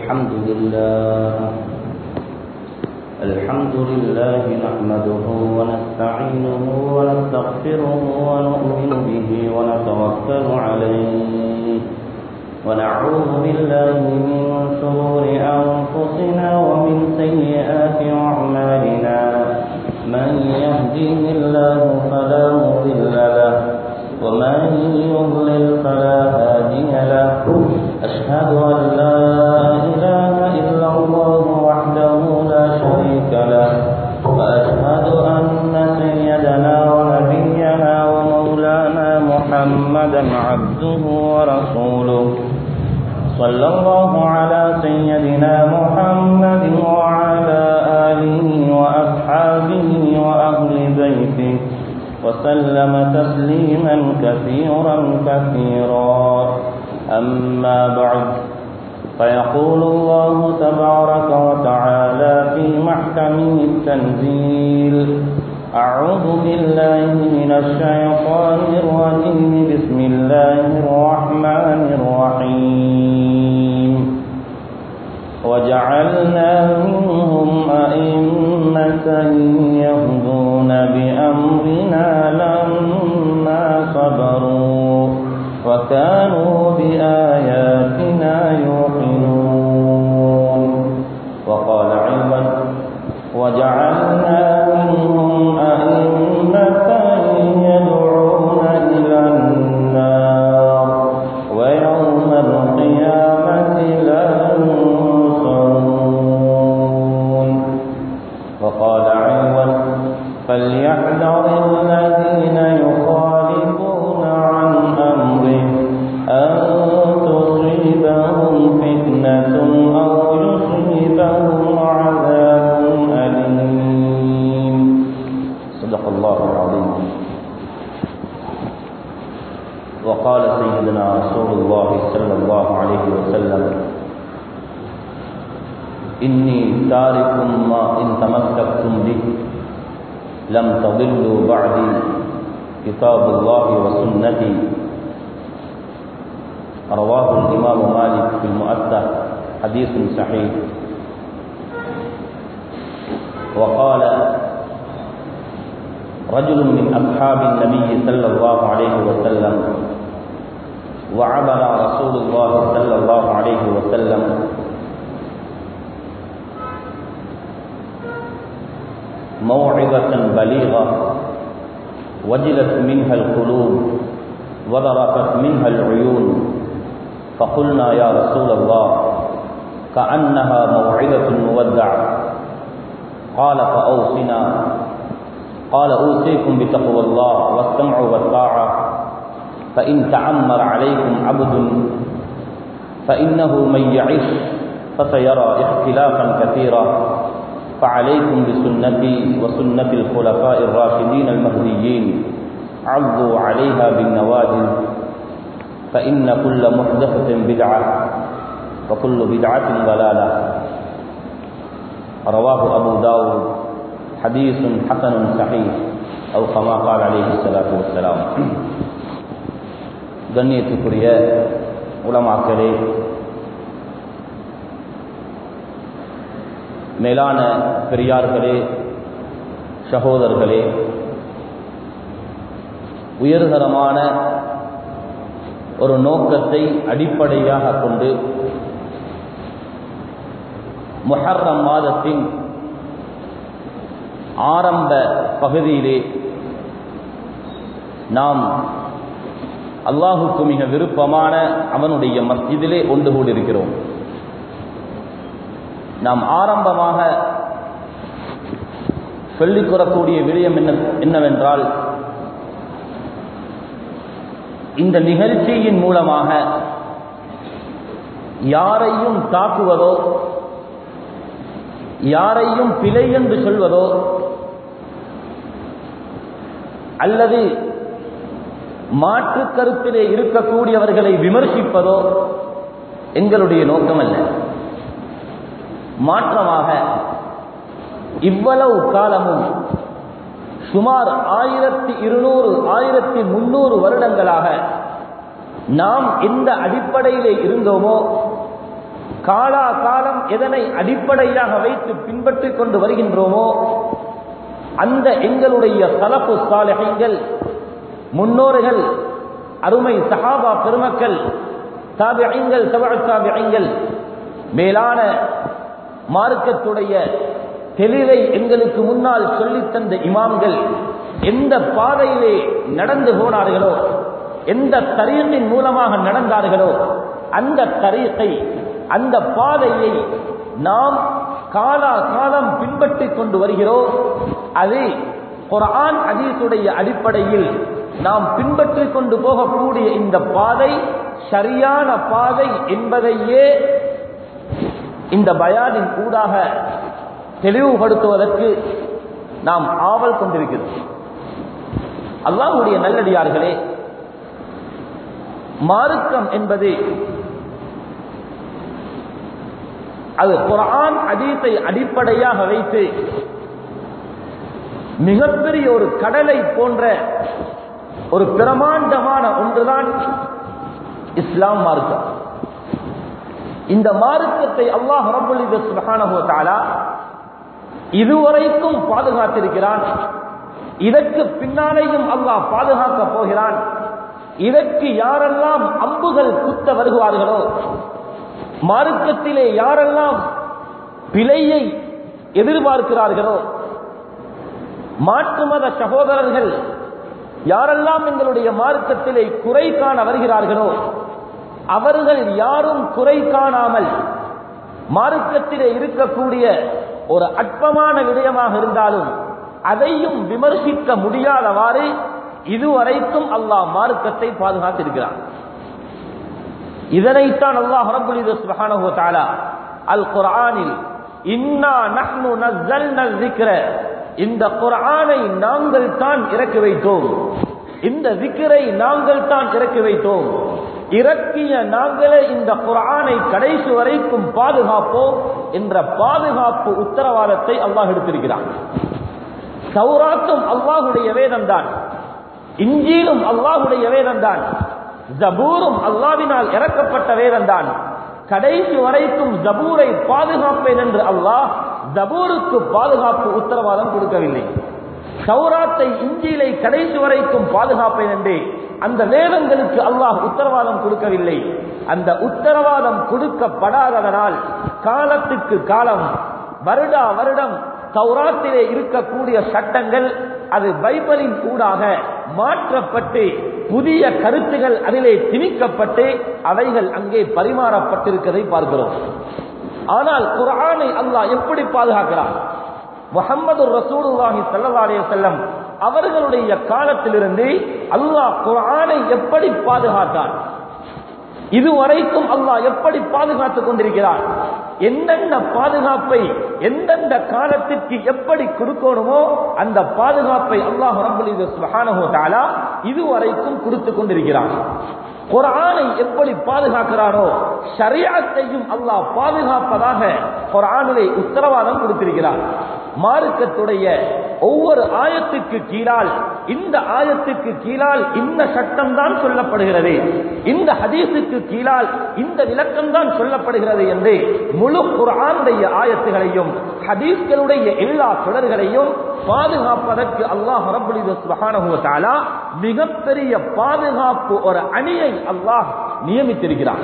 الحمد لله الحمد لله نحمده ونستعينه ونستغفره ونؤمن به ونتوكل عليه ونعوذ بالله من شرور أنفسنا ومن سيئات أعمالنا من يهديه الله فلا مضل له ومن يضلل فلا هادي له أشهد أن لا إله إلا الله وحده لا شريك له وأشهد أن سيدنا ونبينا ومولانا محمدا عبده ورسوله صلى الله على سيدنا محمد وعلى آله وأصحابه وأهل بيته وسلم تسليما كثيرا كثيرا أما بعد فيقول الله تبارك وتعالى في محكمه التنزيل أعوذ بالله من الشيطان الرجيم بسم الله الرحمن الرحيم وجعلنا منهم أئمة يهدون بأمرنا لما صبروا وكانوا بآياتنا يوقنون وقال عيبا وجعلنا منهم أئمة يدعون إلى النار ويوم القيامة لا ينصرون وقال عيبا فليحذر الذين يخالفون عن أمره أن تصيبهم فتنة أو يصيبهم عذاب أليم صدق الله العظيم وقال سيدنا رسول الله صلى الله عليه وسلم إني تارك ما إن تمسكتم به لم تضلوا بعدي كتاب الله وسنتي رواه الإمام مالك في المؤتة حديث صحيح وقال رجل من أصحاب النبي صلى الله عليه وسلم وعبر رسول الله صلى الله عليه وسلم موعظة بليغة وجلت منها القلوب وذرفت منها العيون فقلنا يا رسول الله كأنها موعظة مودع قال فأوصنا قال أوصيكم بتقوى الله والسمع والطاعة فإن تعمر عليكم عبد فإنه من يعش فسيرى اختلافا كثيرا فعليكم بسنتي وسنة الخلفاء الراشدين المهديين عضوا عليها بالنواجذ فإن كل محدثة بدعة وكل بدعة ضلالة رواه أبو داود حديث حسن صحيح أو كما قال عليه الصلاة والسلام கண்ணியத்துக்குரிய உலமாக்களே மேலான பெரியார்களே சகோதரர்களே உயர்தரமான ஒரு நோக்கத்தை அடிப்படையாக கொண்டு முஹர்ரம் மாதத்தின் ஆரம்ப பகுதியிலே நாம் அல்லாஹுக்கு மிக விருப்பமான அவனுடைய மஸ்ஜிதிலே ஒன்று கூடியிருக்கிறோம் நாம் ஆரம்பமாக சொல்லிக் கூறக்கூடிய விடயம் என்ன என்னவென்றால் இந்த நிகழ்ச்சியின் மூலமாக யாரையும் தாக்குவதோ யாரையும் பிழை என்று சொல்வதோ அல்லது மாற்று கருத்திலே இருக்கக்கூடியவர்களை விமர்சிப்பதோ எங்களுடைய நோக்கம் அல்ல மாற்றமாக இவ்வளவு காலமும் சுமார் ஆயிரத்தி இருநூறு ஆயிரத்தி முன்னூறு வருடங்களாக நாம் எந்த அடிப்படையிலே இருந்தோமோ காலா காலம் எதனை அடிப்படையாக வைத்து பின்பற்றிக் கொண்டு வருகின்றோமோ அந்த எங்களுடைய சலப்பு சாலைகள் முன்னோர்கள் அருமை சஹாபா பெருமக்கள் தாபியங்கள் தவழ தாபியங்கள் மேலான மார்க்கத்துடைய தெளிவை எங்களுக்கு முன்னால் சொல்லித் தந்த இமாம்கள் எந்த பாதையிலே நடந்து போனார்களோ எந்த தரீக்கின் மூலமாக நடந்தார்களோ அந்த தரீக்கை அந்த பாதையை நாம் காலா காலம் பின்பற்றிக் கொண்டு வருகிறோம் அது குரான் அதீசுடைய அடிப்படையில் நாம் பின்பற்றிக் கொண்டு போகக்கூடிய இந்த பாதை சரியான பாதை என்பதையே இந்த பயானின் ஊடாக தெளிவுபடுத்துவதற்கு நாம் ஆவல் கொண்டிருக்கிறோம் அல்லாஹுடைய நல்லடியார்களே மார்க்கம் என்பது அது குரான் அதீத்தை அடிப்படையாக வைத்து மிகப்பெரிய ஒரு கடலை போன்ற ஒரு பிரமாண்டமான ஒன்றுதான் இஸ்லாம் மார்க்கம் இந்த மார்க்கத்தை அல்லாஹ் ரபுல் சுபஹானஹு தஆலா இதுவரைக்கும் பாதுகாத்திருக்கிறான் இதற்கு பின்னாலேயும் அல்லாஹ் பாதுகாக்க போகிறான் இதற்கு யாரெல்லாம் அம்புகள் குத்த வருகிறார்களோ மார்க்கத்திலே யாரெல்லாம் பிழையை எதிர்பார்க்கிறார்களோ மாற்று மத சகோதரர்கள் யாரெல்லாம் எங்களுடைய மார்க்கத்திலே குறை காண வருகிறார்களோ அவர்கள் யாரும் குறை காணாமல் மார்க்கத்திலே இருக்கக்கூடிய ஒரு அற்பமான விடயமாக இருந்தாலும் அதையும் விமர்சிக்க முடியாதவாறு இதுவரைக்கும் அல்லாஹ் மார்க்கத்தை பாதுகாத்திருக்கிறான் இதனைத்தான் அல்லாஹ் ரபுல் சுபஹானஹு தஆலா அல் குர்ஆனில் இன்னா நஹ்னு நஸ்ஸல்னா ذிக்ர இந்த குர்ஆனை நாங்கள் தான் இறக்கி வைத்தோம் இந்த விக்கிரை நாங்கள் தான் இறக்கி வைத்தோம் இறக்கிய நாங்களே இந்த குர்ஆனை கடைசி வரைக்கும் பாதுகாப்போம் என்ற பாதுகாப்பு உத்தரவாதத்தை அல்லாஹ் எடுத்திருக்கிறான் சௌராத்தும் அல்லாஹுடைய வேதம் தான் இஞ்சியிலும் அல்லாஹுடைய வேதம் தான் ஜபூரும் அல்லாவினால் இறக்கப்பட்ட வேதம் தான் கடைசி வரைக்கும் ஜபூரை பாதுகாப்பேன் என்று அல்லாஹ் ஜபூருக்கு பாதுகாப்பு உத்தரவாதம் கொடுக்கவில்லை சௌராத்தை இஞ்சியிலை கடைசி வரைக்கும் பாதுகாப்பேன் என்று அந்த வேதங்களுக்கு அல்லாஹ் உத்தரவாதம் கொடுக்கவில்லை அந்த உத்தரவாதம் கொடுக்கப்படாததனால் காலத்துக்கு காலம் வருடா வருடம் சௌராத்திலே இருக்கக்கூடிய சட்டங்கள் அது பைபிளின் ஊடாக மாற்றப்பட்டு புதிய கருத்துகள் அதிலே திணிக்கப்பட்டு அவைகள் அங்கே பரிமாறப்பட்டிருக்கிறதை பார்க்கிறோம் ஆனால் குரானை அல்லாஹ் எப்படி பாதுகாக்கிறான் முகமது ரசூலுல்லாஹி ஸல்லல்லாஹு அலைஹி வஸல்லம் அவர்களுடைய காலத்திலிருந்து அல்லாஹ் குரானை எப்படி பாதுகாத்தான் இதுவரைக்கும் அல்லாஹ் எப்படி பாதுகாத்துக் கொண்டிருக்கிறான் எந்தெந்த பாதுகாப்பை எந்தெந்த காலத்திற்கு எப்படி கொடுக்கணுமோ அந்த பாதுகாப்பை அல்லாஹ் ரபுல் சுபஹானஹு தஆலா இதுவரைக்கும் கொடுத்து கொண்டிருக்கிறான் குரானை எப்படி பாதுகாக்கிறானோ ஷரியாத்தையும் அல்லாஹ் பாதுகாப்பதாக குரானிலே உத்தரவாதம் கொடுத்திருக்கிறார் மார்க்கத்துடைய ஒவ்வொரு ஆயத்துக்கு கீழால் இந்த ஆயத்துக்கு கீழால் இந்த சட்டம் தான் சொல்லப்படுகிறது இந்த ஹதீஸுக்கு கீழால் இந்த விளக்கம் தான் சொல்லப்படுகிறது என்று முழு குரானுடைய ஆயத்துகளையும் ஹதீஸ்களுடைய எல்லா தொடர்களையும் பாதுகாப்பதற்கு அல்லாஹ் ரபுலிது சுபஹானஹு தஆலா மிகப்பெரிய பாதுகாப்பு ஒரு அணியை அல்லாஹ் நியமித்திருக்கிறார்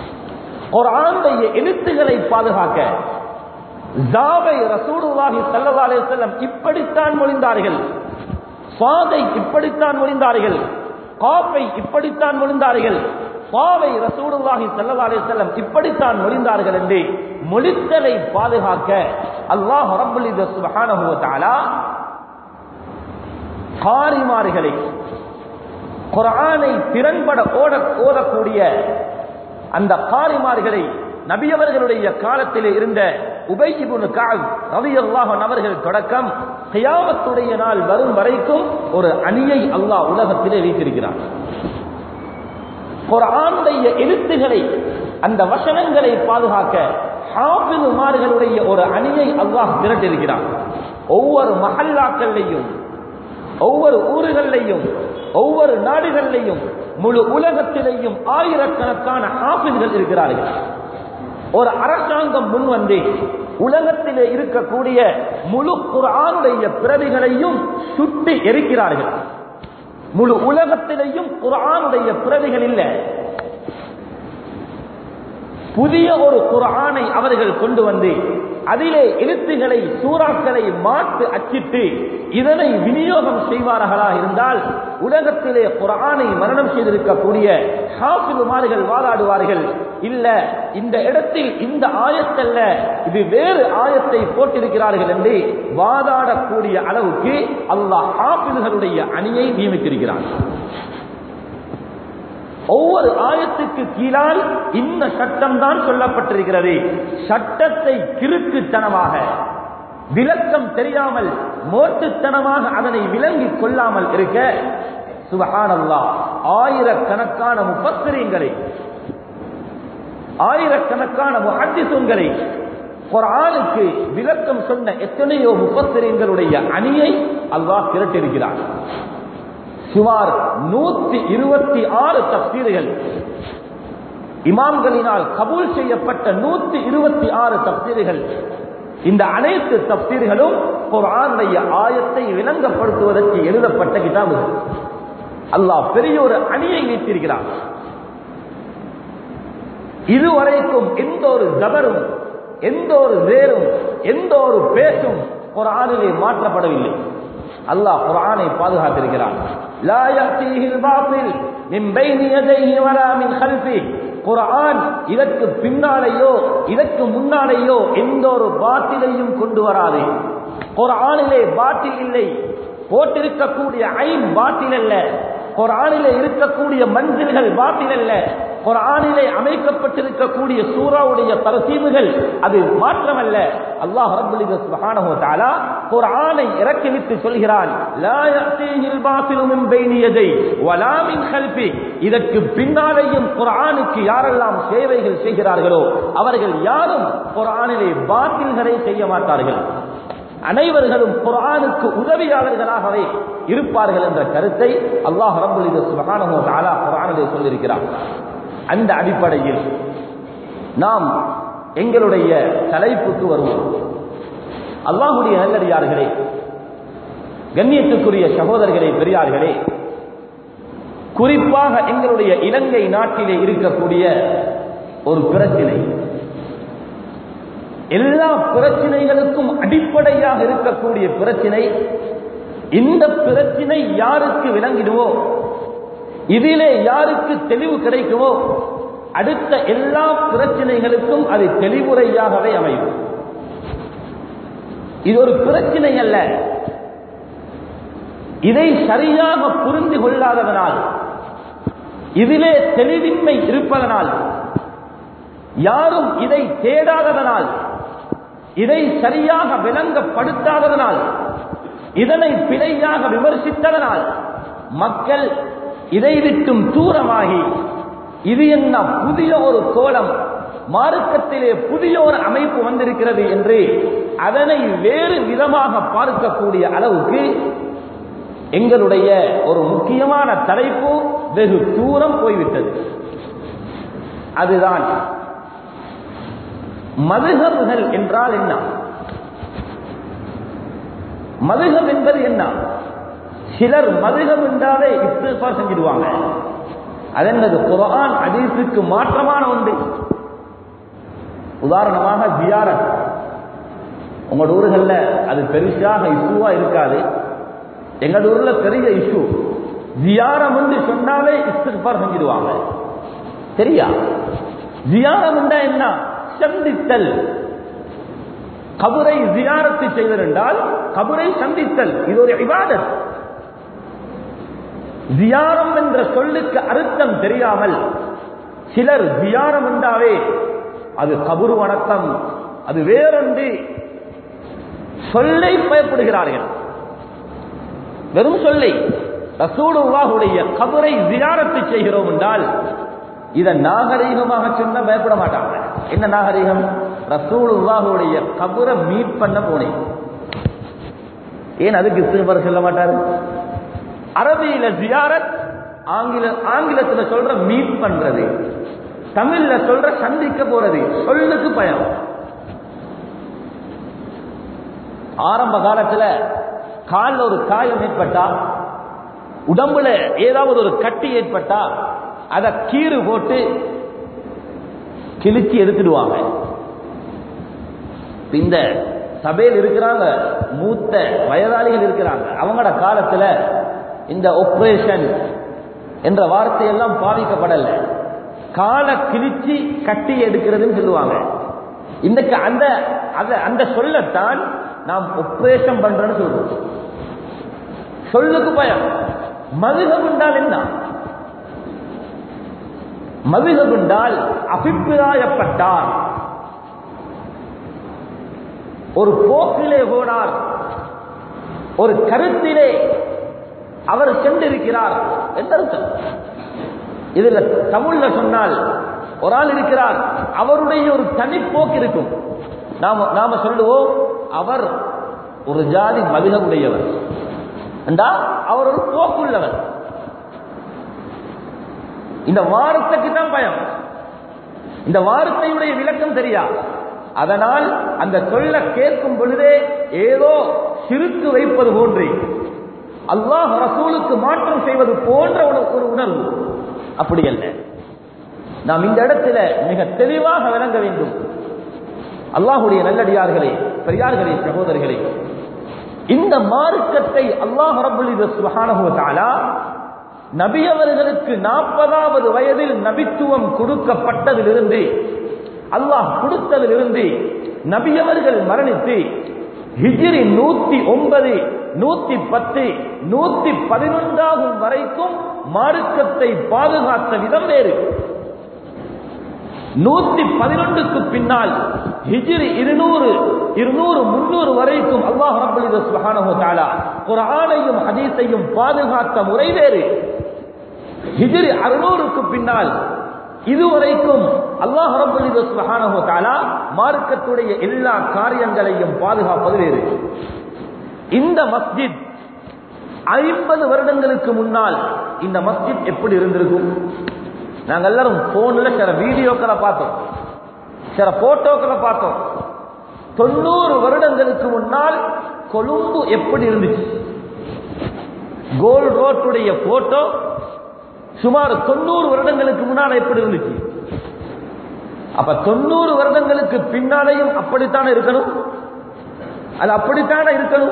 குரானுடைய எழுத்துக்களை பாதுகாக்க ஜாவை ரசூலுல்லாஹி ஸல்லல்லாஹு அலைஹி வஸல்லம் இப்படித்தான் மொழிந்தார்கள் ஃபாதை இப்படித்தான் மொழிந்தார்கள் காஃபை இப்படித்தான் மொழிந்தார்கள் பாவை ரசூலுல்லாஹி ஸல்லல்லாஹு அலைஹி வஸல்லம் இப்படித்தான் மொழிந்தார்கள் என்று மொழித்தலை பாதுகாக்க அல்லாஹ் ரப்பல் இஸ்ஸ சுப்ஹானஹு வ தஆலா காரிமார்களை குர்ஆனை திறன்பட ஓட ஓதக்கூடிய அந்த காரிமார்களை நபியவர்களுடைய காலத்திலே இருந்த உபையிபுனு கால் ரவியல்லாஹ் அவர்கள் தொடக்கம் கியாமத்துடைய நாள் வரும் வரைக்கும் ஒரு அணியை அல்லாஹ் உலகத்திலே வைத்திருக்கிறார் குரானுடைய எழுத்துகளை அந்த வசனங்களை பாதுகாக்க ஹாஃபிதுமார்களுடைய ஒரு அணியை அல்லாஹ் திரட்டிருக்கிறார் ஒவ்வொரு மஹல்லாக்கள்லையும் ஒவ்வொரு ஊர்களையும் ஒவ்வொரு நாடுகளிலையும் முழு உலகத்திலேயும் ஆயிரக்கணக்கான ஹாஃபில்கள் இருக்கிறார்கள் ஒரு அரசாங்கம் முன் வந்து உலகத்திலே இருக்கக்கூடிய முழு குரானுடைய பிறவிகளையும் சுட்டி எரிக்கிறார்கள் முழு உலகத்திலேயும் குரானுடைய பிறவிகள் இல்லை புதிய ஒரு குரானை அவர்கள் கொண்டு வந்து அதிலே எழுத்துக்களை சூறாக்களை மாற்று அச்சிட்டு இதனை விநியோகம் செய்வார்களா இருந்தால் உலகத்திலே குரானை மரணம் செய்திருக்கக்கூடிய ஹாஃபிதுமார்கள் வாதாடுவார்கள் இல்ல இந்த இடத்தில் இந்த ஆயத்தல்ல இது வேறு ஆயத்தை போட்டிருக்கிறார்கள் என்று வாதாடக்கூடிய அளவுக்கு அல்லாஹ் ஹாஃபிதுகளுடைய அணியை நியமித்திருக்கிறார் ஒவ்வொரு ஆயத்துக்கு கீழால் இந்த சட்டம் தான் சொல்லப்பட்டிருக்கிறது சட்டத்தை கிறுக்குத்தனமாக விளக்கம் தெரியாமல் மோட்டுத்தனமாக அதனை விளங்கிக் கொள்ளாமல் இருக்க சுபஹானல்லா ஆயிரக்கணக்கான முப்பத்திரியங்களை ஆயிரக்கணக்கான முஹத்திசுங்களை குரானுக்கு விளக்கம் சொன்ன எத்தனையோ முப்பத்திரியங்களுடைய அணியை அல்லாஹ் திரட்டிருக்கிறார் சுமார் நூத்தி இருபத்தி ஆறு தப்சீர்கள் இமாம்களினால் கபூல் செய்யப்பட்ட நூத்தி இருபத்தி ஆறு தப்சீர்கள் இந்த அனைத்து தப்சீர்களும் குரானுடைய ஆயத்தை விளங்கப்படுத்துவதற்கு எழுதப்பட்ட கிதாபுகள் அல்லாஹ் பெரிய ஒரு அணியை வைத்திருக்கிறார் இதுவரைக்கும் எந்த ஒரு ஜபரும் எந்த ஒரு வேரும் எந்த ஒரு பேசும் குரானிலே மாற்றப்படவில்லை அல்லாஹ் குரானை பாதுகாத்திருக்கிறான் لا يأتيه الباطل من بين يديه ولا من خلفه குரான் இதற்கு பின்னாலேயோ இதற்கு முன்னாலேயோ எந்த ஒரு பாட்டிலையும் கொண்டு வராது குரானிலே பாட்டில் இல்லை போட்டிருக்கக்கூடிய ஐன் பாட்டில் அல்ல குரானிலே இருக்கக்கூடிய மஞ்சள்கள் பாட்டில் அல்ல குரானிலே அமைக்கப்பட்டிருக்கக்கூடிய சூறாவுடைய தரசீவுகள் அது மாற்றமல்ல அல்லாஹ் ரப்பல் சுப்ஹானஹு வ தஆலா குர்ஆனை இறக்கிவிட்டு சொல்கிறான் லா யஅதீஹில் பாத்திலு மின் பைனி யதை வலா மின் கல்பி இதற்கு பின்னாலேயும் குர்ஆனுக்கு யாரெல்லாம் சேவைகள் செய்கிறார்களோ அவர்கள் யாரும் குர்ஆனிலே பாத்தில்களை செய்ய மாட்டார்கள் அனைவர்களும் குர்ஆனுக்கு உதவியாளர்களாகவே இருப்பார்கள் என்ற கருத்தை அல்லாஹ் ரப்பல் சுப்ஹானஹு வ தஆலா குர்ஆனிலே சொல்லியிருக்கிறார் அந்த அடிப்படையில் நாம் எங்களுடைய தலைப்புக்கு வருவோம் அல்லாஹுடைய நல்லடியார்களே கண்ணியத்துக்குரிய சகோதரர்களே பெரியார்களே குறிப்பாக எங்களுடைய இலங்கை நாட்டிலே இருக்கக்கூடிய ஒரு பிரச்சனை எல்லா பிரச்சனைகளுக்கும் அடிப்படையாக இருக்கக்கூடிய பிரச்சனை இந்த பிரச்சனை யாருக்கு விளங்கிடுவோ இதிலே யாருக்கு தெளிவு கிடைக்குமோ அடுத்த எல்லா பிரச்சனைகளுக்கும் அது தெளிவுரையாகவே அமையும் இது ஒரு பிரச்சனை அல்ல இதை சரியாக புரிந்து கொள்ளாததனால் இதிலே தெளிவின்மை இருப்பதனால் யாரும் இதை தேடாததனால் இதை சரியாக விளங்கப்படுத்தாததனால் இதனை பிழையாக விமர்சித்ததனால் மக்கள் இதை விட்டும் தூரமாகி இது என்ன புதிய ஒரு கோலம் மார்க்கத்திலே புதிய ஒரு அமைப்பு வந்திருக்கிறது என்று அதனை வேறு விதமாக பார்க்கக்கூடிய அளவுக்கு எங்களுடைய ஒரு முக்கியமான தலைப்பு வெகு தூரம் போய்விட்டது அதுதான் மதுகபுகள் என்றால் என்ன மதுகம் என்பது என்ன சிலர் மதுகம் என்றாலே இஸ்திஃபா செஞ்சிடுவாங்க அது என்னது குரான் அதீசுக்கு மாற்றமான ஒன்று உதாரணமாக ஜியாரத் உங்களோட ஊர்கள்ல அது பெருசாக இஷ்யூவா இருக்காது எங்களோட ஊர்ல பெரிய இஷ்யூ ஜியாரம் என்று சொன்னாலே இஸ்திஃபார் செஞ்சிடுவாங்க சரியா ஜியாரம் என்றா என்ன சந்தித்தல் கபுரை ஜியாரத்து செய்தல் என்றால் கபுரை சந்தித்தல் இது ஒரு இபாதத் ஜியாரம் என்ற சொல்லுக்கு அர்த்தம் தெரியாமல் சிலர் ஜியாரம் என்றாவே அது கபுரு வணக்கம் அது வேறொன்று சொல்லை பயப்படுகிறார்கள் வெறும் சொல்லை ரசூலுல்லாஹுடைய கபரை ஜியாரத்து செய்கிறோம் என்றால் இதை நாகரீகமாக சொன்ன பயப்பட மாட்டாங்க என்ன நாகரீகம் ரசூலுல்லாஹுடைய கபரை மீட் பண்ண போனேன் ஏன் அதுக்கு இஸ்திஃபார் சொல்ல மாட்டாரு அரபியில ஜியாரத் ஆங்கில ஆங்கிலத்துல சொல்ற மீட் பண்றது தமிழ்ல சொல்ற சந்திக்க போறது சொல்லுக்கு பயம் ஆரம்ப காலத்துல கால்ல ஒரு காயம் ஏற்பட்டா உடம்புல ஏதாவது ஒரு கட்டி ஏற்பட்டா அத கீறு போட்டு கிழிச்சு எடுத்துடுவாங்க இந்த சபையில் இருக்கிறாங்க மூத்த வயதாளிகள் இருக்கிறாங்க அவங்களோட காலத்துல இந்த ஆபரேஷன் என்ற வார்த்தையெல்லாம் பாதிக்கப்படல காலை கிழிச்சு கட்டி எடுக்கிறதுன்னு சொல்லுவாங்க இன்னைக்கு அந்த அத- அந்த சொல்லத்தான் நாம் ஆபரேஷன் பண்றோம்னு சொல்றோம் சொல்லுக்கு பயம் மதுகம் என்றால் என்ன மதுகம் என்றால் அபிப்பிராயப்பட்டார் ஒரு போக்கிலே போனார் ஒரு கருத்திலே அவர் சென்றிருக்கிறார் என்ன அர்த்தம் இதுல தமிழ்ல சொன்னால் ஒரு ஆள் இருக்கிறார் அவருடைய ஒரு தனிப்போக்கு இருக்கும் நாம நாம சொல்லுவோம் அவர் ஒரு ஜாதி மதுகமுடையவர் என்றா அவர் ஒரு போக்குள்ளவர் இந்த வார்த்தைக்கு தான் பயம் இந்த வார்த்தையுடைய விளக்கம் தெரியா அதனால் அந்த சொல்ல கேட்கும் பொழுதே ஏதோ சிறுக்கு வைப்பது போன்று அல்லாஹ் ரசூலுக்கு மாற்றம் செய்வது போன்ற ஒரு ஒரு உணர்வு அப்படி அல்ல நாம் இந்த இடத்துல மிக தெளிவாக விளங்க வேண்டும் அல்லாஹுடைய நல்லடியார்களே பெரியார்களே சகோதரர்களே இந்த மார்க்கத்தை அல்லாஹ் ரபுல் சுபஹானஹு வ தஆலா நபி அவர்களுக்கு நாற்பதாவது வயதில் நபித்துவம் கொடுக்கப்பட்டதிலிருந்து அல்லாஹ் கொடுத்ததிலிருந்து நபி அவர்கள் மரணித்து ஹிஜ்ரி நூத்தி ஒன்பது நூத்தி பத்து நூத்தி பதினொன்றாகும் வரைக்கும் மார்க்கத்தை பாதுகாத்த விதம் வேறு நூத்தி பதினொன்றுக்கு பின்னால் ஹிஜ்ரி இருநூறு இருநூறு முன்னூறு வரைக்கும் அல்லாஹ் ரப்பல் சுபஹானஹு வ தஆலா குர்ஆனையும் ஹதீஸையும் பாதுகாத்த முறை வேறு ஹிஜ்ரி அறுநூறுக்கு பின்னால் இதுவரைக்கும் அல்லாஹ் ரப்பல் சுபஹானஹு வ தஆலா மார்க்கத்துடைய எல்லா காரியங்களையும் பாதுகாப்பது வேறு இந்த மஸ்ஜித் ஐம்பது வருடங்களுக்கு முன்னால் இந்த மஸ்ஜித் எப்படி இருந்திருக்கும் நாங்க எல்லாரும் போன்ல சில வீடியோக்களை பார்த்தோம் சில போட்டோக்களை பார்த்தோம் தொண்ணூறு வருடங்களுக்கு முன்னால் கொழும்பு எப்படி இருந்துச்சு கோல்ட் ரோட்டுடைய போட்டோ சுமார் தொண்ணூறு வருடங்களுக்கு முன்னால் எப்படி இருந்துச்சு அப்ப தொண்ணூறு வருடங்களுக்கு பின்னாலேயும் அப்படித்தானே இருக்கணும் அது அப்படித்தானே இருக்கணும்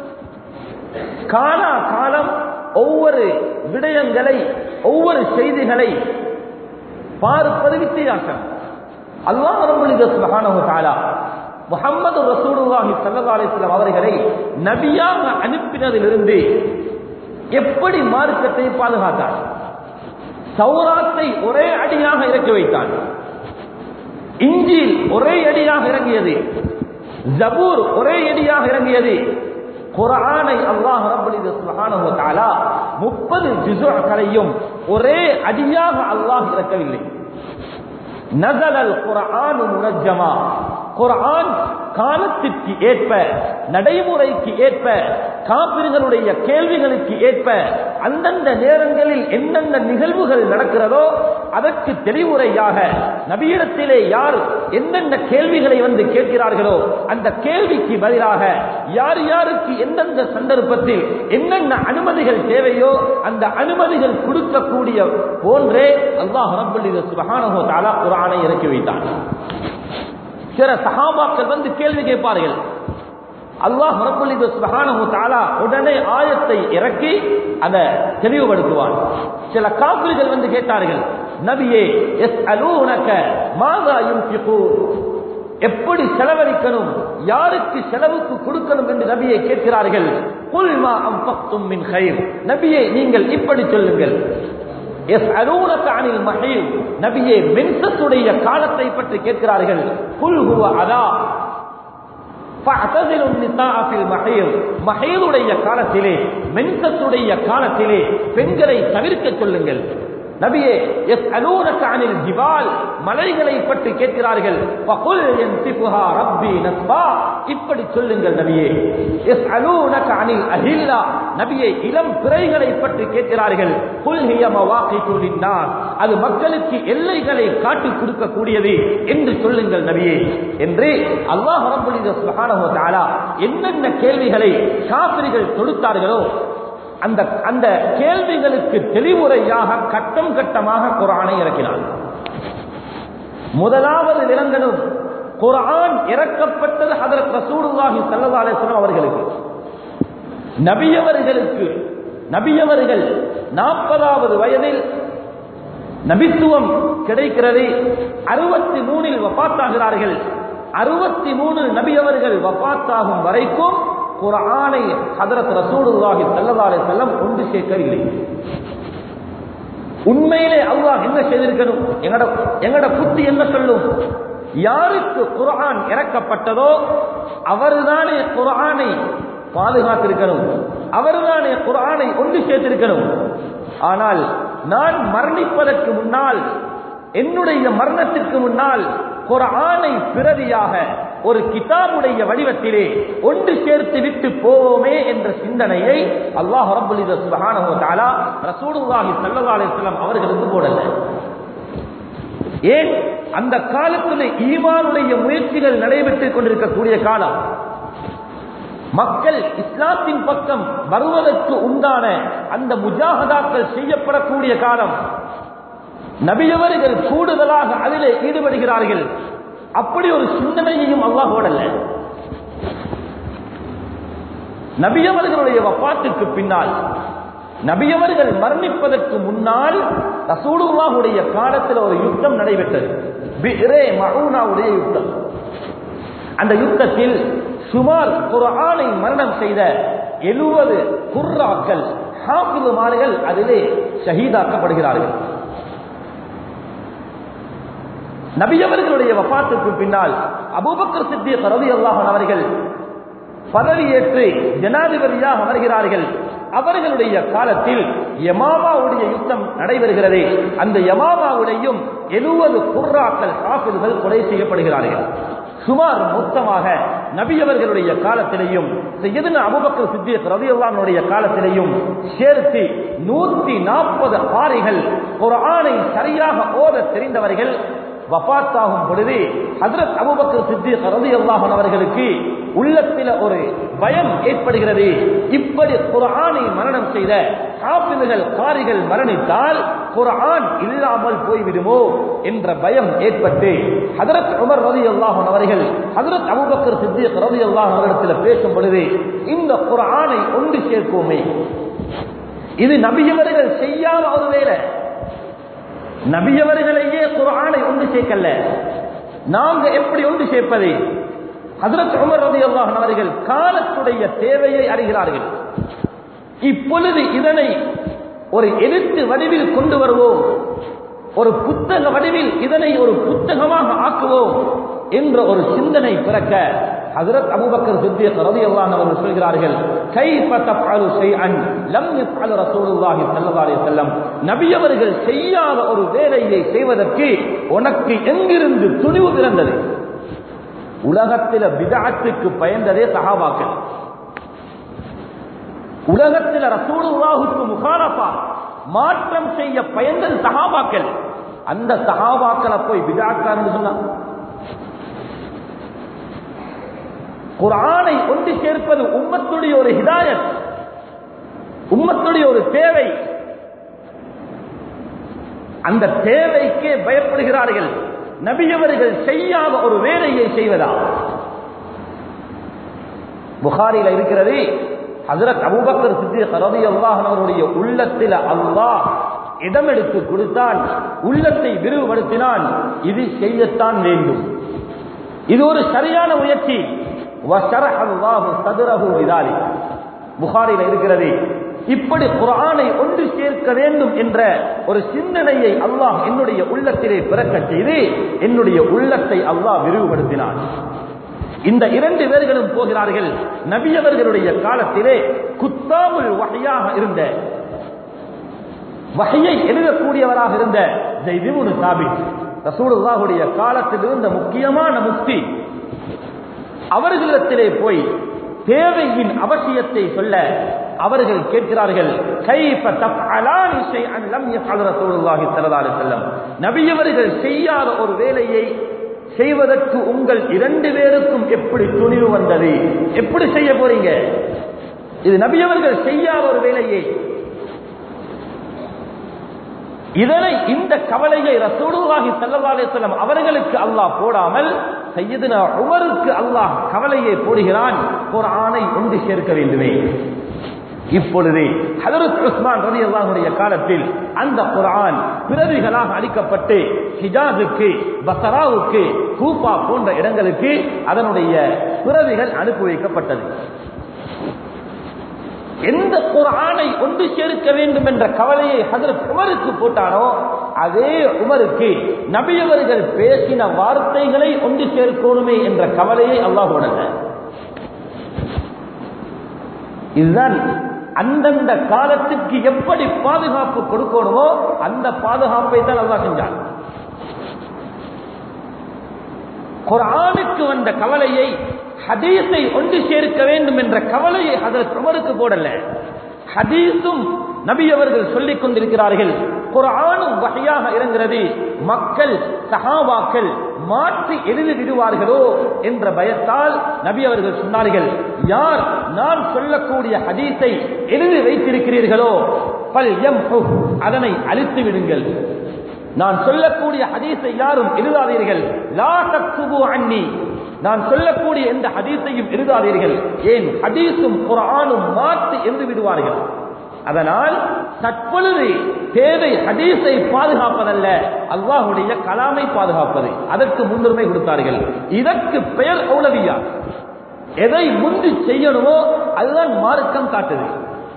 காலா காலம் ஒவ்வொரு விடயங்களை ஒவ்வொரு செய்திகளை பார்ப்பது வித்தியாசம் அல்லாஹ் ரப்பல் சுப்ஹானஹு வ தஆலா முஹம்மது ரசூலுல்லாஹி ஸல்லல்லாஹு அலைஹி வஸல்லம் அவர்களை நபியாக அனுப்பினதிலிருந்து எப்படி மார்க்கத்தை பாதுகாத்தார் சௌராத்தை ஒரே அடியாக இறக்கி வைத்தான் இஞ்சில் ஒரே அடியாக இறங்கியது ஜபூர் ஒரே அடியாக இறங்கியது குர்ஆனை அல்லாஹ் ரப்பல் சுப்ஹானஹு வ தஆலா 30 ஜுஸுக்களையும் ஒரே அடியாக அல்லாஹ் இறக்கவில்லை நஸல அல் குர்ஆன் முனஜ்ஜமா குர்ஆன் காலத்திற்கு ஏற்ப நடைமுறைக்கு ஏற்ப காபிர்களுடைய கேள்விகளுக்கு ஏற்ப அந்தந்த நேரங்களில் எந்தெந்த நிகழ்வுகள் நடக்கிறதோ அதற்கு தெளிவுரையாக நபியிடத்திலே யார் எந்தெந்த கேள்விகளை வந்து கேட்கிறார்களோ அந்த கேள்விக்கு பதிலாக யார் யாருக்கு எந்தெந்த சந்தர்ப்பத்தில் என்னென்ன அனுமதிகள் தேவையோ அந்த அனுமதிகள் கொடுக்கக்கூடிய போன்றே அல்லாஹ் ரப்பல் சுபஹானஹு வ தஆலா குர்ஆனை இறக்கி வைத்தான் சில சஹாபாக்கள் வந்து கேள்வி கேட்பார்கள் அல்லாஹ் ரப்பல் சுபஹானஹு வ தஆலா உடனே ஆயத்தை இறக்கி அதை தெளிவுபடுத்துவார் சில காபிர்கள் வந்து கேட்டார்கள் நபியே யஸ்அலூனக மாதா யுன்ஃபிகூன் எப்படி செலவழிக்கணும் யாருக்கு செலவுக்கு கொடுக்கணும் என்று நபியை கேட்கிறார்கள் குல் மா அன்ஃபக்தும் மின் கைர் நபியே நீங்கள் இப்படி சொல்லுங்கள் يسألونك عن المحيض நபியே மென்சத்துடைய காலத்தை பற்றி கேட்கிறார்கள் குல் ஹுவ அதா فاعتزلوا النساء في المحيض மஹீதுடைய காலத்திலே மென்சத்துடைய காலத்திலே பெண்களை தவிர்க்க சொல்லுங்கள் நபியே எஸ் அலூனக அனில் ஜிபால் மலைகளை பற்றி கேட்கிறார்கள் ஃபகுல் யன்சிஃபுஹா ரப்பி நஸ்பா இப்படி சொல்லுங்கள் நபியே எஸ் அலூனக அனில் அஹில்லா நபியே இளம் பிறைகளை பற்றி கேட்கிறார்கள் குல் ஹிய மவாகிது லின்னாஸ் அது மக்களுக்கு எல்லைகளை காட்டி கொடுக்கக்கூடியது என்று சொல்லுங்கள் நபியே என்று அல்லாஹ் ரப்பல் இஸ்ஸத் சுப்ஹானஹு வ தஆலா என்னென்ன கேள்விகளை காபிர்கள் தொடுத்தார்களோ அந்த அந்த கேள்விகளுக்கு தெளிவுரையாக கட்டம் கட்டமாக குரானை இறக்கினார் முதலாவது விலங்கனும் குரான் இறக்கப்பட்டது ஹதரத் ரசூலுல்லாஹி ஸல்லல்லாஹு அலைஹி வஸல்லம் அவர்களுக்கு நபியவர்களுக்கு நபியவர்கள் நாற்பதாவது வயதில் நபித்துவம் கிடைக்கிறது அறுபத்தி மூணில் வபாத்தாகிறார்கள் அறுபத்தி மூணு நபியவர்கள் வபாத்தாகும் வரைக்கும் குரானை ஹதரத் ரசூலுல்லாஹி ஸல்லல்லாஹு அலைஹி வஸல்லம் கொண்டு சேர்க்கவில்லை உண்மையிலே அல்லாஹ் என்ன செய்திருக்கணும் எங்கட எங்கட புத்தி என்ன சொல்லும் யாருக்கு குர்ஆன் இறக்கப்பட்டதோ அவர்தானே குர்ஆனை பாதுகாத்திருக்கணும் அவர்தானே குர்ஆனை ஒன்று சேர்த்திருக்கணும் ஆனால் நான் மரணிப்பதற்கு முன்னால் என்னுடைய மரணத்திற்கு முன்னால் குர்ஆனை பிரதியாக ஒரு கிதாபுடைய வடிவத்திலே ஒன்று சேர்த்து விட்டு போவோமே என்ற சிந்தனையை அல்லாஹ் ரப்பல் இஸ்ஸத் சுப்ஹானஹு வ தஆலா ரசூலுல்லாஹி ஸல்லல்லாஹு அலைஹி வஸல்லம் அவர்களுக்கு போடல ஏன் அந்த காலத்தில் ஈமானுடைய முயற்சிகள் நடைபெற்றுக் கொண்டிருக்கக்கூடிய காலம் மக்கள் இஸ்லாத்தின் பக்கம் வருவதற்கு உண்டான அந்த முஜாஹதாக்கள் செய்யப்படக்கூடிய காலம் நபியவர்கள் கூடுதலாக அதிலே ஈடுபடுகிறார்கள் அப்படி ஒரு சிந்தனையையும் அல்லாஹ் ஓடல்ல நபியவர்களுடைய வப்பாத்துக்கு பின்னால் நபியவர்கள் மரணிப்பதற்கு முன்னால் ரசூலுல்லாஹுடைய காலத்தில் ஒரு யுத்தம் நடைபெற்றது பிரே மஹூனாவுடைய யுத்தம் அந்த யுத்தத்தில் சுமார் குர்ஆனை மரணம் செய்த எழுபது குர்ராக்கள் ஹாஃபிதுமார்கள் அதிலே ஷஹீதாக்கப்படுகிறார்கள் நபியவர்களுடைய வபாத்துக்கு பின்னால் அபூபக்கர் சித்திய ரவி அல்லாஹன் அவர்கள் பதவியேற்று ஜனாதிபதியாக அமர்கிறார்கள் அவர்களுடைய காலத்தில் யமாமாவுடைய யுத்தம் நடைபெறுகிறது அந்த யமாமாவுடையும் எழுபது குர்ராக்கள் காப்பில்கள் கொலை செய்யப்படுகிறார்கள் சுமார் மொத்தமாக நபியவர்களுடைய காலத்திலேயும் செய்யதுன அபுபக்கர் சித்திக் ரவியுல்லானுடைய காலத்திலேயும் சேர்த்து நூத்தி நாற்பது பாரிகள் ஒரு ஆணை சரியாக ஓத தெரிந்தவர்கள் வபாத்தாகும் பொழுது ஹதரத் அபுபக்கர் சித்திக் ரலியல்லாஹு அவர்களுக்கு உள்ளத்தில் ஒரு பயம் ஏற்படுகிறது இப்படி குர்ஆனை மரணம் செய்த காபிர்கள் காரிகள் மரணித்தால் குர்ஆன் இல்லாமல் போய்விடுமோ என்ற பயம் ஏற்பட்டு ஹதரத் உமர் ரலியல்லாஹு அவர்கள் ஹதரத் அபுபக்கர் சித்திக் ரலியல்லாஹு அவர்களிடத்தில் பேசும் பொழுது இந்த குர்ஆனை ஒன்று சேர்ப்போமே இது நபியவர்கள் செய்யாத ஒரு வேலை நபியவர்களையே குரானை ஒன்று சேர்க்கல நாங்க எப்படி ஒன்று சேர்ப்பது ஹசரத் உமர் ரதி அவர்கள் காலத்துடைய தேவையை அறிகிறார்கள் இப்பொழுது இதனை ஒரு எழுத்து வடிவில் கொண்டு வருவோம் ஒரு புத்தக வடிவில் இதனை ஒரு புத்தகமாக ஆக்குவோம் என்ற ஒரு சிந்தனை பிறக்க ஹஜரத் அபூபக்கர் சித்திக் ரலியல்லாஹு அவர்கள் சொல்கிறார்கள் கைஃப தஃஅலு ஷைஅன் லம் யஃஅல் ரசூலுல்லாஹி ஸல்லல்லாஹு அலைஹி வஸல்லம் நபி அவர்கள் செய்யாத ஒரு வேலையை செய்வதற்கு உனக்கு எங்கிருந்து துணிவு பிறந்தது உலகத்தில பிதஅத்துக்கு பயந்ததே சஹாபாக்கள் உலகத்தில ரசூலுல்லாஹுக்கு முகாரபா மாற்றம் செய்ய பயந்தது சஹாபாக்கள் அந்த சஹாபாக்களை போய் பிதாக்காரன்னு சொன்னா குரானை ஒன்று சேர்ப்பது உம்மத்துடைய ஒரு ஹிதாயத் உம்மத்துடைய ஒரு தேவை அந்த தேவைக்கே பயப்படுகிறார்கள் நபியவர்கள் செய்யாத ஒரு வேலையை செய்வதா புகாரில இருக்கிறது ஹசரத் அபுபக்கர் சித்திக் ரவி அல்லாஹனுடைய உள்ளத்தில் அல்லாஹ் இடம் எடுத்து கொடுத்தான் உள்ளத்தை விரிவுபடுத்தினான் இது செய்யத்தான் வேண்டும் இது ஒரு சரியான முயற்சி புகாரில் இருக்கிறது இப்படி குரானை ஒன்று சேர்க்க வேண்டும் என்ற ஒரு சிந்தனையை அல்லாஹ் என்னுடைய உள்ளத்திலே பிறக்க செய்து என்னுடைய உள்ளத்தை அல்லாஹ் விரிவுபடுத்தினான் இந்த இரண்டு பேர்களும் போகிறார்கள் நபியவர்களுடைய காலத்திலே குத்தாமுல் வகையாக இருந்த வகையை எழுதக்கூடியவராக இருந்த ஜெய்திமுனு சாபித் ரசூலுல்லாஹுடைய காலத்தில் இருந்த முக்கியமான முக்தி அவர்களிடத்திலே போய் தேவையின் அவசியத்தை சொல்ல அவர்கள் கேட்கிறார்கள் கைஃப தஃஅலானி ஷைஅன் லம் யஃஅல் ரசூலுல்லாஹி ஸல்லல்லாஹு அலைஹி வஸல்லம் நபியவர்கள் செய்யாத ஒரு வேலையை செய்வதற்கு உங்கள் இரண்டு பேருக்கும் எப்படி துணிவு வந்தது எப்படி செய்ய போறீங்க இது நபியவர்கள் செய்யாத ஒரு வேலையை இதனை இந்த கவலையை ரசூலுல்லாஹி ஸல்லல்லாஹு அலைஹி வஸல்லம் அவர்களுக்கு அல்லாஹ் போடாமல் சையதுனா உமருக்கு அல்லாஹ் கவலையை போடுகிறான் குர்ஆனை ஒன்று சேர்க்க வேண்டுமே இப்பொழுது ஹதரத் உஸ்மான் ரலியல்லாஹுடைய காலத்தில் அந்த குர்ஆன் பிரதிகளாக அளிக்கப்பட்டு ஹிஜாஸுக்கு பசராவுக்கு கூபா போன்ற இடங்களுக்கு அதனுடைய பிரதிகள் அனுப்பி வைக்கப்பட்டது எந்த குர்ஆனை ஒன்று சேர்க்க வேண்டும் என்ற கவலையை ஹதரத் உமருக்கு போட்டானோ அதே உமருக்கு நபியவர்கள் பேசின வார்த்தைகளை ஒன்று சேர்க்கணுமே என்ற கவலையை அல்லாஹ் உணர்ந்த இதுதான் அந்தந்த காலத்துக்கு எப்படி பாதுகாப்பு கொடுக்கணுமோ அந்த பாதுகாப்பை தான் அல்லாஹ் செஞ்சான் குர்ஆனுக்கு வந்த கவலையை ஹதீஸை ஒன்று சேர்க்க வேண்டும் என்ற கவலையை ஹதரத் உமருக்கு போடல ஹதீஸும் நபி அவர்கள் சொல்லிக் கொண்டிருக்கிறார்கள் குர்ஆனும் வகையாக இறங்கிறது மக்கள் சஹாபாக்கள் மாற்றி எழுதி விடுவார்களோ என்ற பயத்தால் நபி அவர்கள் சொன்னார்கள் யார் நான் சொல்லக்கூடிய ஹதீஸை எழுதி வைத்திருக்கிறீர்களோ பல் எம் அதனை அழித்து விடுங்கள் நான் சொல்லக்கூடிய ஹதீஸை யாரும் எழுதாதீர்கள் லா தக்துபு அன்னி நான் சொல்லக்கூடிய எந்த ஹதீஸையும் எழுதாதீர்கள் ஏன் ஹதீஸும் குர்ஆனும் மாற்றி எழுதி விடுவார்கள் அதனால் தற்பொழுது தேவை ஹதீஸை பாதுகாப்பதல்ல அல்லாஹுடைய கலாமை பாதுகாப்பது அதற்கு முன்னுரிமை கொடுத்தார்கள் இதற்கு பெயர் அவுலவியா எதை முந்தி செய்யணுமோ அதுதான் மார்க்கம் காட்டுது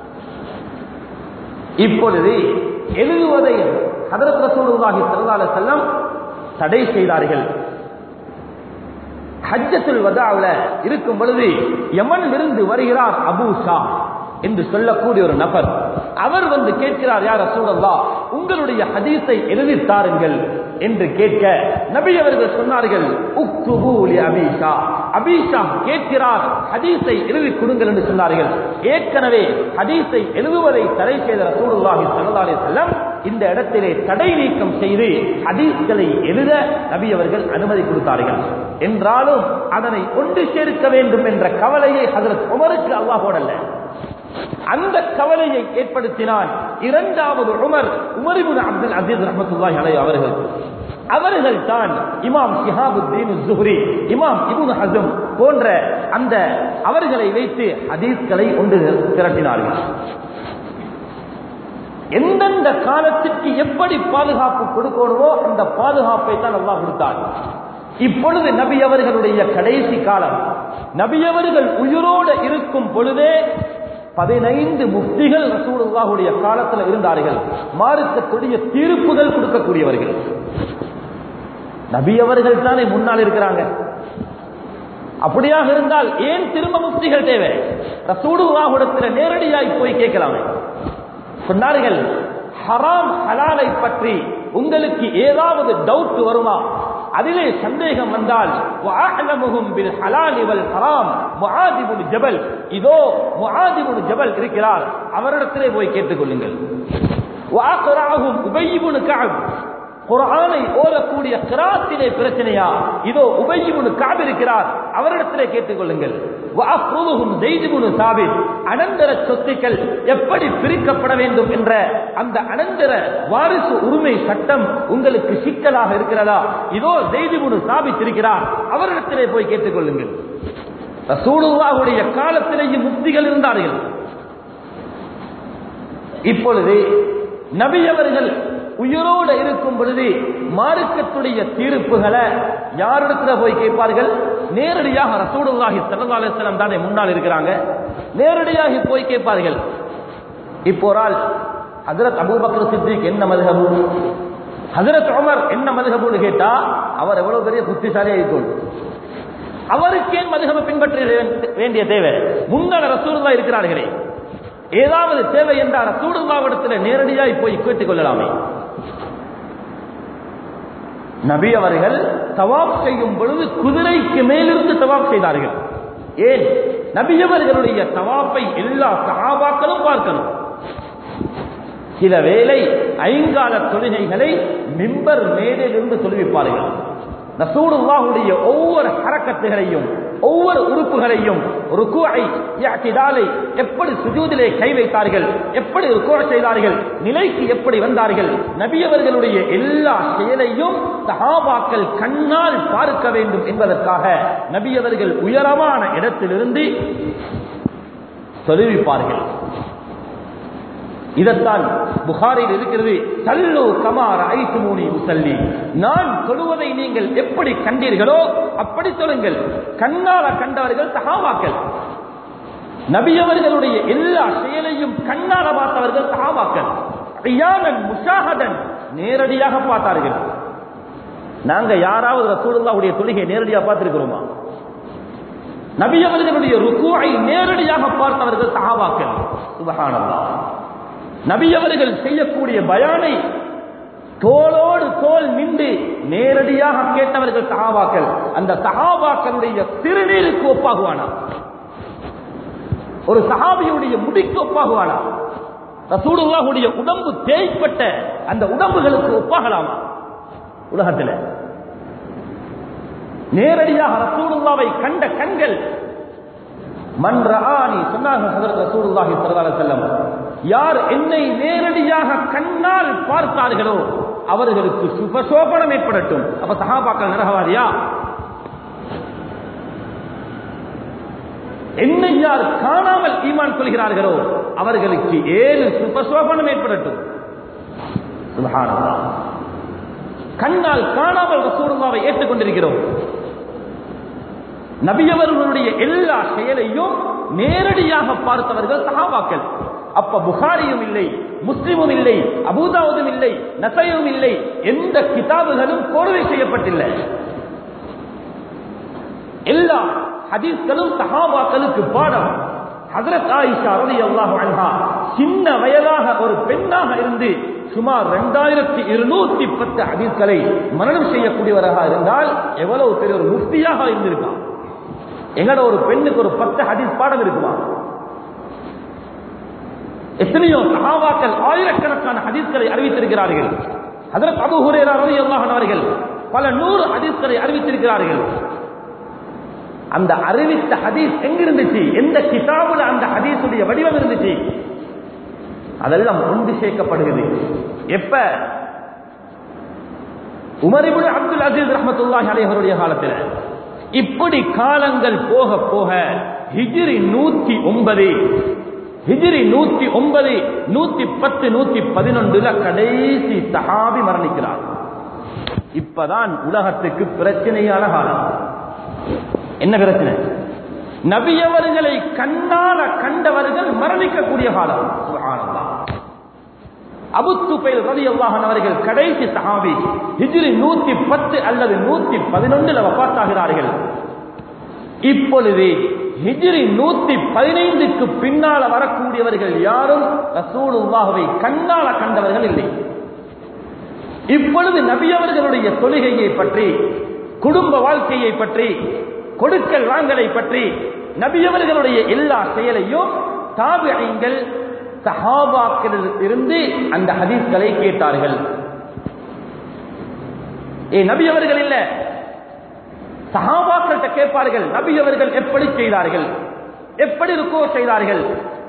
இப்பொழுது எழுதுவதை ஹதரத் ரசூலுல்லாஹி ஸல்லல்லாஹு அலைஹி வஸல்லம் தடை செய்தார்கள் ஹஜ்ஜத்துல் வதாவுல இருக்கும் பொழுது யமனில் இருந்து வருகிறார் அபூ ஷா என்று சொல்லக்கூடிய ஒரு நபர் அவர் வந்து கேட்கிறார் யார் ரசூலல்லா உங்களுடைய ஹதீஸை எழுதி தாருங்கள் என்று கேட்க நபி அவர்கள் சொன்னார்கள் உக்துபு லி அபீஷா அபீஷா கேட்கிறார் ஹதீஸை எழுதி கொடுங்கள் என்று சொன்னார்கள் ஏற்கனவே ஹதீஸை எழுதுவதை தடை செய்த ரசூலுல்லாஹி ஸல்லல்லாஹு அலைஹி வஸல்லம் இந்த இடத்திலே தடை நீக்கம் செய்து ஹதீஸ்களை எழுத நபி அவர்கள் அனுமதி கொடுத்தார்கள் என்றாலும் அதனை ஒன்று சேர்க்க வேண்டும் என்ற கவலையை ஹஜரத் உமருக்கு அல்லாஹ் போடல அந்த கவலையை ஏற்படுத்தினான் இரண்டாவது உமர் உமரிபுன் அப்துல் அசீஸ் ரஹமத்துல்லாஹி அலைஹி அவர்கள் அவர்கள் தான் இமாம் ஷிஹாபுத்தீன் ஜுஹ்ரி இமாம் இபுன் ஹசம் போன்ற அந்த அவர்களை வைத்து ஹதீஸ்களை ஒன்று திரட்டினார்கள் எந்தெந்த காலத்திற்கு எப்படி பாதுகாப்பு கொடுக்கணுமோ அந்த பாதுகாப்பை தான் அல்லாஹ் கொடுத்தார் இப்பொழுது நபி அவர்களுடைய கடைசி காலம் நபி அவர்கள் உயிரோடு இருக்கும் பொழுதே பதினைந்து முஃப்திகள் ரசூலுல்லாஹுடைய காலத்தில் இருந்தார்கள் மார்க்கத்துடைய தீர்ப்புகள் கொடுக்கக்கூடியவர்கள் நபி அவர்கள் தானே முன்னால் இருக்கிறாங்க அப்படியாக இருந்தால் ஏன் திரும்ப முஃப்திகள் தேவை ரசூலுல்லாஹுடத்தில் நேரடியாய் போய் கேட்கலாமே சொன்னார்கள் ஹராம் ஹலாலை பற்றி உங்களுக்கு ஏதாவது டவுட் வருமா அதிலே சந்தேகம் வந்தால் வஅலமுஹும் பில் ஹலாலி வல் ஹராம் முஆத் இப்னு ஜபல் இதோ முஆத் இப்னு ஜபல் இருக்கிறார் அவரிடத்திலே போய் கேட்டுக்கொள்ளுங்கள் வஅக்ராஹும் உபய் இப்னு கஅப் குர்ஆனை ஓதக்கூடிய கிராத்திலே பிரச்சனையா இதோ உபய் இப்னு கஅப் இருக்கிறார் அவரிடத்திலே கேட்டுக்கொள்ளுங்கள் வஅஃருதுஹும் ஸைத் இப்னு சாபித் அனந்தர சொத்துக்கள் எப்படி பிரிக்கப்பட வேண்டும் என்ற அந்த அனந்தர வாரிசு உரிமை சட்டம் உங்களுக்கு சிக்கலாக இருக்கிறதா இதோ ஸைத் இப்னு சாபித் இருக்கிறார் அவரிடத்திலே போய் கேட்டுக்கொள்ளுங்கள் ரசூலுல்லாஹுடைய காலத்திலேயும் முக்திகள் இருந்தார்கள் இப்பொழுது நபி அவர்கள் உயிரோடு இருக்கும் பொழுது மார்க்கத்துடைய தீர்ப்புகளை யாரிடத்துல போய் கேட்பார்கள் நேரடியாக ரசூலுல்லாஹி ஸல்லல்லாஹு அலைஹி வஸல்லம் தானே முன்னால் இருக்கிறாங்க நேரடியாக போய் கேட்பார்கள் இப்போ ஒரு ஆள் ஹஜரத் அபூபக்கர் சித்திக் என்ன மதுஹபு ஹஜரத் உமர் என்ன மதுஹபுன்னு கேட்டா அவர் எவ்வளவு பெரிய புத்திசாலியா இருக்கும் அவருக்கே மதுஹபை பின்பற்ற வேண்டிய தேவை முன்னால ரசூலுல்லாஹ் இருக்கிறார்களே ஏதாவது தேவை என்றால் ரசூலுல்லாவிடத்தில் நேரடியாய் போய் கேட்டுக் கொள்ளலாமே நபி அவர்கள் தவாப் செய்யும் பொழுது குதிரைக்கு மேலிருந்து தவாப் செய்தார்கள் ஏன் நபியவர்களுடைய தவாப்பை எல்லா சகாபாக்களும் பார்க்கணும் சில வேளை ஐங்கால தொழுகைகளை மிம்பர் மேலிருந்து தொழுவிப்பார்கள் ரசூலுல்லாஹுடைய ஒவ்வொரு ஹரக்கத்துகளையும் ஒவ்வொரு உறுப்புகளையும் ருக்குஐ இஅ்திதாலை எப்படி சுஜூதிலே கை வைத்தார்கள் எப்படி ருக்குஅ செய்தார்கள் நிலைக்கு எப்படி வந்தார்கள் நபியவர்களுடைய எல்லா செயலையும் சஹாபாக்கள் கண்ணால் பார்க்க வேண்டும் என்பதற்காக நபியவர்கள் உயரமான இடத்திலிருந்து தொழுவிப்பார்கள் இதைத்தான் புகாரில் இருக்கிறது சல்லு கமார் ஐத்து மூனி முசல்லி நான் சொல்லுவதை நீங்கள் எப்படி கண்டீர்களோ அப்படி சொல்லுங்கள் கண்ணால கண்டவர்கள் சகாபாக்கள் நபியவர்களுடைய எல்லா செயலையும் கண்ணால பார்த்தவர்கள் சகாபாக்கள் ஐயானன் முஷாஹதன் நேரடியாக பார்த்தார்கள் நாங்க யாராவது ரசூலுல்லாவுடைய தொழுகை நேரடியாக பார்த்திருக்கிறோமா நபியவர்களுடைய ருக்குவை நேரடியாக பார்த்தவர்கள் சகாபாக்கள் சுபஹானல்லாஹ் நபியவர்கள் செய்யக்கூடிய பயானை தோளோடு தோல் நின்று நேரடியாக கேட்டவர்கள் சகாபாக்கள் அந்த சகாபாக்களுடைய திருநீருக்கு ஒப்பாகுவானா ஒரு சகாபியுடைய முடிக்கு ஒப்பாகுவானா ரசூலுல்லாஹுடைய உடம்பு தேய்ப்பட்ட அந்த உடம்புகளுக்கு ஒப்பாகலாமா உலகத்தில் நேரடியாக ரசூலுல்லாவை கண்ட கண்கள் மன்றானி சொன்னார்கள் ஹதரத் ரசூலுல்லாஹி ஸல்லல்லாஹு அலைஹி வஸல்லம் யார் என்னை நேரடியாக கண்ணால் பார்த்தார்களோ அவர்களுக்கு சுபசோபனம் ஏற்படட்டும் அப்ப சஹாபாக்கள் நரகவாதியா என்னை யார் காணாமல் ஈமான் கொள்கிறார்களோ அவர்களுக்கு ஏழு சுபசோபனம் ஏற்படட்டும் சுபஹானல்லாஹ் கண்ணால் காணாமல் ரசூலுல்லாவை ஏற்றுக்கொண்டிருக்கிறோம் நபியவர்களுடைய எல்லா செயலையும் நேரடியாக பார்த்தவர்கள் சகாபாக்கள் அப்ப புகாரியும் இல்லை முஸ்லிமும் இல்லை அபூதாவதும் இல்லை நசையும் இல்லை எந்த கிதாபுகளும் கோடுவை செய்யப்பட்டில்லை எல்லா ஹதீஸ்களும் சஹாபாக்களுக்கு பாடம் ஹதரத் ஆயிஷா ரலியல்லாஹு அன்ஹா சின்ன வயதாக ஒரு பெண்ணாக இருந்து சுமார் இரண்டாயிரத்தி இருநூத்தி பத்து ஹதீஸ்களை மரணம் செய்யக்கூடியவராக இருந்தால் எவ்வளவு பெரிய ஒரு முஃப்தியாக இருந்திருக்கான் எங்கட ஒரு பெண்ணுக்கு ஒரு பத்து ஹதீஸ் பாடம் இருக்குமா எத்தனையோ சஹாபாக்கள் ஆயிரக்கணக்கான ஹதீஸ்களை அறிவித்திருக்கிறார்கள் ஹதரத் அபு ஹுரேரா ரலியல்லாஹு அன்ஹு அவர்கள் பல நூறு ஹதீஸ்களை அறிவித்திருக்கிறார்கள் அந்த அறிவித்த ஹதீஸ் எங்க இருந்துச்சு எந்த கிதாபுல அந்த ஹதீஸுடைய வடிவம் இருந்துச்சு அதெல்லாம் ஒன்று சேர்க்கப்படுகிறது எப்ப உமரிபுல் அப்துல் அசீஸ் ரஹமத்துல்லாஹி அலைஹருடைய காலத்தில் இப்படி காலங்கள் போக போக ஹிஜ்ரி நூத்தி ஒன்பது ஹிஜ்ரி நூத்தி ஒன்பது நூத்தி பத்து நூத்தி பதினொன்றுல கடைசி சஹாபி மரணிக்கிறார் இப்பதான் உலகத்துக்கு பிரச்சனையான காலம் என்ன பிரச்சனை நபியவர்களை கண்ணால கண்டவர்கள் மரணிக்கக்கூடிய காலம் சுப்ஹானல்லாஹ். அபு துபைல் ரலியல்லாஹு அவர்கள் கடைசி சஹாபி ஹிஜ்ரி நூத்தி பத்து அல்லது நூத்தி பதினொன்றுல வபாத்தாகிறார்கள் இப்பொழுது ஹிஜ்ரி நூத்தி பதினைந்துக்கு பின்னால வரக்கூடியவர்கள் யாரும் ரசூலுல்லாஹுவை கண்ணால கண்டவர்கள் இல்லை இப்பொழுது நபியவர்களுடைய தொழுகையை பற்றி குடும்ப வாழ்க்கையை பற்றி கொடுக்கல் வாங்கலை பற்றி நபியவர்களுடைய எல்லா செயலையும் தாபியங்கள் சஹாபாக்களில் இருந்து அந்த ஹதீஸ்களை கேட்டார்கள் ஏ நபி அவர்கள் இல்ல சஹாபாக்கள்கிட்ட கேட்பார்கள் நபி அவர்கள் எப்படி செய்தார்கள் எப்படி ருக்கோ செய்தார்கள்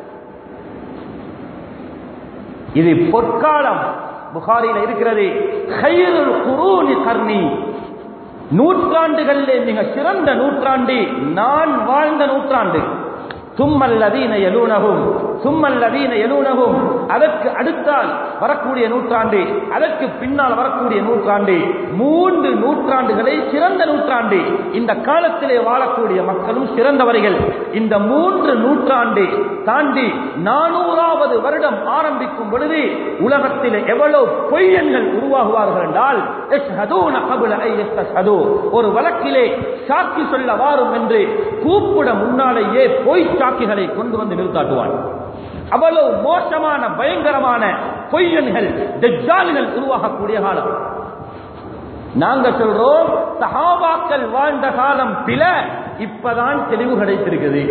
இது பொற்காலம் புகாரில இருக்கிறது ஹைருல் குரூனி கர்ணி நூற்றாண்டுகளிலே மிக சிறந்த நூற்றாண்டு நான் வாழ்ந்த நூற்றாண்டு சும்மல்லதீன எலூனகும் சும்மல்லதீன எலூனகும் அதற்கு அடுத்தால் வரக்கூடிய நூற்றாண்டு அதற்கு பின்னால் வரக்கூடிய நூற்றாண்டு மூன்று நூற்றாண்டுகளை சிறந்த நூற்றாண்டு இந்த காலத்திலே வாழக்கூடிய மக்களும் சிறந்தவர்கள் இந்த மூன்று நூற்றாண்டு தாண்டி நானூறாவது வருடம் ஆரம்பிக்கும் பொழுது உலகத்தில் எவ்வளவு பொய்யன்கள் உருவாகுவார்கள் என்றால் يشهدون قبل أن يستشهدوا. ஒரு வழக்கிலே சாட்சி சொல்ல வாரும் என்று கூப்பிட முன்னாலேயே பொய் சாட்சிகளை கொண்டு வந்து நிறுத்தாட்டுவான் அவ்வளவு மோசமான பயங்கரமான பொய்யன்கள் தெஜால்கள் உருவாகக்கூடிய காலம் நாங்க சொல்றோம் சஹாபாக்கள் வாழ்ந்த காலம் பில இப்பதான் தெளிவு கிடைத்திருக்குது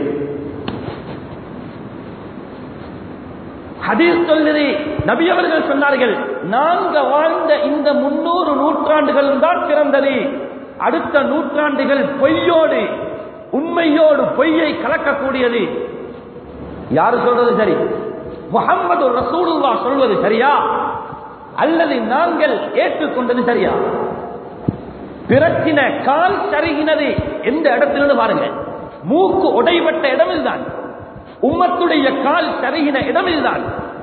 ஹதீஸ் சொல்லுது நபி அவர்கள் சொன்னார்கள் நாங்க வாழ்ந்த இந்த முன்னூறு நூற்றாண்டுகள் தான் பிறந்தது அடுத்த நூற்றாண்டுகள் பொய்யோடு உண்மையோடு பொய்யை கலக்கக்கூடியது யாரு சொல்றது சரி முகம்மது ரசூலுல்லா சொல்வது சரியா அல்லது நாங்கள் ஏற்றுக்கொண்டது சரியா பிரச்சின கால் சருகினது எந்த இடத்திலிருந்து பாருங்க மூக்கு உடைபட்ட இடமில்தான் உம்மத்துடைய கால் சருகின இடமில்தான்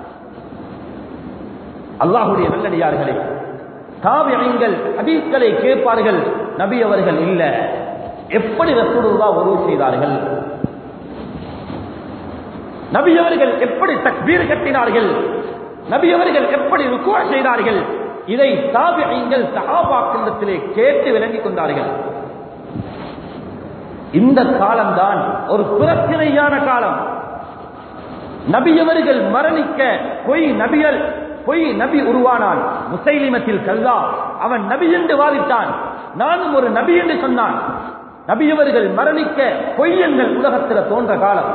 அல்லாஹுடைய நல்லடியார்களே தாபியங்கள் ஹதீஸ்களை கேட்பார்கள் நபி அவர்கள் இல்ல எப்படி ரசூலுல்லா உருவு செய்தார்கள் நபி அவர்கள் எப்படி தக்பீர் கட்டினார்கள் நபி அவர்கள் எப்படி ருக்குவா செய்தார்கள் இதை தாபியங்கள் சஹாபாக்களிடத்திலே கேட்டு விளங்கிக் கொண்டார்கள் இந்த காலம்தான் ஒரு பிரச்சனையான காலம் நபியவர்கள் மரணிக்க பொய் நபிகள் பொய் நபி உருவானான் முசைலிமத்தில் கல்லா அவன் நபி என்று வாதித்தான் நானும் ஒரு நபி என்று சொன்னான் நபியவர்கள் மரணிக்க பொய்யங்கள் உலகத்தில் தோன்ற காலம்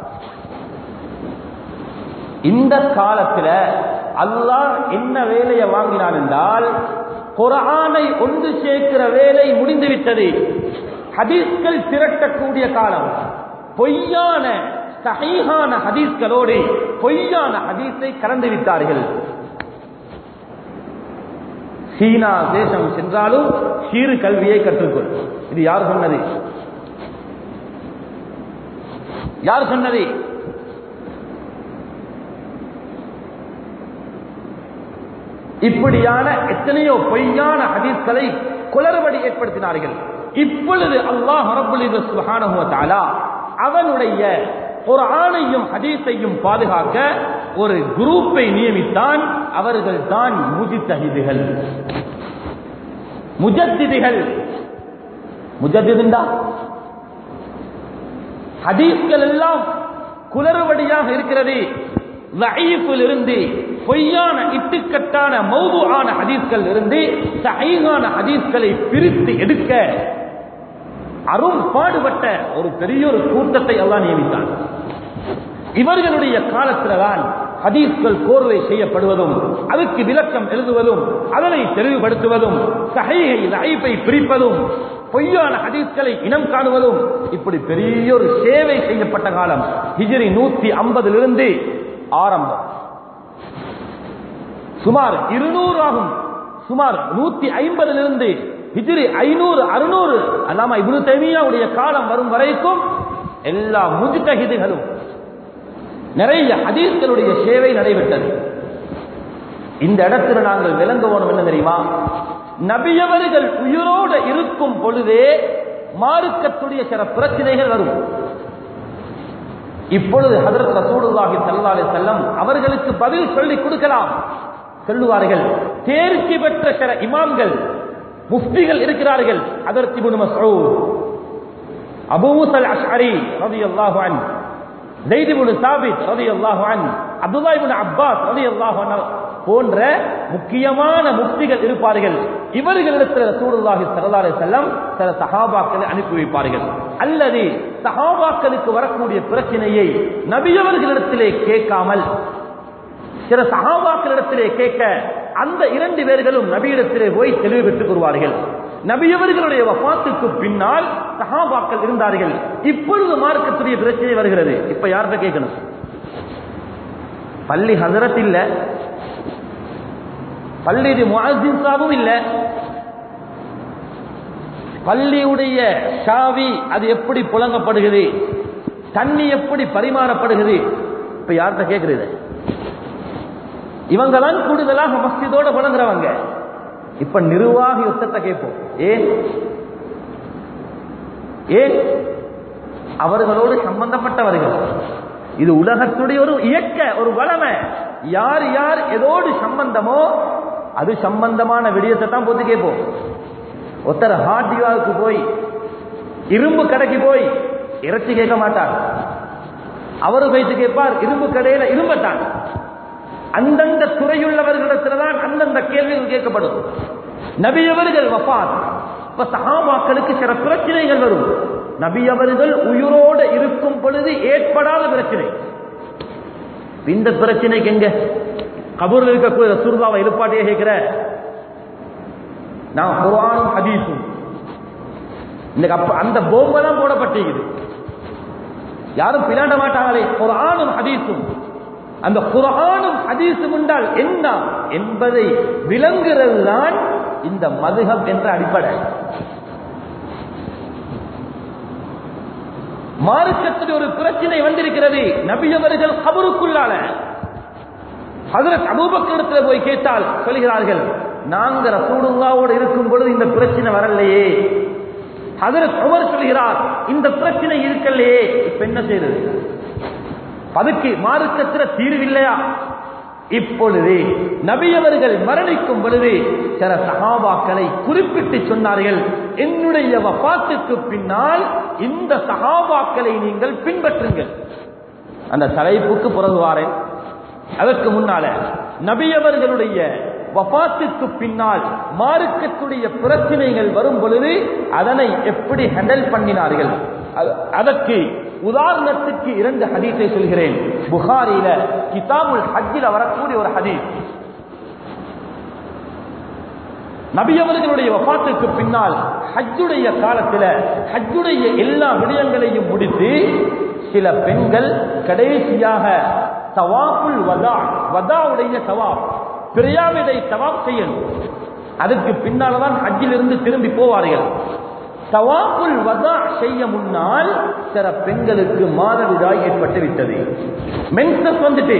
இந்த காலத்துல அல்லாஹ் என்ன வேலையை வாங்கினான் என்றால் குரானை ஒன்று சேர்க்கிற வேலை முடிந்துவிட்டது ஹதீஸ்கள் திரட்டக்கூடிய காலம் பொய்யான சகையான ஹதீஸ்களோடு பொய்யான ஹதீஸை கலந்து விட்டார்கள் சீனா தேசம் சென்றாலும் சீறு கல்வியை கற்றுக்கொள் இது யார் சொன்னது யார் சொன்னது இப்படியான எத்தனையோ பொய்யான ஹதீஸ்களை குளறுபடி ஏற்படுத்தினார்கள் இப்பொழுது அல்லாஹ் ரபுல்ல அவனுடைய ஒரு ஆணையும் ஹதீஸையும் பாதுகாக்க ஒரு குரூப்பை நியமித்தான் அவர்கள் தான் முஜித்தஹிதுகள் முஜத்திதிகள் முஜத்திதுண்டா ஹதீஸ்கள் எல்லாம் குளறுபடியாக இருக்கிறது லஈஃபில் இருந்து பொய்யான இட்டுக்கட்டான மௌதுவான ஹதீஸ்கள் இருந்து சஹீஹான ஹதீஸ்களை பிரித்து எடுக்க அரும் பாடுபட்ட ஒரு பெரிய ஒரு கூட்டத்தை எல்லாம் நியமித்தான் இவர்களுடைய காலத்தில்தான் ஹதீஸ்கள் கோர்வை செய்யப்படுவதும் அதுக்கு விளக்கம் எழுதுவதும் அதனை தெளிவுபடுத்துவதும் சகையை லைஃபை பிரிப்பதும் பொய்யான ஹதீஸ்களை இனம் காணுவதும் இப்படி பெரிய ஒரு சேவை செய்யப்பட்ட காலம் ஹிஜிரி நூத்தி ஐம்பதிலிருந்து ஆரம்பம் சுமார் இருநூறு ஆகும் சுமார் நூத்தி ஐம்பதிலிருந்து ஹிஜிரி ஐநூறு அறுநூறு அல்லாம இப்னு தைமியாவுடைய காலம் வரும் வரைக்கும் எல்லா முஜ்தஹிதுகளும் நிறைய ஹதீஸ்களுடைய சேவை நடைபெற்றது இந்த இடத்துல நாங்கள் விளங்க வேணும் என்ன தெரியுமா நபியவர்கள் உயிரோடு இருக்கும் பொழுதே மார்க்கத்துடைய சில பிரச்சனைகள் வரும் இப்பொழுது ஹதரத் ரசூலுல்லாஹி ஸல்லல்லாஹு அலைஹி வஸல்லம் அவர்களுக்கு பதில் சொல்லி கொடுக்கலாம் சொல்லுவார்கள் தேர்ச்சி பெற்ற சில இமாம்கள் முஃப்திகள் இருக்கிறார்கள் அதற்கு Ibn Masood Abu Musal Ashari ரலியல்லாஹு அன்ஹு ஜெயித் இப்னு சாபித் ரலியல்லாஹு அன்ஹு அப்துல்லாஹ் இப்னு அப்பாஸ் ரலியல்லாஹு அன்ஹு போன்ற முக்கியமான முஃப்திகள் இருப்பார்கள் இவர்களிடத்தில் ரசூலுல்லாஹி ஸல்லல்லாஹு அலைஹி வஸல்லம் சில சஹாபாக்களை அனுப்பி வைப்பார்கள் அல்லது சஹாபாக்களுக்கு வரக்கூடிய பிரச்சனையை நபியவர்களிடத்திலே கேட்காமல் சில சகாபாக்களிடத்திலே கேட்க அந்த இரண்டு பேர்களும் நபியிடத்திலே போய் தெளிவு பெற்றுக் கொள்வார்கள் நபியவர்களுடைய வபாத்துக்கு பின்னால் சகாபாக்கள் இருந்தார்கள் இப்பொழுது மார்க்கத்துடைய பிரச்சனை வருகிறது இப்ப யார்கிட்ட கேட்கணும் பள்ளி ஹசரத் இல்ல பள்ளி முஅஸ்ஸின் சாபும் இல்ல பள்ளியுடைய சாவி அது எப்படி புழங்கப்படுகிறது தண்ணி எப்படி பரிமாறப்படுகிறது இப்ப யார்கிட்ட கேட்கிறது இவங்க தான் கூடுதலாக மஸ்ஜிதோட புழங்குறவங்க இப்ப நிர்வாகி யுத்தத்தை கேட்போம் ஏன் ஏன் அவர்களோடு சம்பந்தப்பட்டவர்கள் இது உலகத்துடைய ஒரு இயக்க ஒரு வளமை யார் யார் எதோடு சம்பந்தமோ அது சம்பந்தமான விடயத்தை தான் போட்டு கேட்போம் ஒருத்தர் ஹார்டிவாவுக்கு போய் இரும்பு கடைக்கு போய் இறைச்சி கேட்க மாட்டார் அவரு வைத்து கேட்பார் இரும்பு கடையில இரும்பத்தான் அந்தந்த துறையுள்ளவர்களிடத்துலதான் அந்தந்த கேள்விகள் கேட்கப்படும் நபி அவர்கள் வஃபாத் இப்ப சஹாபாக்களுக்கு சில பிரச்சனைகள் வரும் நபி அவர்கள் உயிரோடு இருக்கும் பொழுது ஏற்படாத பிரச்சனை இந்த பிரச்சனைக்கு எங்க கபூர்ல இருக்கக்கூடிய ரசூலுல்லாவை எழுப்பாட்டியே கேட்கிற நான் குர்ஆனும் ஹதீஸும் இன்னைக்கு அப்ப அந்த பொம்மை தான் போடப்பட்டிருக்குது யாரும் பிளாண்ட மாட்டாங்களே குர்ஆனும் ஹதீஸும் அந்த குர்ஆனும் ஹதீஸும் என்றால் என்ன என்பதை விளங்குறது தான் இந்த மதுகம் என்ற அடிப்படை மார்க்கத்தில் ஒரு பிரச்சனை வந்திருக்கிறது நபி அவர்கள் கபருக்குள்ளால ஹதரத் அபூபக்கரிடத்துல போய் கேட்டால் சொல்கிறார்கள் நாங்க ரசூலுல்லாவோடு இருக்கும் பொழுது இந்த பிரச்சனை வரலையே ஹதரத் உமர் சொல்கிறார் இந்த பிரச்சனை இருக்கலையே இப்ப என்ன செய்யறது அதுக்கு மார்க்கத்தில தீர்வில்லையா இப்பொழுது நபியவர்கள் மரணிக்கும் பொழுது சில சகாபாக்களை குறிப்பிட்டு சொன்னார்கள் என்னுடைய வபாத்துக்கு பின்னால் இந்த சகாபாக்களை நீங்கள் பின்பற்றுங்கள் அந்த தலைப்புக்கு பிறகு வாரேன் அதற்கு முன்னால நபியவர்களுடைய வபாத்துக்கு பின்னால் மார்க்கத்துடைய பிரச்சனைகள் வரும் பொழுது அதனை எப்படி ஹேண்டில் பண்ணினார்கள் அ- அதற்கு உதாரணத்துக்கு இரண்டு ஹதீஸை சொல்கிறேன் புகாரில கிதாபுல் ஹஜ்ஜில வரக்கூடிய ஒரு ஹதீஸ் நபி அவர்களுடைய வபாத்துக்கு பின்னால் ஹஜ்ஜுடைய காலத்தில் ஹஜ்ஜுடைய எல்லா விடயங்களையும் முடித்து சில பெண்கள் கடைசியாக தவாப்புல் வதா வதாவுடைய தவாப் பிரியாவிடை தவாப் செய்யணும் அதுக்கு பின்னால்தான் ஹஜ்ஜிலிருந்து திரும்பி போவார்கள் தவாப்புல் வதா செய்ய முன்னால் சில பெண்களுக்கு மாதவிடாய் ஏற்பட்டு விட்டது மென்சஸ் வந்துட்டு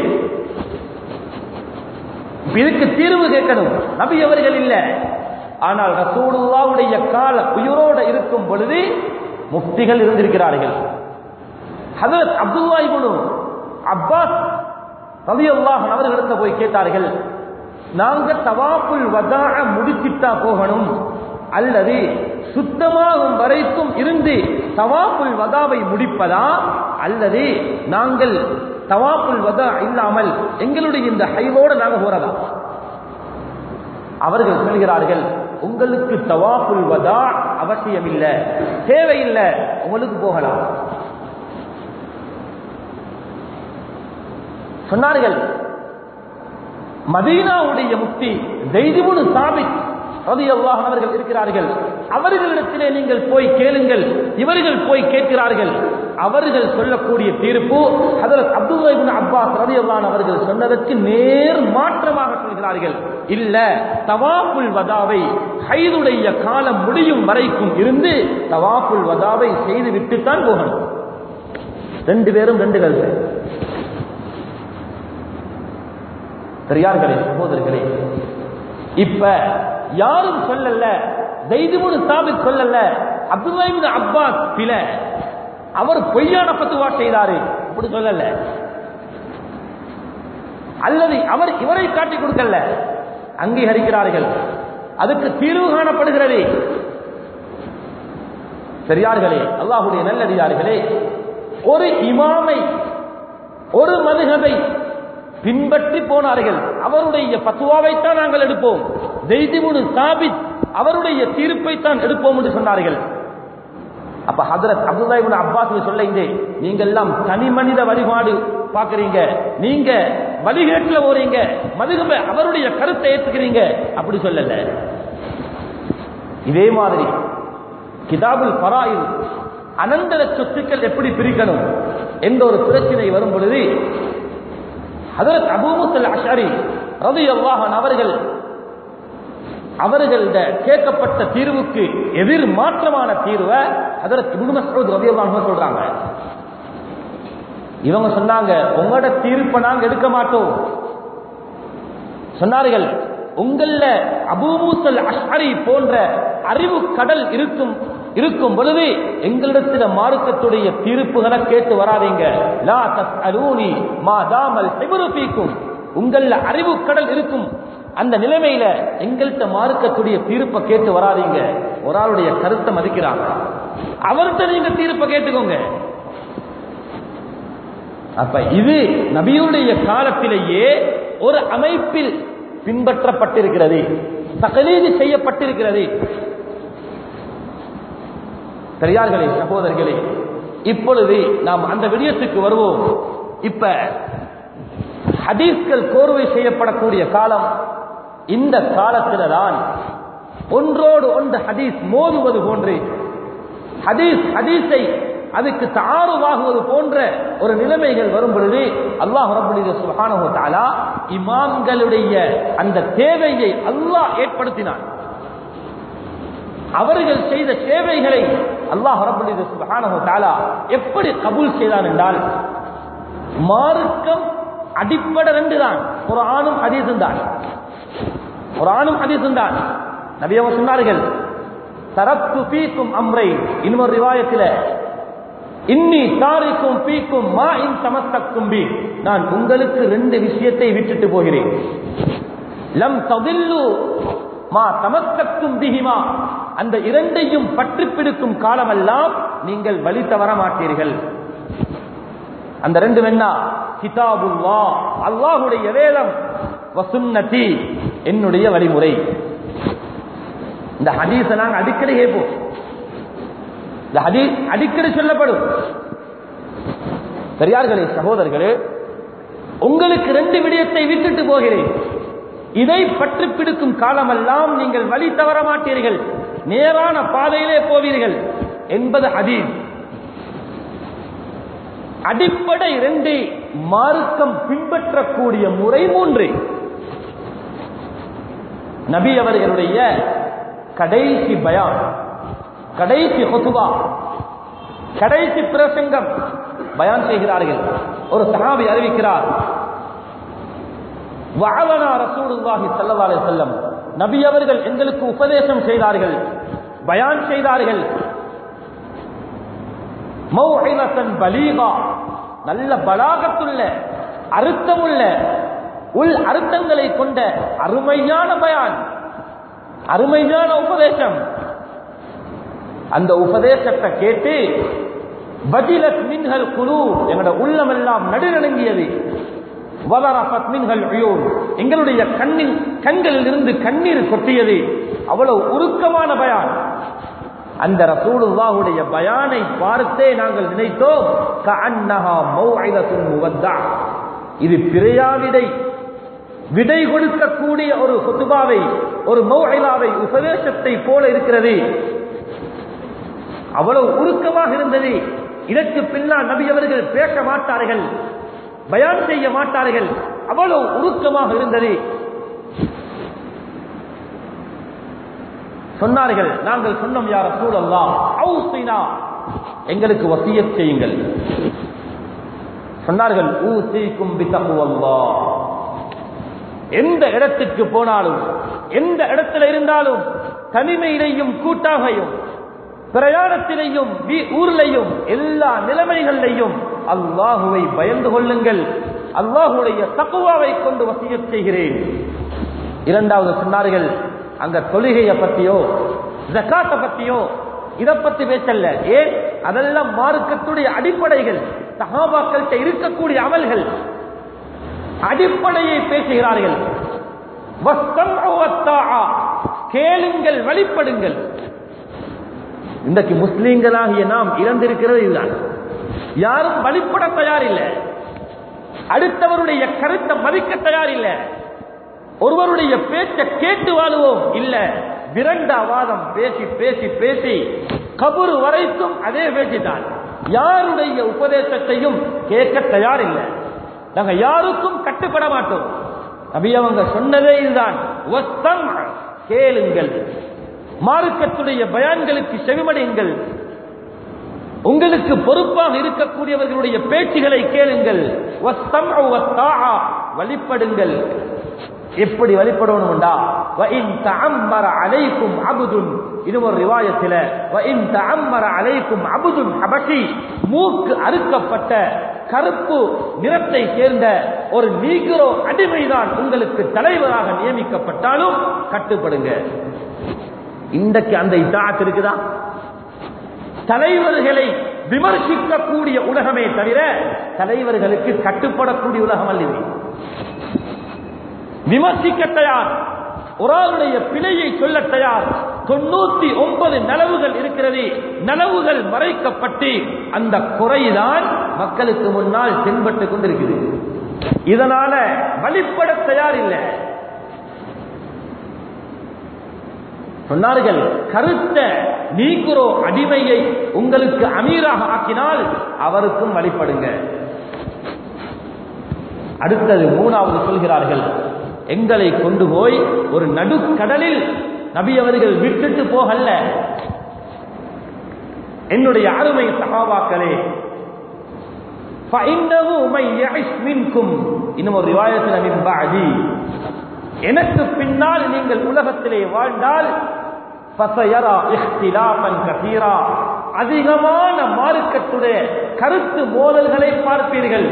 இதுக்கு தீர்வு கேட்கணும் நபி அவர்கள் இல்ல ஆனால் ரசூலுல்லாவுடைய கால உயிரோடு இருக்கும் பொழுது முஃப்திகள் இருந்திருக்கிறார்கள் ஹதரத் அப்துல்லா இப்னு அப்பாஸ் ரலியல்லாஹு அவர்களிடத்துல போய் கேட்டார்கள் நாங்க தவாப்புல் வதாஅ முடிச்சிட்டா போகணும் அல்லது சுத்தமாகும் வரைக்கும் இருந்து தவாப்புல் வதாவை முடிப்பதா அல்லது நாங்கள் தவாப்புல் வதா இல்லாமல் எங்களுடைய இந்த ஹைவோட நாங்க போறதா அவர்கள் சொல்கிறார்கள் உங்களுக்கு தவாப்புல் வதா அவசியம் இல்லை தேவையில்லை உங்களுக்கு போகலாம் சொன்னார்கள் மதீனாவுடைய முக்தி ஜெய்திபுனு சாபித் ரலியல்லாஹு அவர்கள் இருக்கிறார்கள் அவர்களிடத்திலே நீங்கள் போய் கேளுங்கள் இவர்கள் போய் கேட்கிறார்கள் அவர்கள் சொல்லக்கூடிய தீர்ப்பு ஹதரத் அப்துல்லா இப்னு அப்பாஸ் ரலியல்லாஹு அவர்கள் சொன்னதற்கு நேர் மாற்றமாக சொல்கிறார்கள் இல்ல தவாப்புல் வதாவை ஹைதுடைய காலம் முடியும் வரைக்கும் இருந்து தவாப்புல் வதாவை செய்து விட்டுத்தான் போகணும் ரெண்டு பேரும் ரெண்டு கருத்து பெரியார்களே சகோதரர்களே இப்ப யாரும் சொல்லல ஜெய்துமுனு சாபித் சொல்லல அப்துல்லாஹிபின் அப்பாஸ் பில அவர் பொய்யான பத்துவா செய்தாரு அப்படி சொல்லல அல்லது அவர் இவரை காட்டி கொடுக்கல அங்கீகரிக்கிறார்கள் அதுக்கு தீர்வு காணப்படுகிறது பெரியார்களே அல்லாஹுடைய நல்லடியார்களே ஒரு இமாமை ஒரு மதுகபை பின்பற்றி போனார்கள் அவருடைய பத்துவாவைத்தான் நாங்கள் எடுப்போம் ஜெய்திமுனு சாபித் அவருடைய தீர்ப்பைத்தான் எடுப்போம் என்று சொன்னார்கள் அப்ப ஹதரத் அப்துல்லா இப்னு அப்பாஸ் சொல்ல இங்கே நீங்க எல்லாம் தனி மனித வழிபாடு பாக்குறீங்க நீங்க வழிகேட்டுல போறீங்க மதுகப அவருடைய கருத்தை ஏத்துக்கிறீங்க அப்படி சொல்லல இதே மாதிரி கிதாபுல் பராயில் அனந்தர சொத்துக்கள் எப்படி பிரிக்கணும் என்ற ஒரு பிரச்சனை வரும் பொழுது ஹதரத் அபூமுசல் அஷாரி ரவி அல்லாஹன் அவர்கள் அவர்கள்ட கேட்கப்பட்ட தீர்வுக்கு எதிர் மாற்றமான தீர்வை ஹதரத் இப்னு மஸ்ஊத் ரவி அல்லாஹ் சொல்றாங்க இவங்க சொன்னாங்க உங்களோட தீர்ப்பை நாங்க எடுக்க மாட்டோம் சொன்னார்கள் உங்கள அபூமூசல் அஷ்அரி போன்ற அறிவு கடல் இருக்கும் இருக்கும் பொழுது எங்களிடத்தில் மார்க்கத்துடைய தீர்ப்புகளை கேட்டு வராதீங்க லா தஸ்அலூனி மா தாமல் ஹிப்ரு ஃபீக்கும் உங்கள அறிவு கடல் இருக்கும் அந்த நிலைமையில எங்கள்கிட்ட மார்க்கத்துடைய தீர்ப்பை கேட்டு வராதீங்க ஒரு ஆளுடைய கருத்தை மதிக்கிறாங்க அவர்கிட்ட நீங்க தீர்ப்பை கேட்டுக்கோங்க அப்ப இது நபியுடைய காலத்திலேயே ஒரு அமைப்பில் பின்பற்றப்பட்டிருக்கிறது தகலீது செய்யப்பட்டிருக்கிறது பெரியார்களே சகோதரர்களே இப்பொழுது நாம் அந்த விடயத்துக்கு வருவோம் இப்ப ஹதீஸ்கள் கோர்வை செய்யப்படக்கூடிய காலம் இந்த காலத்தில தான் ஒன்றோடு ஒன்று ஹதீஸ் மோதுவது போன்று ஹதீஸ் ஹதீஸை அதுக்கு தாறுவாகுவது போன்ற ஒரு நிலைமைகள் வரும் பொழுது அல்லாஹ் ரபுல் சுஹானஹு தஆலா இமாம்களுடைய அந்த தேவையை அல்லாஹ் ஏற்படுத்தினான் அவர்கள் செய்த சேவைகளை அல்லாஹ் ரபுல் சுஹானஹு தஆலா எப்படி கபூல் செய்தான் என்றால் மார்க்கம் அடிப்படை ரெண்டு தான் ஒரு ஆணும் ஹதீஸும் தான் ஒரு ஆணும் ஹதீஸும் தான் நபி அவங்க சொன்னார்கள் தரத்து பீக்கும் அம்ரை இன்னொரு ரிவாயத்தில் இன்னி தாரிக்கும் பீக்கும் மா இன் தமத்தக்கும் பி நான் உங்களுக்கு ரெண்டு விஷயத்தை விட்டுட்டு போகிறேன் லம் தவில்லு மா தமத்தக்கும் பிகிமா அந்த இரண்டையும் பற்றி பிடிக்கும் காலமெல்லாம் நீங்கள் வழி தவற மாட்டீர்கள் அந்த ரெண்டு வேணா கிதாபுல்லா அல்லாஹுடைய வேதம் வசுன்னதி என்னுடைய வழிமுறை இந்த ஹதீஸ நாங்க அடிக்கடி கேட்போம் இந்த ஹதீஸ் அடிக்கடி சொல்லப்படும் பெரியார்களே சகோதரர்களே உங்களுக்கு ரெண்டு விடயத்தை விட்டுட்டு போகிறேன் இதை பற்றி பிடிக்கும் காலமெல்லாம் நீங்கள் வழி தவற மாட்டீர்கள் நேரான பாதையிலே போவீர்கள் என்பது ஹதீஸ் அடிப்படை இரண்டு மார்க்கம் பின்பற்றக்கூடிய முறை மூன்று நபி அவர்களுடைய கடைசி பயான் கடைசி ஹொசுவா கடைசி பிரசங்கம் பயான் செய்கிறார்கள் ஒரு சஹாபி அறிவிக்கிறார் வாழனா ரசூலுல்லாஹி ஸல்லல்லாஹு அலைஹி வஸல்லம் நபி அவர்கள் எங்களுக்கு உபதேசம் செய்தார்கள் பயான் செய்தார்கள் மௌஇலத்தன் பலீகா நல்ல பலாகத்துள்ள அர்த்தமுள்ள உள் அர்த்தங்களை கொண்ட அருமையான பயான் அருமையான உபதேசம் அந்த உபதேசத்தை கேட்டு பஜிலத் மின்ஹல் குழு எங்களோட உள்ளம் எல்லாம் நடுநடுங்கியது வலரபத் மின்ஹல் உயூன் எங்களுடைய கண்ணின் கண்களில் இருந்து கண்ணீர் கொட்டியது அவ்வளவு உருக்கமான பயான் அந்த ரசூலுல்லாஹுடைய பயானை பார்த்தே நாங்கள் நினைத்தோம் கஅன்னஹா மௌஇதத்துன் முவத்தா இது பிறையாவிடை விடை கொடுக்கக்கூடிய ஒரு ஹுத்துபாவை ஒரு மௌஇலாவை உபதேசத்தை போல இருக்கிறது அவ்வளவு உருக்கமாக இருந்தது இதற்கு பின்னால் நபி அவர்கள் பேச மாட்டார்கள் பயான் செய்ய மாட்டார்கள் அவ்வளவு உருக்கமாக இருந்தது சொன்னார்கள் நாங்கள் சொன்னோம் யார சூழல்லா அவுசினா எங்களுக்கு வசியத் செய்யுங்கள் சொன்னார்கள் ஊசிக்கும் பித்தகுவல்லா எந்த இடத்திற்கு போனாலும் எந்த இடத்துல இருந்தாலும் தனிமையிலையும் கூட்டாகையும் பிரயாணத்திலையும் ஊர்லையும் எல்லா நிலைமைகளிலையும் அல்லாஹுவை பயந்து கொள்ளுங்கள் அல்லாஹுடைய தக்குவாவை கொண்டு வசியத் செய்கிறேன் இரண்டாவது சொன்னார்கள் அங்க தொழுகையை பத்தியோ ஜக்காத்தை பத்தியோ இதை பத்தி பேசல்ல ஏன் அதெல்லாம் மார்க்கத்துடைய அடிப்படைகள் சகாபாக்கள்கிட்ட இருக்கக்கூடிய அமல்கள் அடிப்படையை பேசுகிறார்கள் கேளுங்கள் வழிபடுங்கள் இன்றைக்கு முஸ்லீம்களாகிய நாம் இறந்திருக்கிறது இதுதான் யாரும் வழிபட தயாரில்லை அடுத்தவருடைய கருத்தை மதிக்க தயாரில்லை ஒருவருடைய பேச்ச கேட்டு வாழுவோம் இல்ல விரண்டாவாதம் பேசி பேசி பேசி கபுரு வரைக்கும் அதே பேசித்தான் யாருடைய உபதேசத்தையும் கேட்க தயாரில்லை நாங்க யாருக்கும் கட்டுப்பட மாட்டோம் நபி அவங்க சொன்னதே இதுதான் கேளுங்கள் மார்க்கத்துடைய பயான்களுக்கு செவிமடையுங்கள் உங்களுக்கு பொறுப்பாக இருக்கக்கூடியவர்களுடைய பேச்சுகளை கேளுங்கள் வழிபடுங்கள் எப்படி வழிபடணும்டா அலைக்கும் அபுதுன் இது ஒரு ரிவாயத்தில் அலைக்கும் அபுதுன் அபசி மூக்கு அறுக்கப்பட்ட கருப்பு நிறத்தை சேர்ந்த ஒரு நீக்ரோ அடிமைதான் உங்களுக்கு தலைவராக நியமிக்கப்பட்டாலும் கட்டுப்படுங்க இன்றைக்கு அந்த இதாத் இருக்குதா தலைவர்களை விமர்சிக்கக்கூடிய உலகமே தவிர தலைவர்களுக்கு கட்டுப்படக்கூடிய உலகம் அல்ல இது விமர்சிக்க தயார் ஒரு ஆளுடைய பிழையை சொல்ல தயார் தொண்ணூத்தி ஒன்பது நலவுகள் இருக்கிறது நலவுகள் மறைக்கப்பட்டு அந்த குறைதான் மக்களுக்கு முன்னால் தென்பட்டு கொண்டிருக்குது இதனால வழிபட தயார் இல்லை சொன்னார்கள் கருத்த நீக்குரோ அடிமையை உங்களுக்கு அமீராக ஆக்கினால் அவருக்கும் வழிபடுங்க அடுத்தது மூணாவது சொல்கிறார்கள் எங்களை கொண்டு போய் ஒரு நடுக்கடலில் நபி அவர்கள் விட்டுட்டு போகல்ல என்னுடைய அருமை சகாபாக்களே فإنه من يعش منكم இன்னும் ஒரு ரிவாயத்தில் மின் بعدي எனக்கு பின்னால் நீங்கள் உலகத்திலே வாழ்ந்தால் فسيرى اختلافا كثيرا அதிகமான மார்க்கத்துடைய கருத்து மோதல்களை பார்ப்பீர்கள்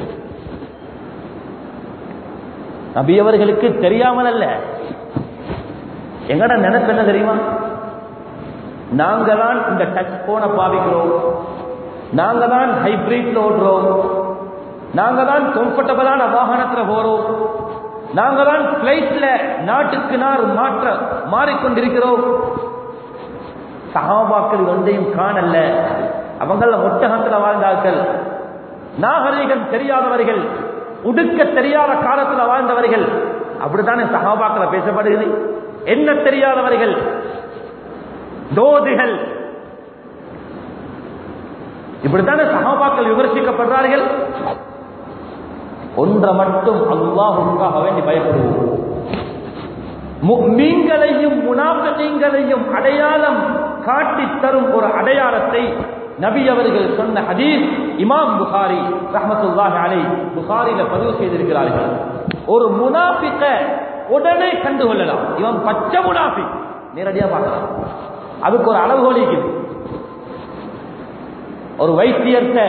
நபி அவர்களுக்கு தெரியாமல் அல்ல எங்கட நினைப்பு என்ன தெரியுமா நாங்க தான் இந்த டச் போனை பாவிக்கிறோம் நாங்க தான் ஹைபிரிட்ல ஓடுறோம் நாங்க தான் கம்ஃபர்டபுளான வாகனத்துல போறோம் நாங்க தான் பிளைட்ல நாட்டுக்கு நார் மாற்ற மாறிக்கொண்டிருக்கிறோம் சகாபாக்கள் ஒன்றையும் காணல அவங்கள ஒட்டகத்துல வாழ்ந்தார்கள் நாகரீகம் தெரியாதவர்கள் உடுக்க தெரியாத காலத்துல வாழ்ந்தவர்கள் அப்படித்தானே சகாபாக்களை பேசப்படுகிறது என்ன தெரியாதவர்கள் தோதிகள் இப்படித்தானே சகாபாக்கள் விமர்சிக்கப்படுறார்கள் ஒன்றை மட்டும் அல்லாஹுக்காக வேண்டி பயப்படுவோம் மீன்களையும் முனாஃபிகீங்களையும் அடையாளம் காட்டி தரும் ஒரு அடையாளத்தை நபி அவர்கள் சொன்ன ஹதீஸ் இமாம் புகாரி ரஹமத்துல்லாஹி அலை புகாரில பதிவு செய்திருக்கிறார்கள் ஒரு முனாஃபிக்க உடனே கண்டுகொள்ளலாம் இவன் பச்சை முனாஃபி நேரடியா பார்க்கலாம் அதுக்கு ஒரு அளவுகோல் இருக்குது ஒரு வைத்தியர்கிட்ட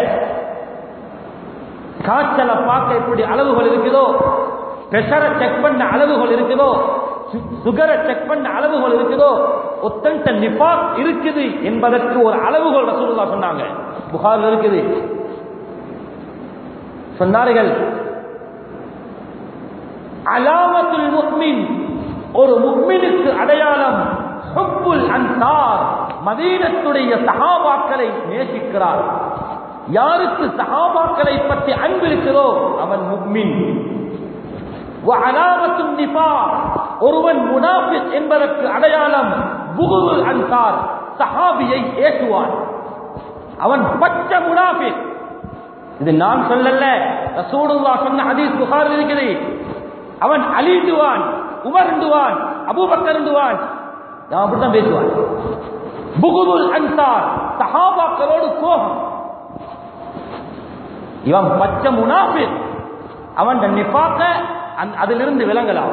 காய்ச்சலை பார்க்க எப்படி அளவுகள் இருக்குதோ பிரஷரை செக் பண்ண அளவுகள் இருக்குதோ சுகரை செக் பண்ண அளவுகள் இருக்குதோ ஒத்தன்ட்ட நிபாக் இருக்குது என்பதற்கு ஒரு அளவுகோல் ரசூலுல்லா சொன்னாங்க புகார் இருக்குது சொன்னார்கள் அலாமத்துல் முக்மின் ஒரு முக்மினுக்கு அடையாளம் ஹுப்புல் அன்சார் மதீனத்துடைய சகாபாக்களை நேசிக்கிறார் யாருக்கு சகாபாக்களை பற்றி அன்பு இருக்கிறதோ அவன் முக்மின் அலாமத்தும் நிபா ஒருவன் முனாஃபிக் என்பதற்கு அடையாளம் புகுது அன்சார் சஹாபியை ஏசுவான் அவன் பச்சை முனாஃபிக் இது நான் சொல்லல ரசூலுல்லா சொன்ன ஹதீஸ் புகார் இருக்குது அவன் அலிந்துவான் உமர்ந்துவான் அபூபக்கருந்துவான் அவன் அப்படித்தான் பேசுவான் புகுதுல் அன்சார் சஹாபாக்களோடு கோபம் இவன் பச்சை முனாஃபிக் அவன் நிப்பாக்க அதிலிருந்து விளங்கலாம்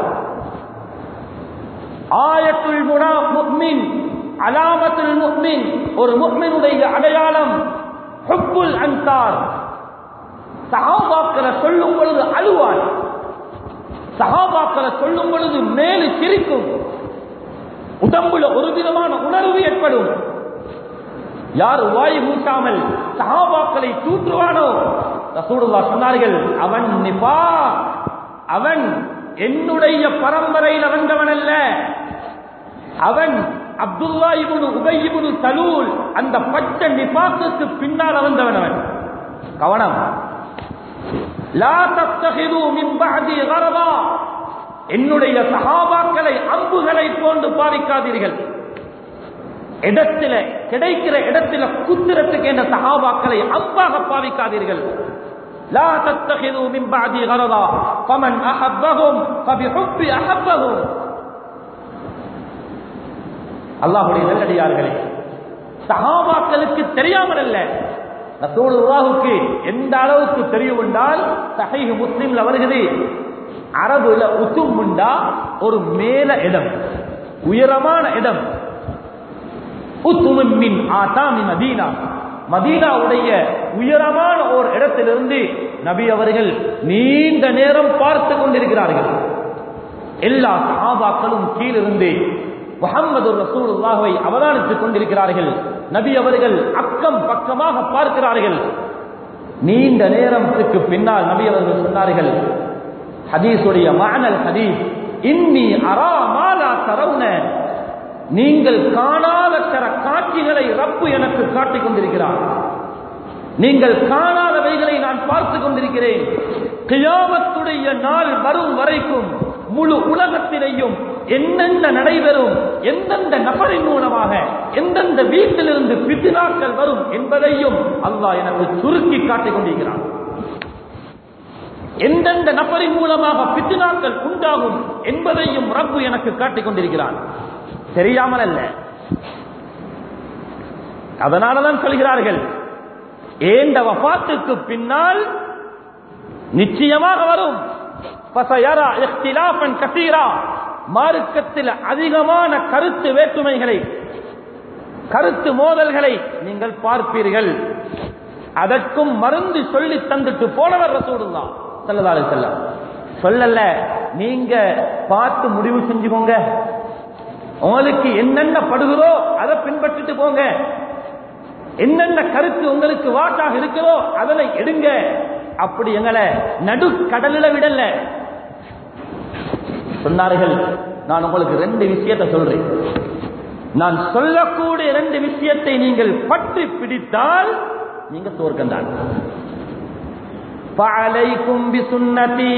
ஆயத்துல் முனா முக்மின் அலாமத்துல் முக்மின் ஒரு முக்மினுடைய அடையாளம் ஹுப்புல் அன்சார் சஹாபாக்களை சொல்லும் பொழுது அழுவான் சஹாபாக்களை சொல்லும் பொழுது மேலு சிரிக்கும் உடம்புல ஒரு விதமான உணர்வு ஏற்படும் யார் வாய் மூட்டாமல் சஹாபாக்களை தூற்றுவானோ ரசூலுல்லா சொன்னார்கள் அவன் நிபா அவன் என்னுடைய பரம்பரையில் வந்தவன் அல்ல அவன் அப்துல்லா இபுனு உபயிபுனு தலூல் அந்த பச்சை நிபாத்துக்கு பின்னால் வந்தவன் அவன் கவனம் லா தத்தகிது மின் பஅதி கரதா என்னுடைய சஹாபாக்களை அம்புகளை போன்று பாவிக்காதீர்கள் இடத்தில கிடைக்கிற இடத்தில குத்திரத்துக்கு என்ற சஹாபாக்களை அம்பாக பாவிக்காதீர்கள் لا تتخذوا من بعدي غرضا فمن احبهم فبحب احبهم அல்லாஹுடைய நல்லடியார்களே சஹாபாக்களுக்கு தெரியாமல் அல்ல ரசூலுல்லாஹுக்கு எந்த அளவுக்கு தெரியும் என்றால் சஹீஹ் முஸ்லிம்ல வருகிறது அரபுல உத்தும் உண்டா ஒரு மேல இடம் உயரமான இடம் உத்துமின் மின் ஆசாமி மதீனா மதீனாவுடைய உயரமான ஒரு இடத்திலிருந்து நபி அவர்கள் நீண்ட நேரம் பார்த்து கொண்டிருக்கிறார்கள் எல்லா சஹாபாக்களும் கீழிருந்து முகமது ரசூலுல்லாஹை அவதானித்துக் கொண்டிருக்கிறார்கள் நபி அவர்கள் அக்கம் பக்கமாக பார்க்கிறார்கள் நீண்ட நேரத்துக்கு பின்னால் நபி அவர்கள் சொன்னார்கள் ஹதீஸுடைய மானல் ஹதீஸ் இன்னி அரா மாலா தரவுன நீங்கள் காணாத சில காட்சிகளை ரப்பு எனக்கு காட்டிக் கொண்டிருக்கிறார் நீங்கள் காணாதவைகளை நான் பார்த்துக் கொண்டிருக்கிறேன் கியாமத்துடைய நாள் வரும் வரைக்கும் முழு உலகத்திலேயும் என்னென்ன நடைபெறும் எந்தெந்த நபரின் மூலமாக எந்தெந்த வீட்டிலிருந்து பித்தினாக்கள் வரும் என்பதையும் அல்லாஹ் எனக்கு சுருக்கி காட்டிக் கொண்டிருக்கிறான் எந்தெந்த நபரின் மூலமாக பித்தினாக்கள் உண்டாகும் என்பதையும் ரப்பு எனக்கு காட்டிக் கொண்டிருக்கிறான் தெரியாமல் அல்ல அதனாலதான் சொல்கிறார்கள் ஏந்த வபாத்துக்கு பின்னால் நிச்சயமாக வரும் ஃபசயரா இஃப்திலாஃபன் கசீரா மார்க்கத்தில் அதிகமான கருத்து வேற்றுமைகளை கருத்து மோதல்களை நீங்கள் பார்ப்பீர்கள் அதற்கும் மருந்து சொல்லி தந்துட்டு போனவர் ரசூலுல்லா ஸல்லல்லாஹு அலைஹி வஸல்லம் சொல்லல நீங்க பார்த்து முடிவு செஞ்சுக்கோங்க உங்களுக்கு என்னென்ன படுகிறோ அதை பின்பற்றிட்டு போங்க என்னென்ன கருத்து உங்களுக்கு வாட்டாக இருக்கிறோ அதனை எடுங்க அப்படி எங்களை நடு கடலில் விடல சொன்னார்கள் நான் உங்களுக்கு ரெண்டு விஷயத்தை சொல்றேன் நான் சொல்லக்கூடிய ரெண்டு விஷயத்தை நீங்கள் பற்றி பிடித்தால் நீங்க தோற்கந்தான் பாலைக்கும் சுன்னதி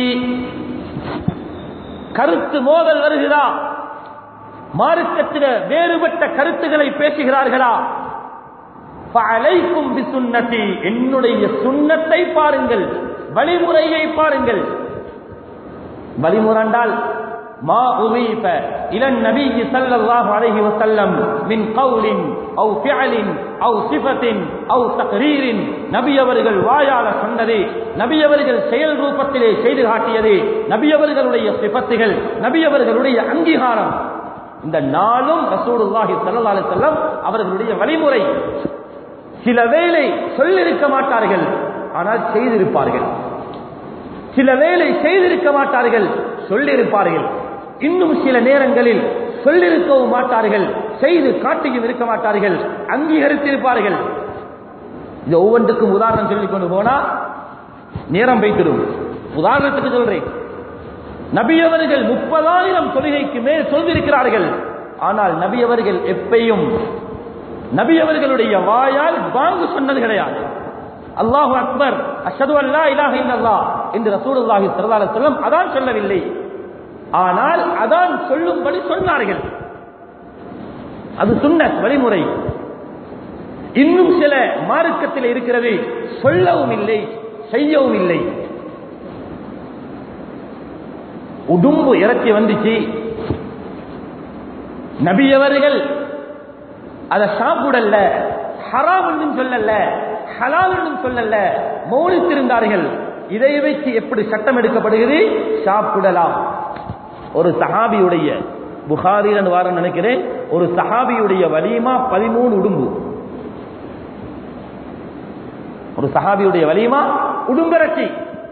கருத்து மோதல் வருகிறா மார்க்கத்தில வேறுபட்ட கருத்துக்களை பேசுகிறார்களா பாலைக்கும் சுன்னதி என்னுடைய சுண்ணத்தை பாருங்கள் வழிமுறையை பாருங்கள் வழிமுறண்டால் ما أضيف إلى النبي صلى الله عليه وسلم من قول أو فعل أو صفة أو تقرير நபி அவர்கள் வாயால சொன்னது நபி அவர்கள் செயல் ரூபத்திலே செய்து காட்டியது நபி அவர்களுடைய சிபத்துகள் நபி அவர்களுடைய அங்கீகாரம் இந்த நாளும் ரசூலுல்லாஹி ஸல்லல்லாஹு அலைஹி வஸல்லம் அவர்களுடைய வழிமுறை சில வேளை சொல்லிருக்க மாட்டார்கள் ஆனால் செய்திருப்பார்கள் சில வேளை செய்திருக்க மாட்டார்கள் சொல்லியிருப்பார்கள் இன்னும் சில நேரங்களில் சொல்லிருக்கவும் மாட்டார்கள் செய்து காட்டியும் இருக்க மாட்டார்கள் அங்கீகரித்திருப்பார்கள் இது ஒவ்வொன்றுக்கும் உதாரணம் சொல்லிக் கொண்டு போனா நேரம் வைத்திடும் உதாரணத்துக்கு சொல்றேன் நபியவர்கள் முப்பதாயிரம் தொழுகைக்கு மேல் சொல்லிருக்கிறார்கள் ஆனால் நபியவர்கள் எப்பையும் நபியவர்களுடைய வாயால் வாங்கு சொன்னது கிடையாது அல்லாஹு அக்பர் அஷது அல்லா இலாஹ இல்லல்லாஹ் என்று ரசூலுல்லாஹி ஸல்லல்லாஹு அலைஹி வஸல்லம் அதான் சொல்லவில்லை ஆனால் அதான் சொல்லும்படி சொன்னார்கள் அது சுன்னத் வழிமுறை இன்னும் சில மார்க்கத்தில் இருக்கிறது சொல்லவும் இல்லை செய்யவும் இல்லை உடும்பு இறக்கி வந்துச்சு நபியவர்கள் அதை சாப்பிடல ஹராம் என்றும் சொல்லல ஹலால் என்றும் சொல்லல மௌனித்திருந்தார்கள் இதை வைத்து எப்படி சட்டம் எடுக்கப்படுகிறது சாப்பிடலாம் ஒரு சஹாபியுடைய புகாரில் வாரம் நினைக்கிறேன் ஒரு சஹாபியுடைய வலிமா பதிமூணு உடும்பு ஒரு சஹாபியுடைய வலிமா உடும்பரட்சி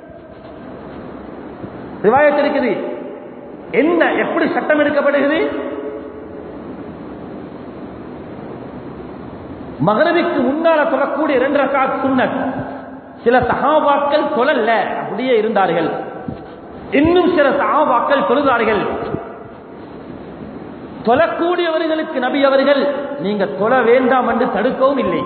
ரிவாயத் இருக்குது என்ன எப்படி சட்டம் எடுக்கப்படுகிறது மகரவிக்கு முன்னால சொல்லக்கூடிய இரண்டு ரகாத் சுன்னத் சில சகாபாக்கள் தொழல்ல அப்படியே இருந்தார்கள் இன்னும் சில சகாபாக்கள் தொழுதார்கள் தொழக்கூடியவர்களுக்கு நபி அவர்கள் நீங்க தொழ வேண்டாம் என்று தடுக்கவும் இல்லை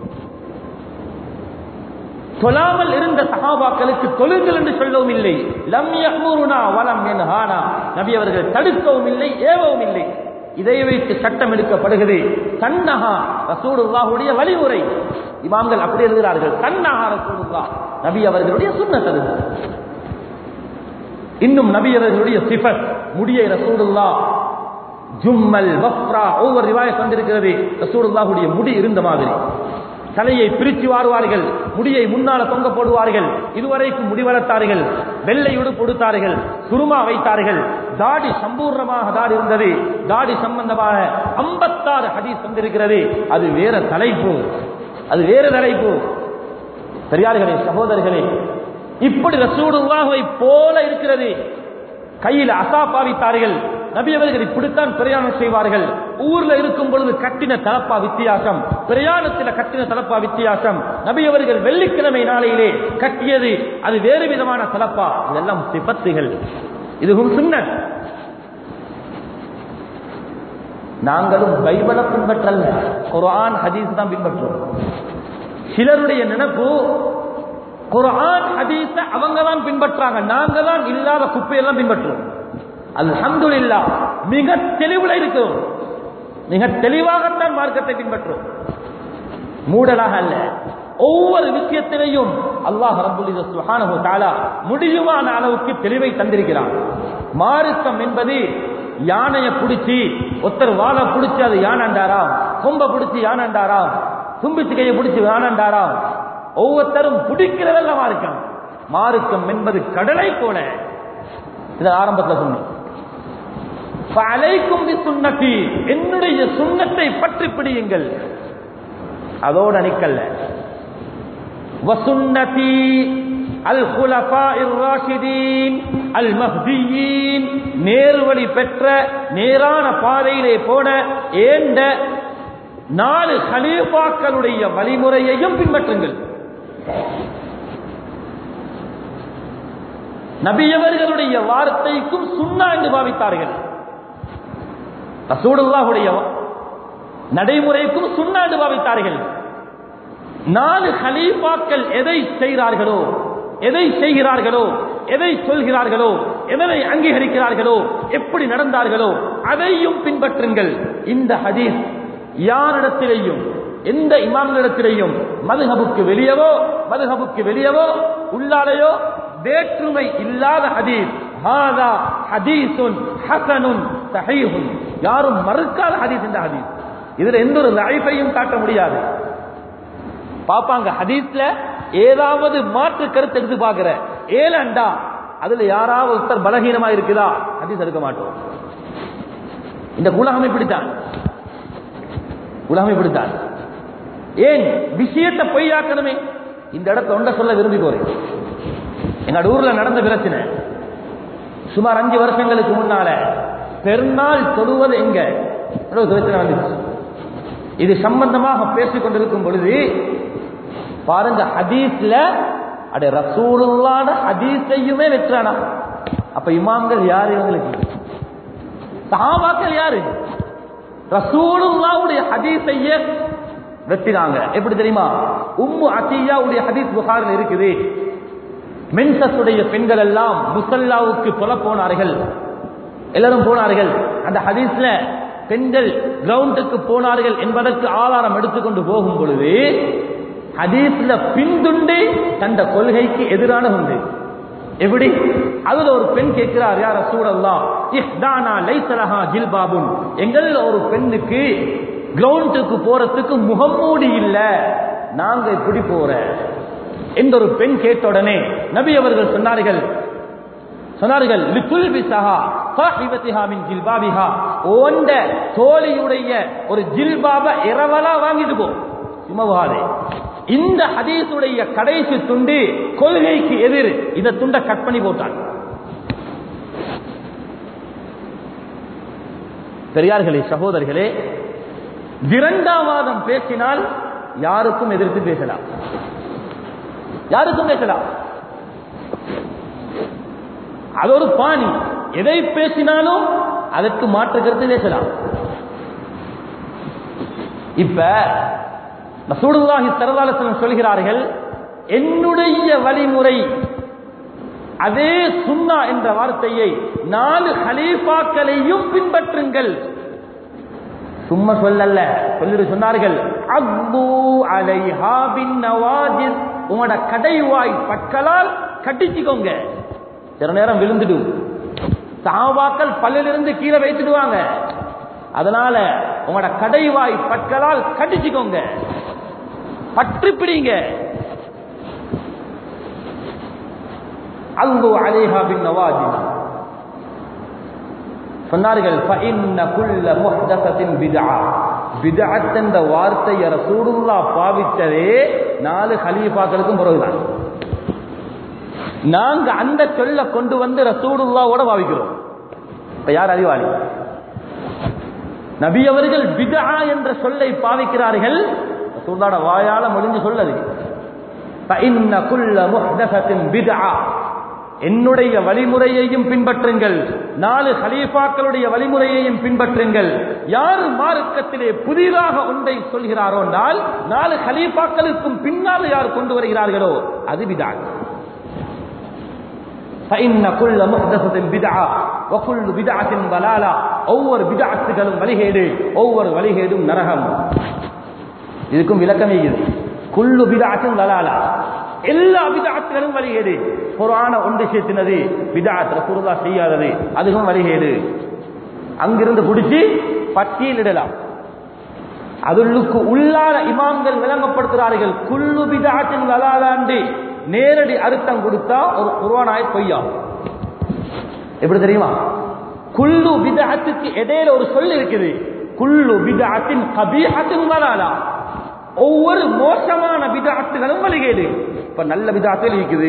தொழாமல் இருந்த சகாபாக்களுக்கு தொழுங்கள் என்று சொல்லவும் இல்லை லம் யஹ்முருனா வலம் என்ஹானா நபி அவர்கள் தடுக்கவும் இல்லை ஏவவும் இல்லை இதை வைத்து சட்டம் எடுக்கப்படுகிறது தன்னஹா ரசூலுல்லாஹுடைய வழிமுறை இமாம்கள் அப்படி எழுதுகிறார்கள் தன்னஹா ரசூலுல்லா நபி அவர்களுடைய சுன்னத் அது இன்னும் நபி அவர்களுடைய சிஃபத் முடியை ரசூலுல்லா ஜும்மல் வஃப்ரா ஒவ்வொரு ரிவாயத் வந்திருக்கிறது ரசூலுல்லாஹுடைய முடி இருந்த மாதிரி தலையை பிரித்து வாருவார்கள் முடியை முன்னால தொங்க போடுவார்கள் இதுவரைக்கும் முடி வளர்த்தார்கள் வெள்ளை உடுப்பு கொடுத்தார்கள் சுருமா வைத்தார்கள் தாடி சம்பூர்ணமாக தாடி இருந்தது தாடி சம்பந்தமாக ஐம்பத்தாறு ஹதீஸ் வந்திருக்கிறது அது வேற தலைப்பு அது வேற தலைப்பு பெரியார்களே சகோதரர்களே இப்படி ரசூடுல்லாஹை போல இருக்கிறது கையில் அசா பாவித்தார்கள் நபியவர்கள் இப்படித்தான் பிரயாணம் செய்வார்கள் ஊர்ல இருக்கும் பொழுது கட்டின தலப்பா வித்தியாசம் பிரயாணத்தில் கட்டின தலப்பா வித்தியாசம் நபியவர்கள் வெள்ளிக்கிழமை நாளையிலே கட்டியது அது வேறு விதமான தலப்பா இதெல்லாம் சிபத்துகள் இதுவும் சுன்னத் நாங்களும் பைபிளை பின்பற்றல்ல குர்ஆன் ஹதீஸ் தான் பின்பற்றுவோம் சிலருடைய நினைப்பு குர்ஆன் ஹதீஸ அவங்க தான் பின்பற்றாங்க நாங்க தான் இல்லாத குப்பையெல்லாம் பின்பற்றுவோம் அல்ஹம்துலில்லாஹ் மிக தெளிவுல இருக்கிறோம் மிக தெளிவாகத்தான் மார்க்கத்தை பின்பற்றுவோம் மூடலாக அல்ல ஒவ்வொரு விஷயத்திலையும் அல்லாஹ் ரப்புல் இஸ்ஸத் சுப்ஹானஹு தஆலா முடியுமான அளவுக்கு தெளிவை தந்திருக்கிறான் மார்க்கம் என்பது யானையை பிடிச்சி ஒருத்தர் வாழை பிடிச்சி அது யானண்டாராம் கொம்ப பிடிச்சி யானண்டாராம் தும்பிச்சு கையை பிடிச்சி யானண்டாராம் ஒவ்வொருத்தரும் பிடிக்கிறதெல்லாம் மார்க்கம் மார்க்கம் என்பது கடலை போல இதை ஆரம்பத்தில் சொன்னேன் அலைக்கும் சுண்ணத்தி என்னுடைய சுண்ணத்தை பற்றி பிடியுங்கள் அதோட நிக்கல்ல வசுன்னதி அல் குலஃபா இர்ராஷிதீன் அல் மஹ்தியீன் நேர்வழி பெற்ற நேரான பாதையிலே போன ஏண்ட நாலு ஹலீஃபாக்களுடைய வழிமுறையையும் பின்பற்றுங்கள் நபியவர்களுடைய வார்த்தைக்கும் சுண்ணா என்று பாவித்தார்கள் ரசூலுல்லாஹுடைய நடைமுறைக்கும் சுண்ணா என்று பாவித்தார்கள் நாலு ஹலீஃபாக்கள் எதை செய்கிறார்களோ எதை செய்கிறார்களோ எதை சொல்கிறார்களோ எதனை அங்கீகரிக்கிறார்களோ எப்படி நடந்தார்களோ அதையும் பின்பற்றுங்கள் இந்த ஹதீஸ் யாரிடத்திலேயும் எந்த இமாம்களிடத்திலேயும் மதுஹபுக்கு வெளியவோ மதுஹபுக்கு வெளியவோ உள்ளாலேயோ வேற்றுமை இல்லாத ஹதீஸ் ஹாதா ஹதீசுன் ஹசனுன் சஹீஹுன் யாரும் மறுக்காத ஹதீஸ் இந்த ஹதீஸ் இதுல எந்த ஒரு லைஃபையும் காட்ட முடியாது பாப்பாங்க ஹதீஸ்ல ஏதாவது மாற்று கருத்து எடுத்து பாக்குற ஏலண்டா அதுல யாராவது ஒருத்தர் பலகீனமா இருக்குதா ஹதீஸ் எடுக்க மாட்டோம் இந்த உலகம் இப்படித்தான் உலகம் இப்படித்தான் ஏன் விஷயத்தை பொய்யாக்கணுமே இந்த இடத்த ஒன்றை சொல்ல விரும்பி போறேன் எங்க ஊர்ல நடந்த பிரச்சனை சுமார் அஞ்சு வருஷங்களுக்கு முன்னால பெருநாள் தொழுவது எங்க ஒரு பிரச்சனை வந்துச்சு இது சம்பந்தமாக பேசிக் கொண்டிருக்கும் பொழுது பாருங்க ஹதீஸ்ல அட ரசூலுல்லான ஹதீஸையுமே வெற்றானா அப்ப இமாம்கள் யாரு இவங்களுக்கு சஹாபாக்கள் யாரு ரசூலுல்லாவுடைய ஹதீஸைய வெட்டினாங்க எப்படி தெரியுமா உம்மு அத்தியாவுடைய ஹதீஸ் புகாரில் இருக்குது மென்சஸுடைய பெண்கள் எல்லாம் முசல்லாவுக்கு தொல போனார்கள் எல்லாரும் போனார்கள் அந்த ஹதீஸ்ல பெண்கள் கிரவுண்டுக்கு போனார்கள் என்பதற்கு ஆதாரம் எடுத்துக்கொண்டு போகும் பொழுது ஹதீஸ்ல பின்துண்டு தந்த கொள்கைக்கு எதிரான உண்டு எப்படி அதுல ஒரு பெண் கேட்கிறார் யார சூழல்லாம் இஹ்தானா லைசலஹா ஜில்பாபுன் எங்கள் ஒரு பெண்ணுக்கு கிரவுண்டுக்கு போறதுக்கு முகமூடி இல்ல நாங்க இப்படி போற என்ற ஒரு பெண் கேட்ட உடனே நபி அவர்கள் சொன்னார்கள் சொன்னார்கள் லித்துல்பிசஹா சாஹிபத்திஹா மின் ஜில்பாபிஹா ஓண்ட தோழியுடைய ஒரு ஜில்பாப இரவலா வாங்கிட்டு போ சுமவாதே இந்த ஹதீஸுடைய கடைசி துண்டு கொள்கைக்கு எதிர் இந்த துண்டை கட் பண்ணி போட்டான் பெரியார்களே சகோதரர்களே இரண்டாவாதம் பேசினால் யாருக்கும் எதிர்த்து பேசலாம் யாருக்கும் பேசலாம் அது ஒரு பாணி எதை பேசினாலும் அதற்கு மாற்று கருத்து பேசலாம் இப்ப ரசூலுல்லாஹி சரதாலசனம் சொல்கிறார்கள் என்னுடைய வழிமுறை அதே சுன்னா என்ற வார்த்தையை நாலு ஹலீஃபாக்களையும் பின்பற்றுங்கள் சும்மா சொல்லல சொல்லிட்டு சொன்னார்கள் அக்பு அலைஹா பின் நவாஜிஸ் உங்களோட கடைவாய் பற்களால் கட்டிச்சுக்கோங்க சில நேரம் விழுந்துடும் சாவாக்கள் பல்லிலிருந்து கீழே வைத்துடுவாங்க அதனால உங்களோட கடைவாய் பற்களால் கடிச்சுக்கோங்க பற்றி பிடிங்க அல்கு அலேஹா பின் நவாஜி சொன்னார்கள் فإن كل محدثة بدعة بدعة என்ற வார்த்தையை ரசூலுல்லாஹ் பாவித்ததே நாலு கலீஃபாக்களுக்கும் பிறகுதான் நாங்க அந்த சொல்ல கொண்டு வந்து ரசூலுல்லாவோட பாவிக்கிறோம் இப்ப யார் அறிவாளி நபி அவர்கள் பிதா என்ற சொல்லை பாவிக்கிறார்கள் ரசூலுல்லாஹ்வோட வாயால மொழிஞ்சு சொல்லது فإن كل محدثة بدعة என்னுடைய வழிமுறையையும் பின்பற்றுங்கள் நாலு ஹலீஃபாக்களுடைய வழிமுறையையும் பின்பற்றுங்கள் யார் மார்க்கத்திலே புதிதாக ஒன்றை சொல்கிறாரோ என்றால் நாலு ஹலீஃபாக்களுக்கும் பின்னால் யார் கொண்டு வருகிறார்களோ அது விதாக் فإن كل محدثة بدعة وكل بدعة ضلالة ஒவ்வொரு பிதஅத்துகளும் வழிகேடு ஒவ்வொரு வழிகேடும் நரகம் இதுக்கும் விளக்கம் இருக்குது குல்லு பிதஅத்தும் தலாலா எல்லா பிதஅத்துகளும் வழிகேடு குர்ஆன ஒன்று சேர்த்தினது பிதஅத் ரசூலுல்லாஹ் செய்யாதது அதுவும் வழிகேடு அங்கிருந்து குடிச்சு பட்டியலிடலாம் அதுள்ளுக்கு உள்ளான இமாம்கள் விளங்கப்படுத்துகிறார்கள் குல்லு பிதஅத்தின் தலாலாண்டு நேரடி அர்த்தம் கொடுத்தா ஒரு குர்ஆனாய் பொய்யா எப்படி தெரியுமா குல்லு பிதஅத்துக்கு இடையில ஒரு சொல் இருக்குது குல்லு பிதஅத்தின் கபீஹத்தின் தலாலா ஒவ்வொரு மோசமான பிதாத்துகளும் வழிகேடு இப்ப நல்ல பிதாத்தில் இருக்குது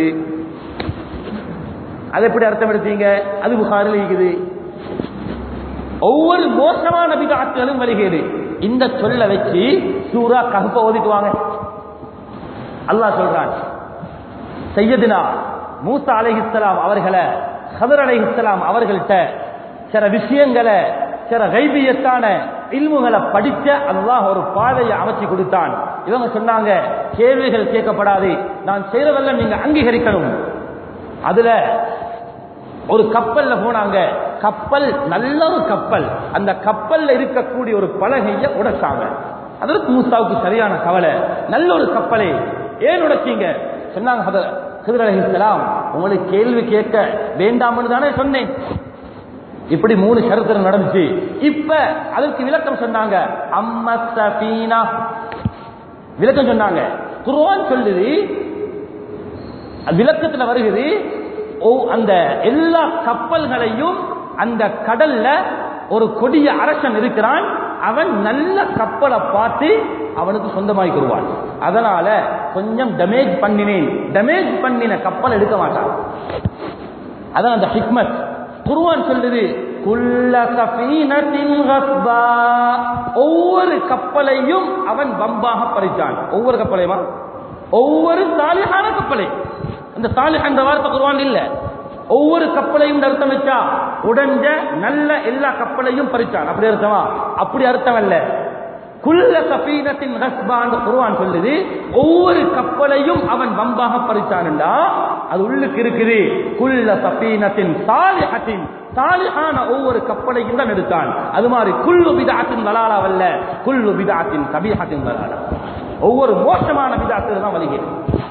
அது எப்படி அர்த்தம் எடுத்தீங்க அது புகாரில் இருக்குது ஒவ்வொரு மோசமான பிதாத்துகளும் வழிகேடு இந்த சொல்ல வச்சு சூரா ககுப்ப ஓதிட்டு வாங்க அல்லாஹ் சொல்றான் சையதுனா மூசா அலைஹிஸ்ஸலாம் அவர்களை ஹதர் அலைஹிஸ்ஸலாம் அவர்கள்ட்ட சில விஷயங்களை சில கைபியத்தான இல்முகளை படிச்ச அல்லாஹ் ஒரு பாதையை அமைச்சு கொடுத்தான் இவங்க சொன்னாங்க கேள்விகள் கேட்கப்படாது நான் செய்யறதெல்லாம் நீங்க அங்கீகரிக்கணும் அதுல ஒரு கப்பல்ல போனாங்க கப்பல் நல்ல ஒரு கப்பல் அந்த கப்பல்ல இருக்கக்கூடிய ஒரு பலகைய உடைச்சாங்க அதற்கு மூசாவுக்கு சரியான கவலை நல்ல ஒரு கப்பலை ஏன் உடைச்சீங்க சொன்னாங்க ஹிதர் அலைஹிஸ்ஸலாம் உங்களுக்கு கேள்வி கேட்க வேண்டாம்னு தானே சொன்னேன் இப்படி மூணு ஷரத்துல நடந்துச்சு இப்ப அதற்கு விளக்கம் சொன்னாங்க அம்ம சஃபீனா விளக்கம் சொன்னாங்க குர்ஆன் சொல்லுது அது விளக்கத்துல வருகிறது ஓ அந்த எல்லா கப்பல்களையும் அந்த கடல்ல ஒரு கொடிய அரசன் இருக்கிறான் அவன் நல்ல கப்பலை பார்த்து அவனுக்கு சொந்தமாய் கொள்வான் அதனால கொஞ்சம் டேமேஜ் பண்ணினேன் டேமேஜ் பண்ணின கப்பல் எடுக்க மாட்டான் அதான் அந்த ஹிக்மத் குர்ஆன் சொல்லுது குல்ல சஃபீனத்தின் கஸ்பா ஒவ்வொரு கப்பலையும் அவன் பம்பாக பறித்தான் ஒவ்வொரு கப்பலையுமா ஒவ்வொரு சாலிஹான கப்பலை அந்த சாலிஹ் என்ற வார்த்தை குர்ஆன் இல்ல ஒவ்வொரு கப்பலையும் அர்த்தம் வச்சா உடஞ்ச நல்ல எல்லா கப்பலையும் பறிச்சான் அப்படி அர்த்தமா அப்படி அர்த்தம் அல்ல குல்ல சஃபீனத்தின் ஹஸ்பான் குர்ஆன் சொல்லுது ஒவ்வொரு கப்பலையும் அவன் வம்பாக பறிச்சான்டா அது உள்ளுக்கு இருக்குது குல்ல சஃபீனத்தின் சாலிஹத்தின் சாலிஹான ஒவ்வொரு கப்பலையும் தான் எடுத்தான் அது மாதிரி குல்லு பிதாத்தின் வலாலாவல்ல குல்லு பிதாத்தின் கபீஹத்தின் வலாலா ஒவ்வொரு மோசமான பிதாத்தில் தான் வருகிறது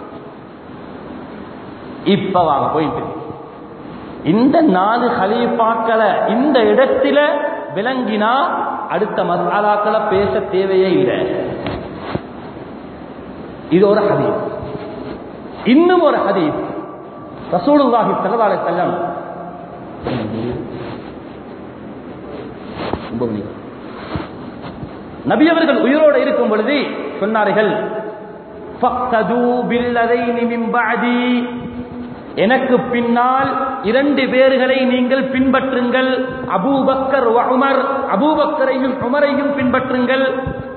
இப்ப வாங்க போயிட்டு இந்த நாலு ஹலீஃபாக்களை இந்த இடத்துல விளங்கினா அடுத்த மசாலாக்களை பேச தேவையே இல்லை இது ஒரு ஹதீஸ் இன்னும் ஒரு ஹதீஸ் ரசூலுல்லாஹி ஸல்லல்லாஹு அலைஹி வஸல்லம் நபி அவர்கள் உயிரோடு இருக்கும் பொழுது சொன்னார்கள் ஃபக்தது பில்லதைனி மின் பஅதி எனக்கு பின்னால் இரண்டு பேர்களை நீங்கள் பின்பற்றுங்கள் அபூபக்கர் உமர் அபூபக்கரையும் உமரையும் பின்பற்றுங்கள்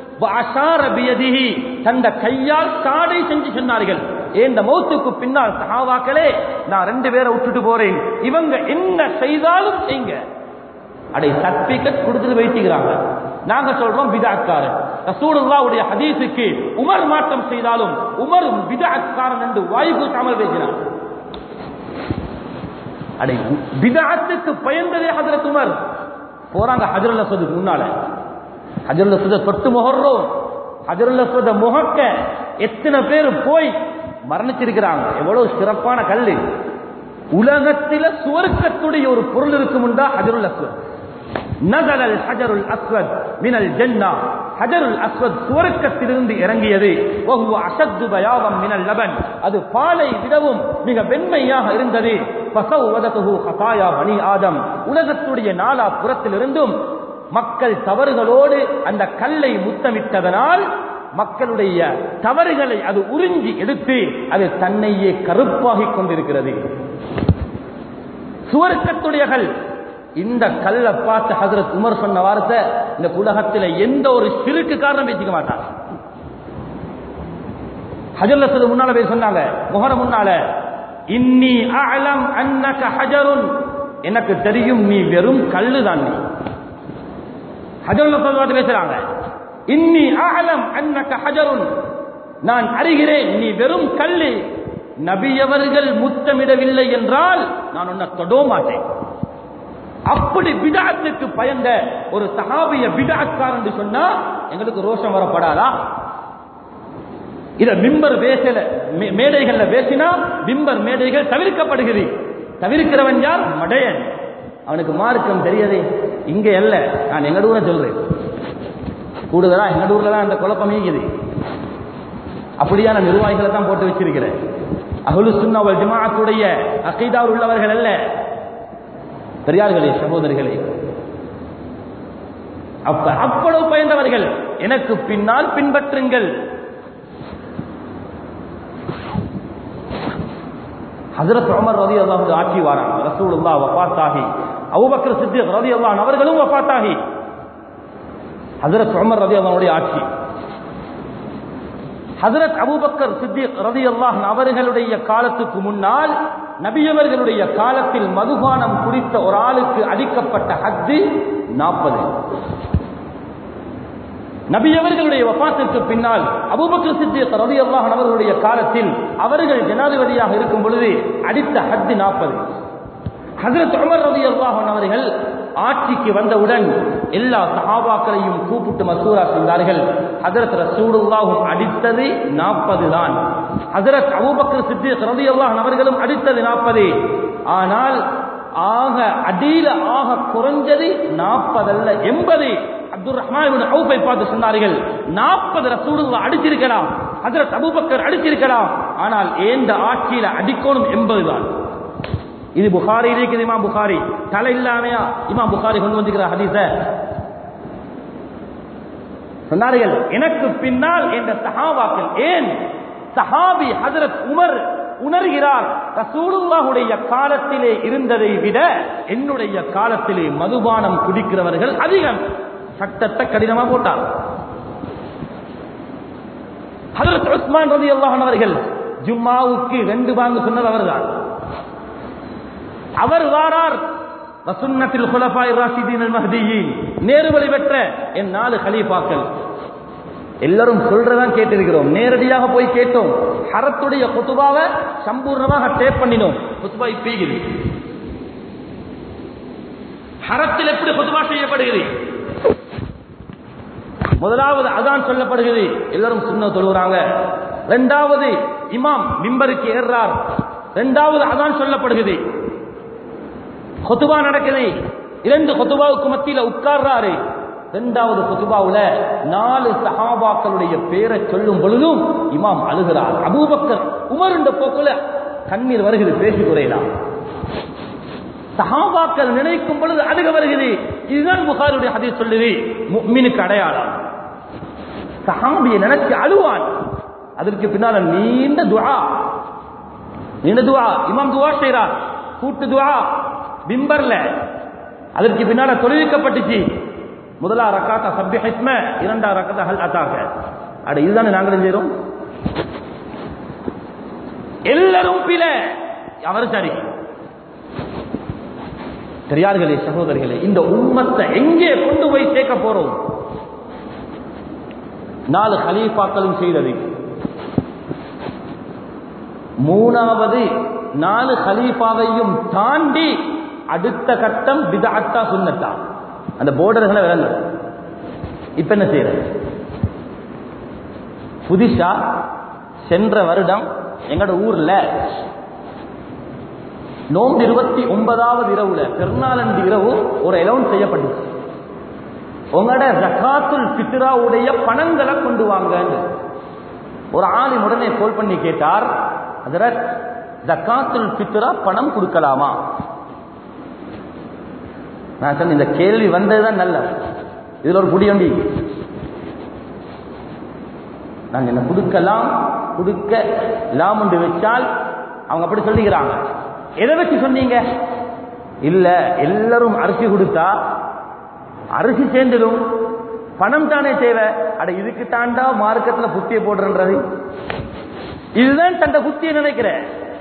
தந்த கையால் சாடை செஞ்சு சொன்னார்கள் இந்த மௌத்துக்கு பின்னால் சஹாவாக்களே நான் ரெண்டு பேரை விட்டுட்டு போறேன் இவங்க என்ன செய்தாலும் செய்யுங்க அடை சர்டிபிகேட் கொடுத்துட்டு வைத்துக்கிறாங்க நாங்க சொல்றோம் பிதாக்காரன் ரசூலுல்லாவுடைய ஹதீஸுக்கு உமர் மாற்றம் செய்தாலும் உமர் பிதாக்காரன் என்று வாயு கூட்டாமல் பேசினார் அடை பிதாத்துக்கு பயந்ததே ஹஜரத் உமர் போறாங்க ஹஜருல் அஸ்வதுக்கு முன்னால ஹஜருல் அஸ்வத தொட்டு முகர்றோம் ஹஜருல் அஸ்வத முகக்க எத்தனை பேர் போய் மரணிச்சிருக்கிறாங்க எவ்வளவு சிறப்பான கல்லு உலகத்தில சுவர்க்கத்துடைய ஒரு பொருள் இருக்குமுண்டா ஹஜருல் அஸ்வத் நகல் அல் ஹஜருல் அஸ்வத் மினல் ஜன்னா ஹஜருல் அஸ்வத் சுவர்க்கத்திலிருந்து இறங்கியது ஒவ்வொரு அசத்து பயாவம் மினல் லபன் அது பாலை விடவும் மிக வெண்மையாக இருந்தது பசவுவதகு ஹசாயா பனி ஆதம் உலகத்துடைய நாலா புறத்திலிருந்தும் மக்கள் தவறுகளோடு அந்த கல்லை முத்தமிட்டதனால் மக்களுடைய தவறுகளை அது உறிஞ்சி எடுத்து அது தன்னையே கருப்பாகிக் கொண்டிருக்கிறது சுவர்க்கத்துடையகள் இந்த கல்லை பார்த்து ஹசரத் உமர் சொன்ன வார்த்தை இந்த உலகத்தில் எந்த ஒரு சிறுக்கு காரணம் பேசிக்க மாட்டாங்க ஹஜர்ல சொல்லு முன்னால போய் சொன்னாங்க முகர முன்னால இன்னி அலம் அன்னக ஹஜருன் எனக்கு தெரியும் நீ வெறும் கல்லு தான் நீ ஹஜர்ல சொல்லுவாட்டு பேசுறாங்க இன்னி அலம் அன்னக ஹஜருன் நான் அறிகிறேன் நீ வெறும் கல்லு நபியவர்கள் முத்தமிடவில்லை என்றால் நான் உன்னை தொடோ மாட்டேன் அப்படி விடாத்துக்கு பயந்த ஒரு சஹாபிய விடாத்கார் என்று சொன்னா எங்களுக்கு ரோஷம் வரப்படாதா இத மிம்பர் பேசல மே- மேடைகள்ல பேசினா மிம்பர் மேடைகள் தவிர்க்கப்படுகிறது தவிர்க்கிறவன் யார் மடையன் அவனுக்கு மார்க்கம் தெரியாதே இங்க அல்ல நான் எங்க ஊரை சொல்றேன் கூடுதலா எங்க ஊர்ல தான் அந்த குழப்பம் இருக்குது அப்படியான நிர்வாகிகளை தான் போட்டு வச்சிருக்கிறேன் அகுலு சுன்னாவல் ஜமாஅத்துடைய அகைதாவில் உள்ளவர்கள் அல்ல பெரியார்களே சகோதரிகளே அப்ப அவ்வளவு பயந்தவர்கள் எனக்கு பின்னால் பின்பற்றுங்கள் ஹஜரத் உமர் ரதி அல்லாஹ் ஆட்சி வாராங்க ரசூலுல்லா வஃபாத்தாகி அபூபக்கர் சித்திக் ரதி அல்லாஹ் அவர்களும் வஃபாத்தாகி ஹஜரத் உமர் ரதி அல்லாஹ்வுடைய ஆட்சி ஹஜரத் அபூபக்கர் சித்திக் ரதி அல்லாஹ் அவர்களுடைய காலத்துக்கு முன்னால் நபியவர்களுடைய காலத்தில் மதுபானம் குடித்த ஒரு ஆளுக்கு அடிக்கப்பட்ட ஹத்து நாற்பது நபியவர்களுடைய வபாத்திற்கு பின்னால் அபூபக்கர் சித்திக் ரலியல்லாஹு அன்ஹு அவர்களுடைய காலத்தில் அவர்கள் ஜனாதிபதியாக இருக்கும் பொழுது அடித்த ஹத்து நாற்பது ஹஜரத் உமர் ரலியல்லாஹு அன்ஹு அவர்கள் ஆட்சிக்கு வந்தவுடன் எல்லா சஹாபாக்களையும் கூப்பிட்டு மசூரா செய்தார்கள் ஹஜரத் ரசூலுல்லாஹும் அடித்தது நாற்பது தான் ஹஜரத் அபூபக்கர் சித்திக் ரலியல்லாஹு அன்ஹு அவர்களும் அடித்தது நாற்பது ஆனால் ஆக அடியில ஆக குறைஞ்சது நாற்பதல்ல எண்பது அப்துல் ரஹ்மான் அவுஃபை பார்த்து சொன்னார்கள் நாற்பது ரசூலுல்லா அடிச்சிருக்கலாம் ஹஜரத் அபூபக்கர் அடிச்சிருக்கலாம் ஆனால் ஏந்த ஆட்சியில அடிக்கணும் எண்பது தான் இது புகாரி இருக்குது இமாம் புகாரி தலை இல்லாமையா இமாம் புகாரி கொண்டு வந்திருக்கிற ஹதீஸ சொன்னார்கள் எனக்கு பின்னால் என்ற சஹாபாக்கள் ஏன் சஹாபி ஹஜரத் உமர் உணர்கிறார் ரசூலுல்லாஹுடைய காலத்திலே இருந்ததை விட என்னுடைய காலத்திலே மதுபானம் குடிக்கிறவர்கள் அதிகம் சட்டத்தை கடினமா போட்டார் ஹஜரத் உஸ்மான் ரதி அவர்கள் ஜும்மாவுக்கு ரெண்டு பாங்கு சொன்னது அவர்தான் அவர் வாரார் வசுன்னத்தில் குலபாய் ராஷிதீன் அல் மஹ்தியின் நேருவழி பெற்ற என் நாலு கலீஃபாக்கள் எல்லாரும் சொல்றதான் கேட்டிருக்கிறோம் நேரடியாக போய் கேட்டோம் ஹரத்துடைய குத்துபாவை சம்பூர்ணமாக டேப் பண்ணினோம் குத்துபா இப்பீகுது ஹரத்தில் எப்படி குத்துபா செய்யப்படுகிறது முதலாவது அதான் சொல்லப்படுகிறது எல்லாரும் சுண்ண தொழுகிறாங்க இரண்டாவது இமாம் மிம்பருக்கு ஏறார் இரண்டாவது அதான் சொல்லப்படுகிறது கொத்துபா நடக்குது இரண்டு கொத்துபாவுக்கு மத்தியில உட்கார்றாரு இரண்டாவது கொத்துபாவுல நாலு சஹாபாக்களுடைய பேரை சொல்லும் பொழுதும் இமாம் அழுகிறார் அபூபக்கர் உமர் என்ற போக்குல கண்ணீர் வருகிறது பேசி குறையலாம் சஹாபாக்கள் நினைக்கும் பொழுது அழுக வருகிறது இதுதான் புகாருடைய ஹதீஸ் சொல்லுது முக்மினுக்கு அடையாளம் சஹாபியை நினைச்சு அழுவான் அதற்கு பின்னால நீண்ட துஆ நீண்ட துஆ இமாம் துஆ செய்றார் கூட்டு துஆ பிம்பர்ல அதற்கு பின்னால தொழுவிக்கப்பட்டுச்சு முதலா ரக்காத்த சப்பி ஹிஸ்ம இரண்டா ரக்காத்த ஹல் அத்தாக்க அட இதுதானே நாங்களும் செய்றோம் எல்லாரும் பில அவர் சரி பெரியார்களே சகோதரிகளே இந்த உம்மத்தை எங்கே கொண்டு போய் சேர்க்க போறோம் நாலு ஹலீஃபாக்களும் செய்தது மூணாவது நாலு ஹலீஃபாவையும் தாண்டி அடுத்த கட்டம் பிதாத்தா சுன்னத்தா அந்த போர்டர்களை விளங்க இப்ப என்ன செய்யறது புதுசா சென்ற வருடம் எங்கட ஊர்ல நோம்பு இருபத்தி ஒன்பதாவது இரவுல பெருநாளன்று இரவு ஒரு அலௌன்ஸ் செய்யப்பட்டுச்சு உங்களோட ஜக்காத்துல் பித்ராவுடைய பணங்களை கொண்டு வாங்க ஒரு ஆளின் உடனே கோல் பண்ணி கேட்டார் ஹஜரத் ஜக்காத்துல் பித்ரா பணம் கொடுக்கலாமா நான் சொன்னேன் இந்த கேள்வி வந்ததுதான் நல்ல இதுல ஒரு புடியண்டி நாங்க என்ன கொடுக்கலாம் கொடுக்க லாம் என்று வச்சால் அவங்க அப்படி சொல்லிக்கிறாங்க எதை வச்சு சொன்னீங்க இல்ல எல்லாரும் அரிசி கொடுத்தா அரிசி சேர்ந்துடும் பணம் தானே தேவை அட இதுக்கு தாண்டா மார்க்கெட்ல புத்திய போடுறது இதுதான் தந்த புத்திய நினைக்கிற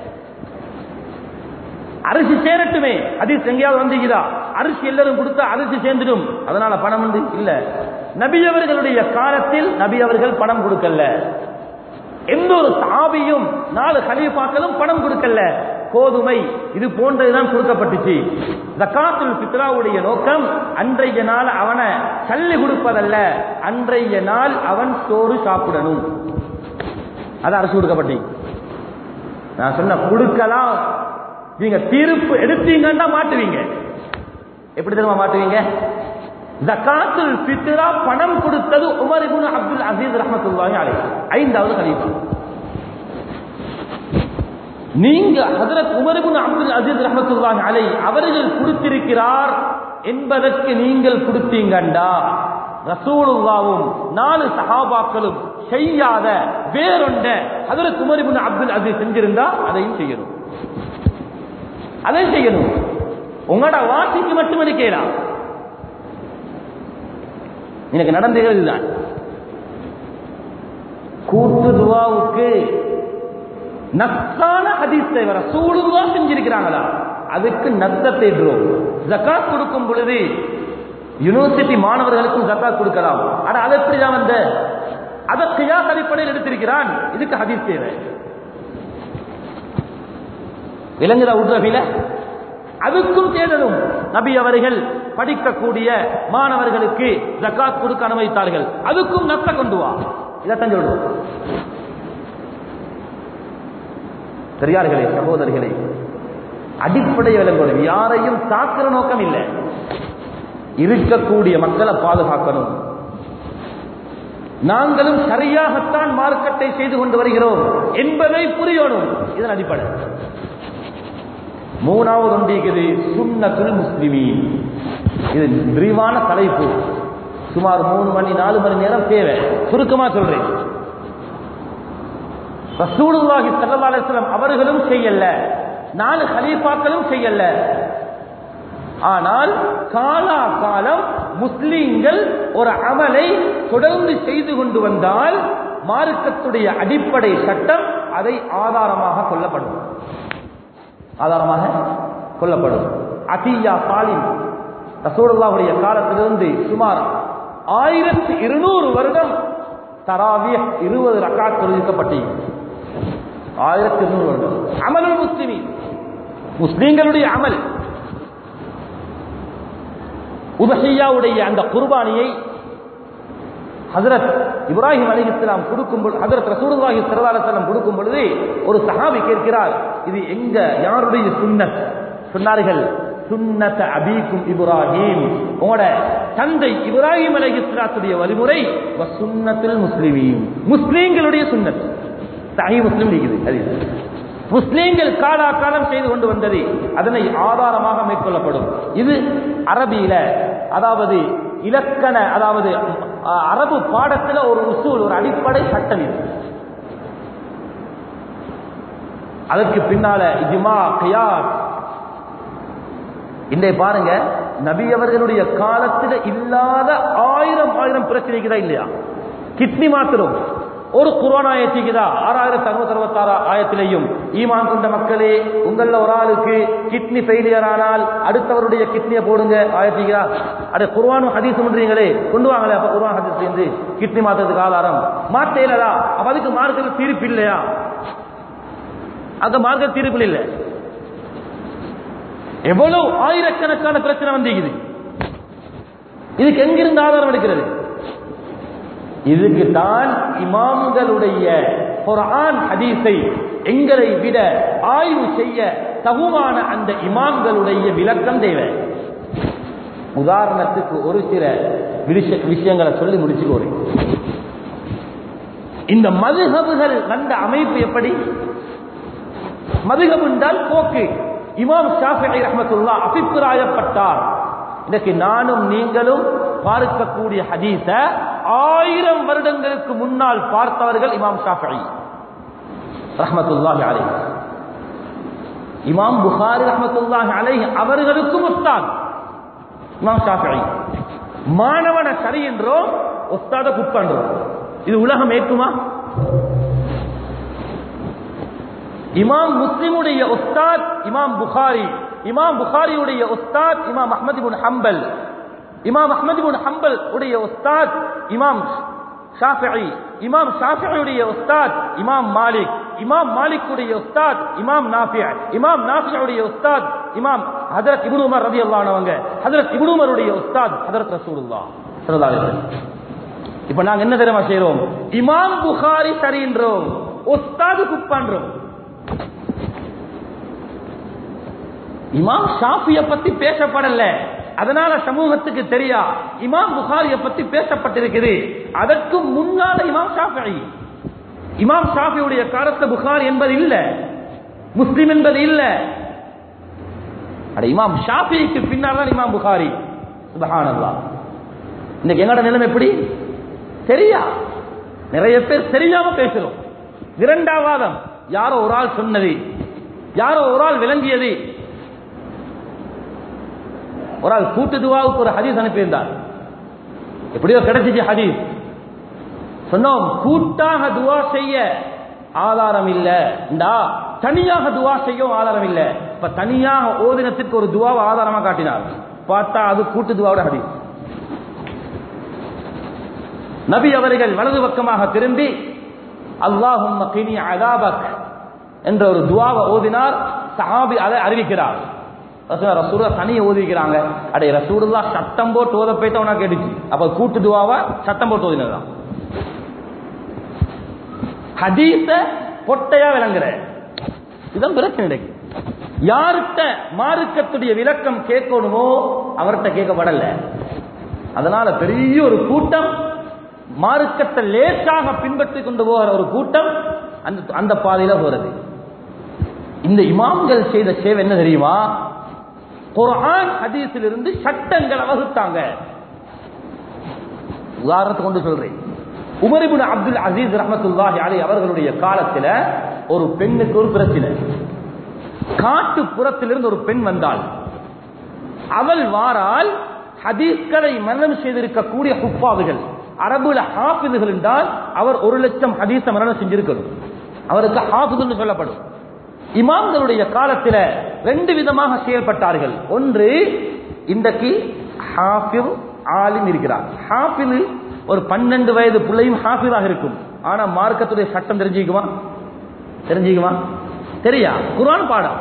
அரிசி சேரட்டுமே ஹதீஸ் எங்கேயாவது வந்தீங்களா அரிசி எல்லாரும் கொடுத்தா அரிசி சேர்ந்துடும் அதனால பணம் வந்து இல்ல நபி அவர்களுடைய காலத்தில் நபி அவர்கள் பணம் கொடுக்கல எந்த ஒரு சாபியும் நாலு கலீஃபாக்களும் பணம் கொடுக்கல கோதுமை இது போன்றதுதான் கொடுக்கப்பட்டுச்சு ஜக்காத்துல் பித்ராவுடைய நோக்கம் அன்றைய நாள் அவனை சல்லி கொடுப்பதல்ல அன்றைய நாள் அவன் சோறு சாப்பிடணும் அது அரசு கொடுக்கப்பட்டீங்க நான் சொன்ன கொடுக்கலாம் நீங்க தீர்ப்பு எடுத்தீங்கன்னா மாட்டுவீங்க எப்படி தெரியுமா மாட்டுவீங்க ஜக்காத்துல் பித்ரா பணம் கொடுத்தது உமர் இப்னு அப்துல் அசீஸ் ரஹ்மத்துல்லாஹி அலைஹி ஐந்தாவது கலீஃபா நீங்க ஹஜரத் உமர் இப்னு அப்துல் அசீஸ் ரஹ்மத்துல்லாஹி அலைஹி அவர்கள் கொடுத்திருக்கிறார் என்பதற்கு நீங்கள் கொடுத்தீங்கண்டா ரசூலுல்லாவும் நாலு சஹாபாக்களும் செய்யாத வேறொண்ட ஹஜரத் உமர் இப்னு அப்துல் அசீஸ் செஞ்சிருந்தா அதையும் செய்யணும் அதையும் செய்யணும் உங்களோட வாசிக்கு மட்டும் எடுக்கலாம் எனக்கு நடந்தது இதுதான் கூட்டு துவாவுக்கு நத்தான ஹதீஸ் வர சூடுவா செஞ்சிருக்கிறாங்களா அதுக்கு நத்த தேடுறோம் ஜக்காத் கொடுக்கும் பொழுது யூனிவர்சிட்டி மாணவர்களுக்கும் ஜக்காத் கொடுக்கலாம் ஆனா அது எப்படிதான் வந்த அதை கியாஸ் அடிப்படையில் எடுத்திருக்கிறான் இதுக்கு ஹதீஸ் தேவை விலங்குதா உட்ரபில அதுக்கும் தேடலும் நபி அவர்கள் படிக்கக்கூடிய மாணவர்களுக்கு ஜக்காத் கொடுக்க அனுமதித்தார்கள் அதுக்கும் நத்த கொண்டு வா இதைத்தான் சொல்லுவோம் பெரியார்களே சகோதரிகளே அடிப்படை விளங்கணும் யாரையும் தாக்குற நோக்கம் இல்லை இருக்கக்கூடிய மக்களை பாதுகாக்கணும் நாங்களும் சரியாகத்தான் மார்க்கத்தை செய்து கொண்டு வருகிறோம் என்பதை புரியணும் இதன் அடிப்படை மூணாவது ஒன்றியது சுண்ணத்துல் முஸ்லிமீன் இது விரிவான தலைப்பு சுமார் மூணு மணி நாலு மணி நேரம் தேவை சுருக்கமா சொல்றேன் ரசூலுல்லாஹி ஸல்லல்லாஹு அலைஹி வஸல்லம் அவர்களும் செய்யல நாலு கலீஃபாக்களும் செய்யல ஆனால் காலா காலம் முஸ்லிம்கள் ஒரு அமலை தொடர்ந்து செய்து கொண்டு வந்தால் மார்க்கத்துடைய அடிப்படை சட்டம் அதை ஆதாரமாக கொள்ளப்படும் ஆதாரமாக கொள்ளப்படும் அத்தியா சாலிம் ரசூலுல்லாவுடைய காலத்திலிருந்து சுமார் ஆயிரத்தி இருநூறு வருடம் தராவிய இருபது ரக்காத் தொழுவிக்கப்பட்டு ஆயிரத்தி இருநூறு வருடம் அமலுல் முஸ்லிமி முஸ்லீம்களுடைய அமல் உதஹையாவுடைய அந்த குர்பானியை ஹசரத் இப்ராஹிம் அலி இஸ்லாம் கொடுக்கும் பொழுது ஹசரத் ரசூலுல்லாஹி ஸல்லல்லாஹு அலைஹி வஸல்லம் கொடுக்கும் பொழுது ஒரு சஹாபி கேட்கிறார் இது எங்க யாருடைய சுன்னத் சொன்னார்கள் சுன்னத அபீக்கும் இப்ராஹிம் உங்களோட தந்தை இப்ராஹிம் அலி இஸ்லாத்துடைய வழிமுறை சுன்னத்தில் முஸ்லிமீன் முஸ்லீம்களுடைய சுன்னத் சஹி முஸ்லிம் இருக்குது அது முஸ்லீம்கள் காலா காலம் செய்து கொண்டு வந்தது அதனை ஆதாரமாக மேற்கொள்ளப்படும் இது அரபியில அதாவது இலக்கண அதாவது அஹ், அரபு பாடத்துல ஒரு உசூல் ஒரு அடிப்படை சட்டம் இது அதற்கு பின்னால இஜ்மா கியாஸ் இன்றைய பாருங்க நபி அவர்களுடைய காலத்தில் இல்லாத ஆயிரம் ஆயிரம் பிரச்சனைக்குதா இல்லையா கிட்னி மாத்திரம் ஒரு குரோனா ஆயத்திக்குதா ஆறாயிரத்தி அறுபத்தி அறுபத்தாறு ஆயத்திலையும் ஈமான் கொண்ட மக்களே உங்கள ஒரு ஆளுக்கு கிட்னி ஃபெயிலியர் ஆனால் அடுத்தவருடைய கிட்னியை போடுங்க ஆயத்திக்குதா அட குர்வானும் ஹதீஸ் பண்றீங்களே கொண்டு வாங்களே அப்ப குர்வான் ஹதீஸ் சேர்ந்து கிட்னி மாத்துறதுக்கு ஆதாரம் மாத்தேலதா அப்ப அதுக்கு மார்க்கத்தில் தீர்ப்பு இல்லையா அங்க மார்க்க தீர்ப்பு இல்லை எவ்வளவு ஆயிரக்கணக்கான பிரச்சனை வந்திருக்குது இதுக்கு எங்கிருந்து ஆதாரம் எடுக்கிறது இதுக்கு தான் இமாம்களுடைய குர்ஆன் ஹதீஸை எங்களை விட ஆய்வு செய்ய தகுமான அந்த இமாம்களுடைய விளக்கம் தேவை உதாரணத்துக்கு ஒரு சில விஷ- விஷயங்களை சொல்லி முடிச்சுக்கோறேன் இந்த மதுஹபுகள் வந்த அமைப்பு எப்படி மதுஹப் என்றால் போக்கு இமாம் ஷாஃபிஐ ரஹ்மத்துல்லா அபிப்பிராயப்பட்டார் இன்னைக்கு நானும் நீங்களும் பார்க்கக்கூடிய ஹதீஸ ஆயிரம் வருடங்களுக்கு முன்னால் பார்த்தவர்கள் இமாம் ஷாஃபிஐ ரஹ்மத்துல்லாஹி அலைஹி இமாம் புகாரி ரஹமத்துல்லாஹி அலைஹி அவர்களுக்கும் உஸ்தாத் இமாம் ஷாஃபிஈ மாணவன சரி என்றோம் உஸ்தாத குட் பண்றோம் இது உலகம் ஏற்குமா இமாம் முஸ்லிமுடைய உஸ்தாத் இமாம் புகாரி இமாம் புகாரியுடைய உஸ்தாத் இமாம் அஹ்மது இப்னு ஹம்பல் இமாம் அஹ்மது இப்னு ஹம்பல் உடைய உஸ்தாத் இமாம் ஷாஃபிஈ இமாம் ஷாஃபிஈயுடைய உஸ்தாத் இமாம் மாலிக் இமாம் மாலிக்குடைய உஸ்தாத் இமாம் நாஃபி இமாம் நாஃபியுடைய உஸ்தாத் இமாம் ஹஜரத் இப்னு உமர் ரலியல்லாஹு அன்ஹுங்க ஹஜரத் இப்னு உமருடைய உஸ்தாத் ஹஜரத் ரசூலுல்லாஹ் ஸல்லல்லாஹு அலைஹி வஸல்லம் இப்ப நாங்க என்ன தெரியுமா செய்றோம் இமாம் புகாரி சரின்றோம் உஸ்தாது குக் பண்றோம் இமாம் ஷாஃபிய பத்தி பேசப்படல அதனால சமூகத்துக்கு தெரியா இமாம் புகாரிய பத்தி பேசப்பட்டிருக்குது அதற்கு முன்னால இமாம் ஷாஃபி இமாம் ஷாஃபியுடைய காலத்து புகார் என்பது இல்ல முஸ்லிம் என்பது இல்ல அட இமாம் ஷாஃபிக்கு பின்னால் தான் இமாம் புகாரி சுபஹானல்லாஹ் இன்னைக்கு எங்கட நிலைமை எப்படி தெரியா நிறைய பேர் தெரியாம பேசுறோம் இரண்டாவாதம் யாரோ ஒரு ஆள் சொன்னது யாரோ ஒரு ஆள் விளங்கியது ஒரு ஆள் கூட்டு துவாவுக்கு ஒரு ஹதீஸ் அனுப்பியிருந்தார் எப்படியோ கிடைச்சிச்சு ஹதீஸ் சொன்னோம் கூட்டாக துவா செய்ய ஆதாரம் இல்ல இந்தா தனியாக துவா செய்யவும் ஆதாரம் இல்ல இப்ப தனியாக ஓதினத்திற்கு ஒரு துவாவை ஆதாரமா காட்டினார் பார்த்தா அது கூட்டு துவாவோட ஹதீஸ் நபி அவர்கள் வலது பக்கமாக திரும்பி அல்லாஹும் அதாபக் என்ற ஒரு துவாவை ஓதினார் சஹாபி அதை அறிவிக்கிறார் ரசூலா தனியை ஓதிக்கிறாங்க அடைய ரசூலுல்லா சட்டம் போட்டு ஓத போயிட்டு அவனா கேட்டுச்சு அப்ப கூட்டு துவாவா சட்டம் போட்டு ஓதினதுதான் ஹதீஸ பொட்டையா விளங்குற இதான் பிரச்சனை யார்கிட்ட மார்க்கத்துடைய விளக்கம் கேட்கணுமோ அவர்கிட்ட கேட்கப்படல அதனால பெரிய ஒரு கூட்டம் மார்க்கத்தை லேசாக பின்பற்றி கொண்டு போகிற ஒரு கூட்டம் அந்த அந்த பாதையில போறது இந்த இமாம்கள் செய்த சேவை என்ன தெரியுமா குரான் ஹதீஸில் இருந்து சட்டங்களை வகுத்தாங்க உதாரணத்துக்கு கொண்டு சொல்றேன் உமரிபுன் அப்துல் அசீஸ் ரஹமத்துல்லாஹி அலி அவர்களுடைய காலத்தில் ஒரு பெண்ணுக்கு ஒரு பிரச்சனை காட்டு புறத்திலிருந்து ஒரு பெண் வந்தாள் அவள் வாரால் ஹதீஸ்களை மரணம் செய்திருக்கக்கூடிய ஹுப்பாதுகள் அரபுல ஹாஃபிதுகள் என்றால் அவர் ஒரு லட்சம் ஹதீஸ மரணம் செஞ்சிருக்கணும் அவருக்கு ஹாஃபிதுன்னு சொல்லப்படும் இமாம்களுடைய காலத்தில் ரெண்டு விதமாக செயல்பட்டார்கள் ஒன்று இன்றைக்கு ஹாஃபில் ஆலிம் இருக்கிறார் ஹாஃபில் ஒரு பன்னெண்டு வயது பிள்ளையும் ஹாஃபிதாக இருக்கும் ஆனா மார்க்கத்துடைய சட்டம் தெரிஞ்சுக்குமா தெரிஞ்சுக்குமா தெரியா குரான் பாடம்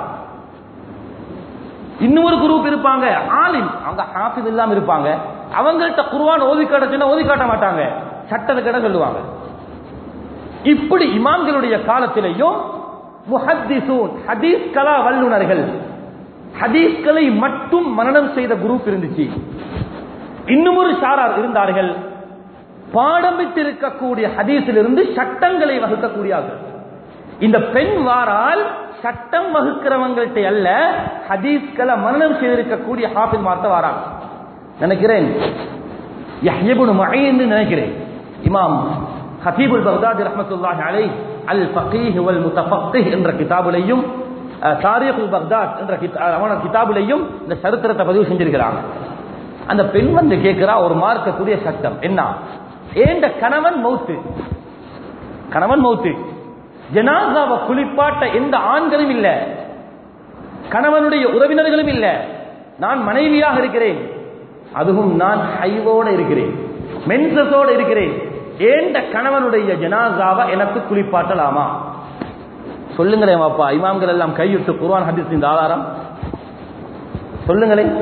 இன்னொரு குரூப் இருப்பாங்க ஆலிம் அவங்க ஹாஃபிஸ் இல்லாம இருப்பாங்க அவங்கள்ட்ட குருவான் ஓதி காட்டுச்சுன்னா ஓதி காட்ட மாட்டாங்க சட்டத்தை கிட்ட சொல்லுவாங்க இப்படி இமாம்களுடைய காலத்திலேயும் முஹத்திசூன் ஹதீஸ் கலா வல்லுநர்கள் ஹதீஸ்களை மட்டும் மனனம் செய்த குரூப் இருந்துச்சு இன்னும் ஒரு சாரார் இருந்தார்கள் பாடமிட்டு இருக்கக்கூடிய ஹதீஸிலிருந்து சட்டங்களை வகுக்கக்கூடியார்கள் இந்த பெண் வாரால் சட்டம் வகுக்கிறவங்கள்ட்ட அல்ல ஹதீஸ்களை மனனம் செய்திருக்கக்கூடிய ஹாஃபில் மார்த்த வாராங்க நினைக்கிறேன் யஹ்யபுன் மஹீன் நினைக்கிறேன் இமாம் ஹபீபுல் பக்தாதி ரஹமத்துல்லாஹி அலை அல் ஃபகீஹ் வல் முத்தஃபக்கிஹ் என்ற கிதாபுலையும் தாரிகுல் பக்தாத் என்ற அவன கிதாபுலையும் இந்த சரித்திரத்தை பதிவு செஞ்சிருக்கிறாங்க அந்த பெண் வந்து கேட்கிறா ஒரு மார்க்கக்கூடிய சட்டம் என்ன ஏண்ட கணவன் மௌத்து கணவன் மௌத்து ஜனாசாவை குளிப்பாட்ட எந்த ஆண்களும் இல்ல கணவனுடைய உறவினர்களும் இல்ல நான் மனைவியாக இருக்கிறேன் அதுவும் நான் ஹைவோட இருக்கிறேன் மென்சஸோட இருக்கிறேன் ஏண்ட கணவனுடைய ஜனாசாவை எனக்கு குளிப்பாட்டலாமா சொல்லுங்களேன் பாப்பா இமாம்கள் எல்லாம் கையிட்டு குர்ஆன் ஹதீஸ் இந்த ஆதாரம் சொல்லுங்களேன்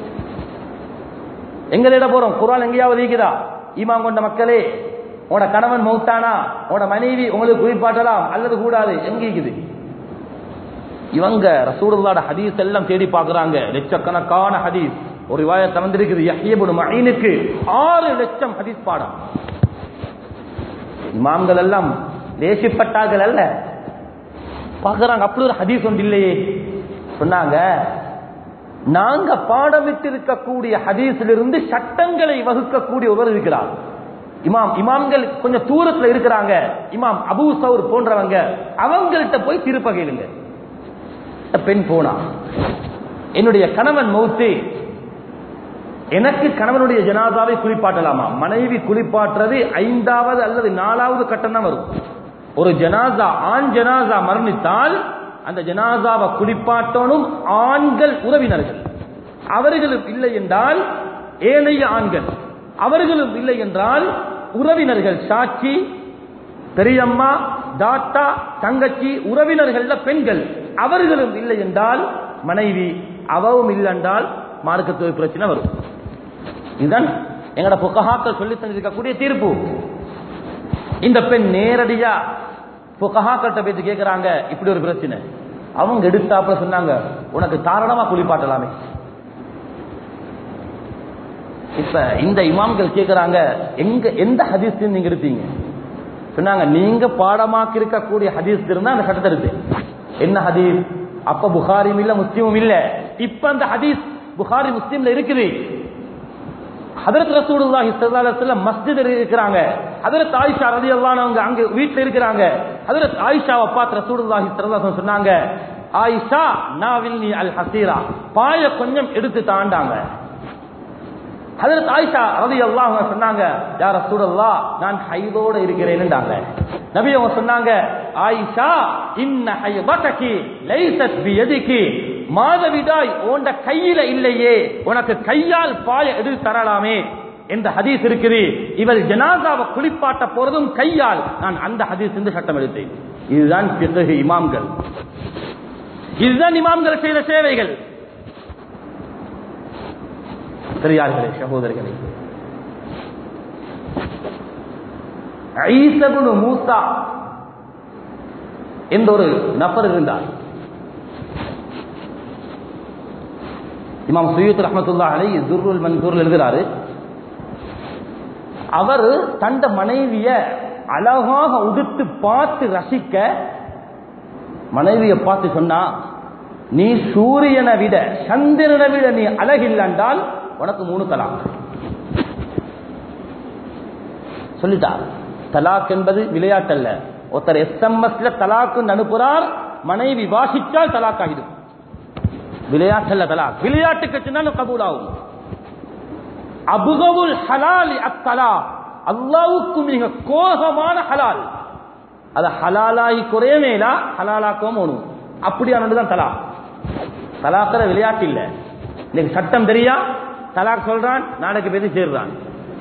எங்க தேட போறோம் குர்ஆன் எங்கேயாவது இருக்குதா ஈமாம் கொண்ட மக்களே உன கணவன் மௌத்தானா உன மனைவி உங்களுக்கு குளிப்பாட்டலாம் அல்லது கூடாது எங்க இருக்குது இவங்க ரசூலுல்லாஹ் ஹதீஸ் எல்லாம் தேடி பார்க்கறாங்க லட்சக்கணக்கான ஹதீஸ் ஒரு விவாயத்தை வந்திருக்குது யஹ்யபுன் மஈனுக்கு ஆறு லட்சம் ஹதீஸ் பாடம் இமாம்கள் எல்லாம் தேசிப்பட்டார்கள் அல்ல பார்க்கறாங்க அப்படி ஒரு ஹதீஸ் ஒன்று இல்லையே சொன்னாங்க நாங்க பாடமிட்டு இருக்கக்கூடிய ஹதீஸிலிருந்து சட்டங்களை வகுக்கக்கூடிய ஒருவர் இருக்கிறார் இமாம் இமாம்கள் கொஞ்சம் தூரத்துல இருக்கிறாங்க இமாம் அபு சவுர் போன்றவங்க அவங்கள்ட்ட போய் திருப்ப கேளுங்க பெண் போனா என்னுடைய கணவன் மௌத்து எனக்கு கணவனுடைய ஜனாதாவை குளிப்பாட்டலாமா மனைவி குளிப்பாட்டுறது ஐந்தாவது அல்லது நாலாவது கட்டம் தான் வரும் ஒரு ஜனாசா ஆண் ஜனாசா மரணித்தால் அந்த ஜனாசாவை குளிப்பாட்டணும் ஆண்கள் உறவினர்கள் அவர்களும் இல்லை என்றால் ஏனைய ஆண்கள் அவர்களும் இல்லை என்றால் உறவினர்கள் சாட்சி பெரியம்மா தாத்தா தங்கச்சி உறவினர்கள்ல பெண்கள் அவர்களும் இல்லை என்றால் மனைவி அவவும் இல்லை என்றால் மார்க்கத்துவ பிரச்சனை வரும் இதுதான் எங்கட புக்கஹாக்கள் சொல்லி தந்திருக்கக்கூடிய தீர்ப்பு இந்த பெண் நேரடியா புக்கஹாக்கள்கிட்ட போயிட்டு கேட்கிறாங்க இப்படி ஒரு பிரச்சனை அவங்க எடுத்தாப்புல சொன்னாங்க உனக்கு தாராளமா குளிப்பாட்டலாமே இப்ப இந்த இமாம்கள் கேட்கிறாங்க எங்க எந்த ஹதீஸ் நீங்க எடுத்தீங்க சொன்னாங்க நீங்க பாடமாக்கி இருக்கக்கூடிய ஹதீஸ் இருந்தா அந்த சட்டத்தை எடுத்து என்ன ஹதீஸ் அப்ப புகாரியும் இல்ல முஸ்லீமும் இல்ல இப்ப அந்த ஹதீஸ் புகாரி முஸ்லீம்ல இருக்குது ஹதரத் ரசூலுல்லாஹி ஸல்லல்லாஹு அலைஹி வஸல்லம் மஸ்ஜித் இருக்கிறாங்க ஹதரத் ஆயிஷா ரலியல்லாஹு அன்ஹா அங்க வீட்ல இருக்கிறாங்க ஹதரத் ஆயிஷாவை பார்த்து ரசூலுல்லாஹி ஸல்லல்லாஹு அலைஹி சொன்னாங்க ஆயிஷா நாவில்னி அல் ஹசீரா பாய கொஞ்சம் எடுத்து தாண்டாங்க ஹதரத் ஆயிஷா ரலியல்லாஹு அன்ஹா சொன்னாங்க யா ரசூலல்லாஹ் நான் ஹைதோட இருக்கிறேன்னுடாங்க நபி அவங்க சொன்னாங்க ஆயிஷா இன்ன ஹைதகி லைஸத் பியதிகி மாதவிடாய் ஓண்ட கையில இல்லையே உனக்கு கையால் பாய எடுத்து தரலாமே என்ற ஹதீஸ் இருக்குது இவள் ஜனாசாவை குளிப்பாட்ட போறதும் கையால் நான் அந்த ஹதீஸ் இருந்து சட்டம் எடுத்தேன் இதுதான் பிறகு இமாம்கள் இதுதான் இமாம்கள் செய்த சேவைகள் பெரியார்களே சகோதரர்களே ஐசபுனு மூசா என்ற ஒரு நபர் இருந்தார் இமாம் சுயூத் ரஹமத்துல்லா அலை துர்ருல் மன்சூர் எழுதுறாரு அவர் தந்த மனைவிய அழகாக உடுத்து பார்த்து ரசிக்க மனைவியை பார்த்து சொன்னா நீ சூரியனை விட சந்திரனை விட நீ அழகில்லைன்றால் உனக்கு மூணு தலாக் சொல்லிட்டார் தலாக் என்பது விளையாட்டல்ல ஒருத்தர் எஸ்எம்எஸ்ல தலாக்கு அனுப்புறார் மனைவி வாசிச்சால் தலாக் ஆகிடும் விளையாட்டல்ல தலாக் விளையாட்டுக்கு சின்ன கபூல் ஆகும் அபுகவுல் ஹலாலி அத்தலா அல்லாவுக்கு மிக கோபமான ஹலால் அது ஹலாலாகி குறையமேலா ஹலாலாக்கவும் ஒண்ணும் அப்படியானதுதான் தலா தலாக்கிற விளையாட்டு இல்ல இன்னைக்கு சட்டம் தெரியா தலாக் சொல்றான் நாளைக்கு பேசி சேர்றான்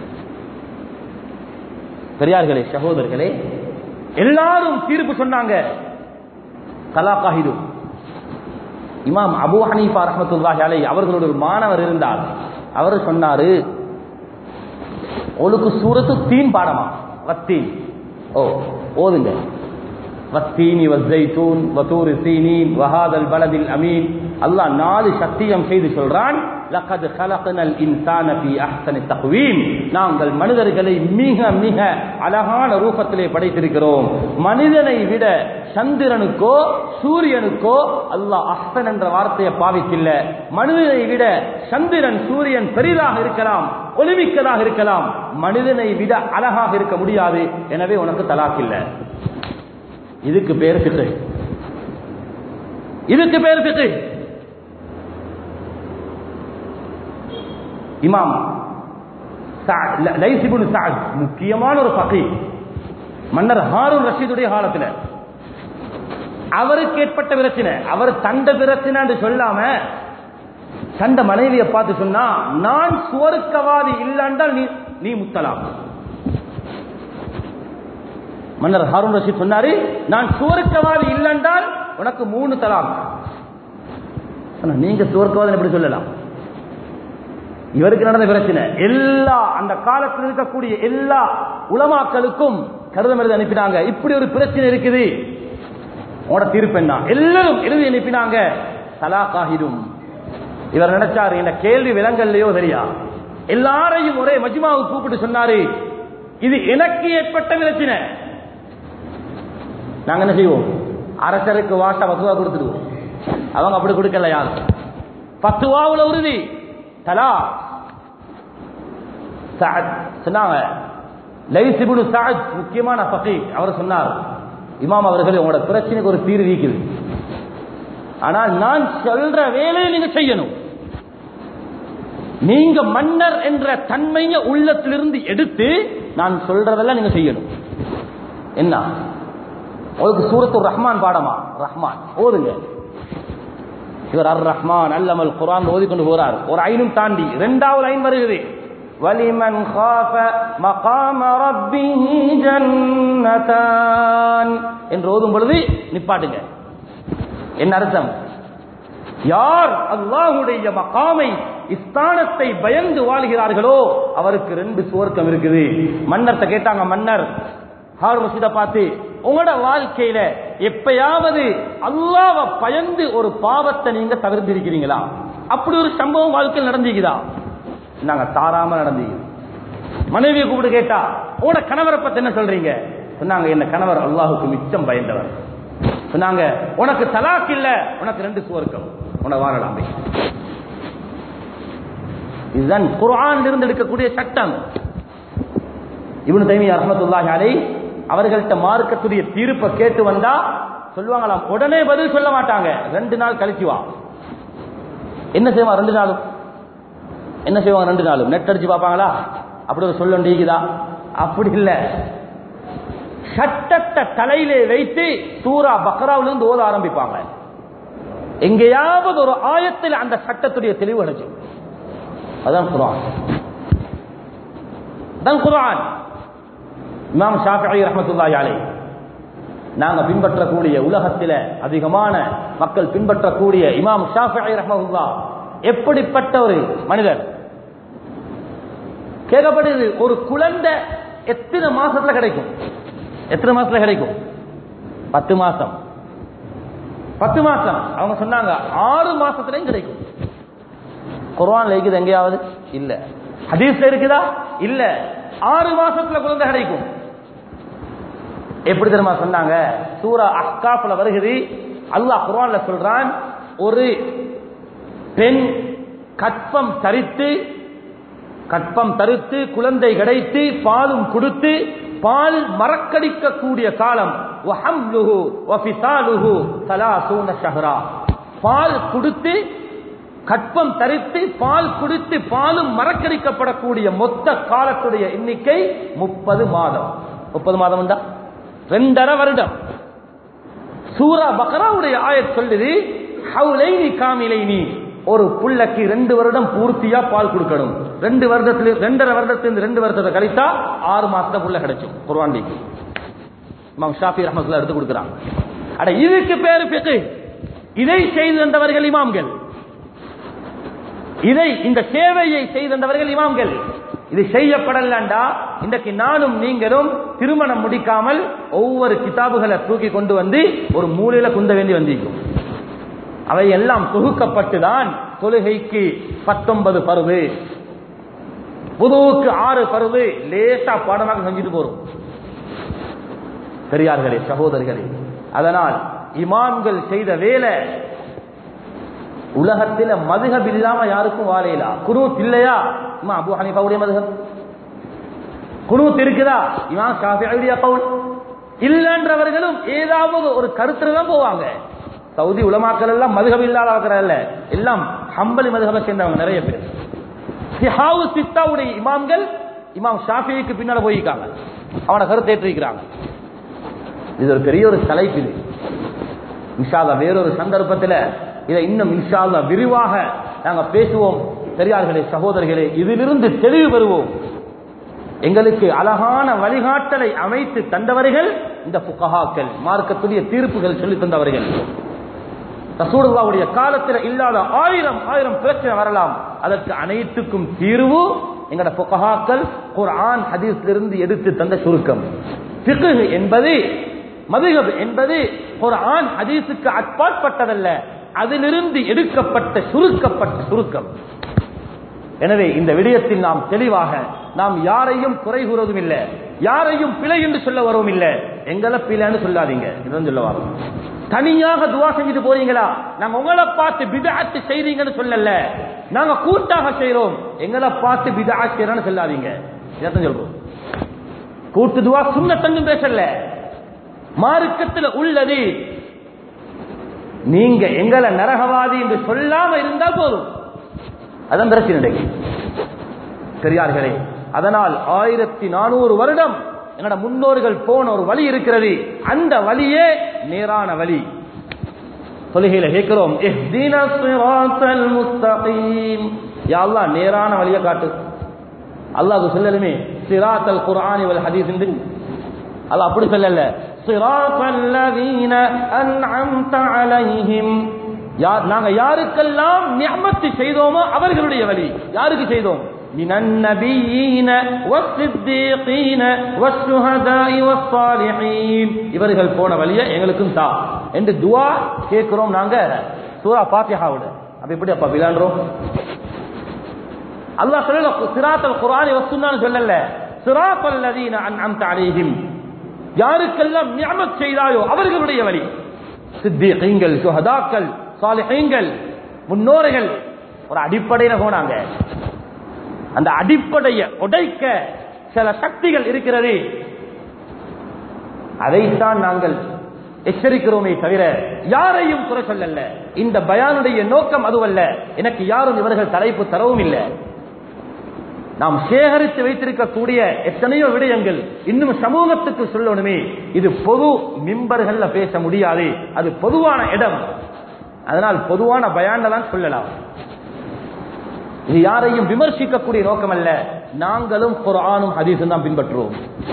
பெரியார்களே சகோதரர்களே எல்லாரும் தீர்ப்பு சொன்னாங்க தலாக்காகிடும் இமாம் அபு ஹனீஃபா ரஹமத்துல்லாஹி அலை அவர்களோட ஒரு மாணவர் இருந்தார் அவர் சொன்னாரு ஒழுக்கு சூரத்து தீன் பாடமா வத்தீன் ஓ ஓதுங்க வத்தீனி வஸ்ஸைத்தூன் வதூர் சீனீன் வஹாதல் பலதில் அமீன் அல்லாஹ் நாலு சத்தியம் செய்து சொல்றான் லக்கத் கலகனல் இன்சான ஃபீ அஹ்சனி தக்வீம் நாங்கள் மனிதர்களை மிக மிக அழகான ரூபத்திலே படைத்திருக்கிறோம் மனிதனை விட சந்திரனுக்கோ சூரியனுக்கோ அல்லாஹ் அஹ்சன் என்ற வார்த்தையை பாவித்தில்ல மனிதனை விட சந்திரன் சூரியன் பெரிதாக இருக்கலாம் ஒளிமிக்கதாக இருக்கலாம் மனிதனை விட அழகாக இருக்க முடியாது எனவே உனக்கு தலாக் இல்லை இதுக்கு பேர் பித்து இதுக்கு பேர் பித்து இமாம் லைசிபுன் சாத் முக்கியமான ஒரு பகை மன்னர் ஹாரூன் ரஷீதுடைய காலத்தில் அவருக்கு ஏற்பட்ட பிரச்சனை அவர் தண்ட பிரச்சனை சொல்லாம தண்ட மனைவியை பார்த்து சொன்னா நான் சுவருக்கவாதி இல்லைன்றால் நீ நீ முத்தலாம் மன்னர் ஹாரூன் ரஷீத் சொன்னாரு நான் சுவருக்கவாதி இல்லைன்றால் உனக்கு மூணு தலாம் நீங்க சுவர்க்கவாதம் எப்படி சொல்லலாம் இவருக்கு நடந்த பிரச்சனை எல்லா அந்த காலத்தில் இருக்கக்கூடிய எல்லா உலமாக்களுக்கும் கருதம் எழுதி அனுப்பினாங்க இப்படி ஒரு பிரச்சனை இருக்குது உங்களோட தீர்ப்பு என்ன எல்லாரும் எழுதி அனுப்பினாங்க தலாக்காகிடும் இவர் நினைச்சாரு இந்த கேள்வி விலங்கல்லையோ சரியா எல்லாரையும் ஒரே மஜ்மாவை கூப்பிட்டு சொன்னாரு இது எனக்கு ஏற்பட்ட பிரச்சனை நாங்க என்ன செய்வோம் அரசருக்கு வாட்ட பத்துவா கொடுத்துடுவோம் அவங்க அப்படி கொடுக்கல யாரும் பத்துவாவுல உறுதி தலா சொன்னாங்க லைசிபுனு சாத் முக்கியமான பகை அவர் சொன்னார் இமாம் அவர்கள் உங்களோட பிரச்சனைக்கு ஒரு தீர்வு இருக்குது ஆனால் நான் சொல்ற வேலையை நீங்க செய்யணும் நீங்க மன்னர் என்ற தன்மையை உள்ளத்திலிருந்து எடுத்து நான் சொல்றதெல்லாம் நீங்க செய்யணும் என்ன உங்களுக்கு சூரத்து ரஹ்மான் பாடமா ரஹ்மான் ஓதுங்க இவர் அர் ரஹ்மான் அல்லமல் குரான் ஓதிக்கொண்டு போறார் ஒரு ஐனும் தாண்டி இரண்டாவது ஐன் வருகிறது வலிமன் خاف مقام ربه ஜன்னதான் என்று ஓதும் பொழுது நிப்பாட்டுங்க என்ன அர்த்தம் யார் அல்லாஹுடைய மகாமை இஸ்தானத்தை பயந்து வாழ்கிறார்களோ அவருக்கு ரெண்டு சுவர்க்கம் இருக்குது மன்னர்கிட்ட கேட்டாங்க மன்னர் ஹார் மசீத பார்த்து உங்களோட வாழ்க்கையில எப்பயாவது அல்லாவ பயந்து ஒரு பாவத்தை நீங்க தவிர்த்திருக்கிறீங்களா அப்படி ஒரு சம்பவம் வாழ்க்கையில் நடந்தீங்களா நாங்க தாராம நடந்தீங்க மனைவியை கூப்பிட்டு கேட்டா உங்களோட கணவரை பத்தி என்ன சொல்றீங்க சொன்னாங்க என்ன கணவர் அல்லாஹுக்கு மிச்சம் பயந்தவர் சொன்னாங்க உனக்கு தலாக் இல்ல உனக்கு ரெண்டு சுவர்க்கம் உனக்கு வாழலாம் இதுதான் குர்ஆன் இருந்து எடுக்கக்கூடிய சட்டம் இவனு தைமியா ரஹமத்துல்லாஹி அலை அவர்கள்ட்ட மார்க்கத்துடைய தீர்ப்பை கேட்டு வந்தா சொல்லுவாங்களாம் உடனே பதில் சொல்ல மாட்டாங்க ரெண்டு நாள் கழிச்சு வா என்ன செய்வான் ரெண்டு நாளும் என்ன செய்வாங்க ரெண்டு நாளும் நெட் அடிச்சு பார்ப்பாங்களா அப்படி ஒரு சொல்ல நீக்குதா அப்படி இல்ல சட்டத்தை தலையிலே வைத்து சூரா பக்ராவிலிருந்து ஓத ஆரம்பிப்பாங்க எங்கேயாவது ஒரு ஆயத்தில் அந்த சட்டத்துடைய தெளிவு அடைச்சு அதான் குரான் அதான் குரான் இமாம் ஷாஃபி ரஹமத்துல்லாஹி அலை நாங்க பின்பற்றக்கூடிய உலகத்தில அதிகமான மக்கள் பின்பற்றக்கூடிய இமாம் ஷாஃபி ரஹமத்துல்லா எப்படிப்பட்ட ஒரு மனிதர் கேட்கப்படுது ஒரு குழந்தை எத்தனை மாசத்துல கிடைக்கும் எத்தனை மாசத்துல கிடைக்கும் பத்து மாசம் பத்து மாசம் அவங்க சொன்னாங்க ஆறு மாசத்துலயும் கிடைக்கும் குர்ஆன்ல இருக்குது எங்கேயாவது இல்ல ஹதீஸ்ல இருக்குதா இல்ல ஆறு மாசத்துல குழந்தை கிடைக்கும் எப்படி தெரியுமா சொன்னாங்க சூரா அஹ்காஃப்ல வருகிறது அல்லாஹ் குர்ஆன்ல சொல்றான் ஒரு பெண் கற்பம் தரித்து கற்பம் தருத்து குழந்தை கிடைத்து பாலும் கொடுத்து பால் மறக்கடிக்கக்கூடிய காலம் வஹம்லுஹு வஃபிசாலுஹு ஸலாஸூன ஷஹ்ரா பால் கொடுத்து கற்பம் தரித்து பால் குடித்து பாலும் மறக்கடிக்கப்படக்கூடிய மொத்த காலத்துடைய எண்ணிக்கை முப்பது மாதம் முப்பது மாதம் உண்டா ரெண்டரை வருடம் சூரா பக்ராவுடைய ஆயத் சொல்லுது ஹவுலைனி காமிலைனி ஒரு புள்ளக்கு ரெண்டு வருடம் பூர்த்தியா பால் கொடுக்கணும் ரெண்டு வருடத்துல ரெண்டரை வருடத்திலிருந்து ரெண்டு வருடத்தை கழித்தா ஆறு மாசத்துல புள்ள கிடைக்கும் குர்வாண்டிக்கு இமாம் ஷாஃபி ரஹமத்துல்லா எடுத்து கொடுக்குறாங்க அட இதுக்கு பேரு பிக்கு இதை செய்து வந்தவர்கள் இமாம்கள் இதை இந்த சேவையை செய்து வந்தவர்கள் இமாம்கள் இது செய்யப்படலண்டா இன்றைக்கு நானும் நீங்களும் திருமணம் முடிக்காமல் ஒவ்வொரு கிதாபுகளை தூக்கி கொண்டு வந்து ஒரு மூலையில குந்த வேண்டி வந்திருக்கும் அவை எல்லாம் தொகுக்கப்பட்டுதான் தொழுகைக்கு பத்தொன்பது பருவு புதுவுக்கு ஆறு பருவு லேசா பாடமாக செஞ்சுட்டு போறோம் பெரியார்களே சகோதரர்களே அதனால் இமாம்கள் செய்த வேலை உலகத்தில் மதுகப் இல்லாம யாருக்கும் வாழையிலா குனூத் இல்லையா இமா அபு ஹனீஃபாவுடைய மதுகப் குனூத் இருக்குதா இமாம் ஷாஃபியுடைய கவுல் இல்லன்றவர்களும் ஏதாவது ஒரு கருத்துல தான் போவாங்க சவுதி உலமாக்கள் எல்லாம் மதுகப் இல்லாதவர்கள் எல்லாம் ஹம்பலி மதுகபை சேர்ந்தவங்க நிறைய பேர் சிஹாவு சித்தாவுடைய இமாம்கள் இமாம் ஷாஃபிக்கு பின்னால போயிருக்காங்க அவனை கருத்தேற்றிருக்கிறாங்க இது ஒரு பெரிய ஒரு தலைப்பு இது இன்ஷால்லா வேறொரு சந்தர்ப்பத்தில் இதை இன்னும் இன்ஷால்லா விரிவாக நாங்க பேசுவோம் பெரியார்களே சகோதரர்களே இதிலிருந்து தெளிவு பெறுவோம் எங்களுக்கு அழகான வழிகாட்டலை அமைத்து தந்தவர்கள் இந்த புகஹாக்கள் மார்க்கத்துடைய தீர்ப்புகள் சொல்லி தந்தவர்கள் ரசூலுல்லாவுடைய காலத்தில் இல்லாத ஆயிரம் ஆயிரம் பிரச்சனை வரலாம் அதற்கு அனைத்துக்கும் தீர்வு எங்கட புகஹாக்கள் குர்ஆன் ஹதீஸிலிருந்து எடுத்து தந்த சுருக்கம் ஃபிக்ஹ் என்பது மதுகப் என்பது குர்ஆன் ஹதீஸுக்கு அப்பாற்பட்டதல்ல அதிலிருந்து எடுக்கப்பட்ட சுருக்கப்பட்ட சுருக்கம் எனவே இந்த விடயத்தில் நாம் தெளிவாக நாம் யாரையும் குறை கூறுவதும் இல்லை யாரையும் பிழை என்று சொல்ல வரவும் இல்லை எங்களை பிழைன்னு சொல்லாதீங்க இதுதான் சொல்ல வரோம் தனியாக துவா செஞ்சுட்டு போறீங்களா நாங்க உங்களை பார்த்து பிதாத்து செய்றீங்கன்னு சொல்லல நாங்க கூட்டாக செய்யறோம் எங்களை பார்த்து பிதா செய்யறோம்னு சொல்லாதீங்க இதான் சொல்றோம் கூட்டு துவா சுண்ணத்தங்கும் பேசல மார்க்கத்தில் உள்ளது நீங்க எங்களை நரகவாதி என்று சொல்லாம இருந்தால் போதும் அதான் பிரச்சனை பெரியார்களே அதனால் ஆயிரத்தி நானூறு வருடம் என்னோட முன்னோர்கள் போன ஒரு வழி இருக்கிறது அந்த வழியே நேரான வழி தொழுகையில கேட்கிறோம் இஹ்தின ஸிராத்தல் முஸ்தகீம் யா அல்லாஹ் நேரான வழியை காட்டு அல்லாஹ் சொல்லலுமே சிராத்தல் குர்ஆனி வல் ஹதீஸ் என்று அல்லாஹ் அப்படி சொல்லல சிராத்தல் லதீன அன்அம்த அலைஹிம் யார் நாங்க யாருக்கெல்லாம் நிஅமத்து செய்தோமோ அவர்களுடைய வழி யாருக்கு செய்தோம் من النبيين والصديقين والشهداء والصالحين இவர்கள் போன வழியை எங்களுக்கும் தா என்று துஆ கேட்கிறோம் நாங்க சூரா ஃபாத்திஹாவோட அப்ப எப்படி அப்ப விளையாடுறோம் அல்லாஹ் சொல்லல சிராத்தல் குர்ஆனி வசுன்னான்னு சொல்லல சிராத்தல் லதீன அன்அம்த அலைஹிம் யாருக்கெல்லாம் நிஅமத் செய்தாயோ அவர்களுடைய வழி சித்திகீங்கள் சுஹதாக்கள் சாலிஹீன்கள் முன்னோர்கள் ஒரு அடிப்படையில போனாங்க அந்த அடிப்படையை உடைக்க சில சக்திகள் இருக்கிறது அதைத்தான் நாங்கள் எச்சரிக்கிறோமே தவிர யாரையும் குறை சொல்லல இந்த பயானுடைய நோக்கம் அதுவல்ல எனக்கு யாரும் இவர்கள் தலைப்பு தரவும் இல்லை நாம் சேகரித்து வைத்திருக்கக்கூடிய எத்தனையோ விடயங்கள் இன்னும் சமூகத்துக்கு சொல்லணுமே இது பொது மிம்பர்கள்ல பேச முடியாது அது பொதுவான இடம் அதனால் பொதுவான பயான்ல தான் சொல்லலாம் இது யாரையும் விமர்சிக்கக்கூடிய நோக்கம் அல்ல நாங்களும் குரானும் ஹதீஸும் தான் பின்பற்றுவோம்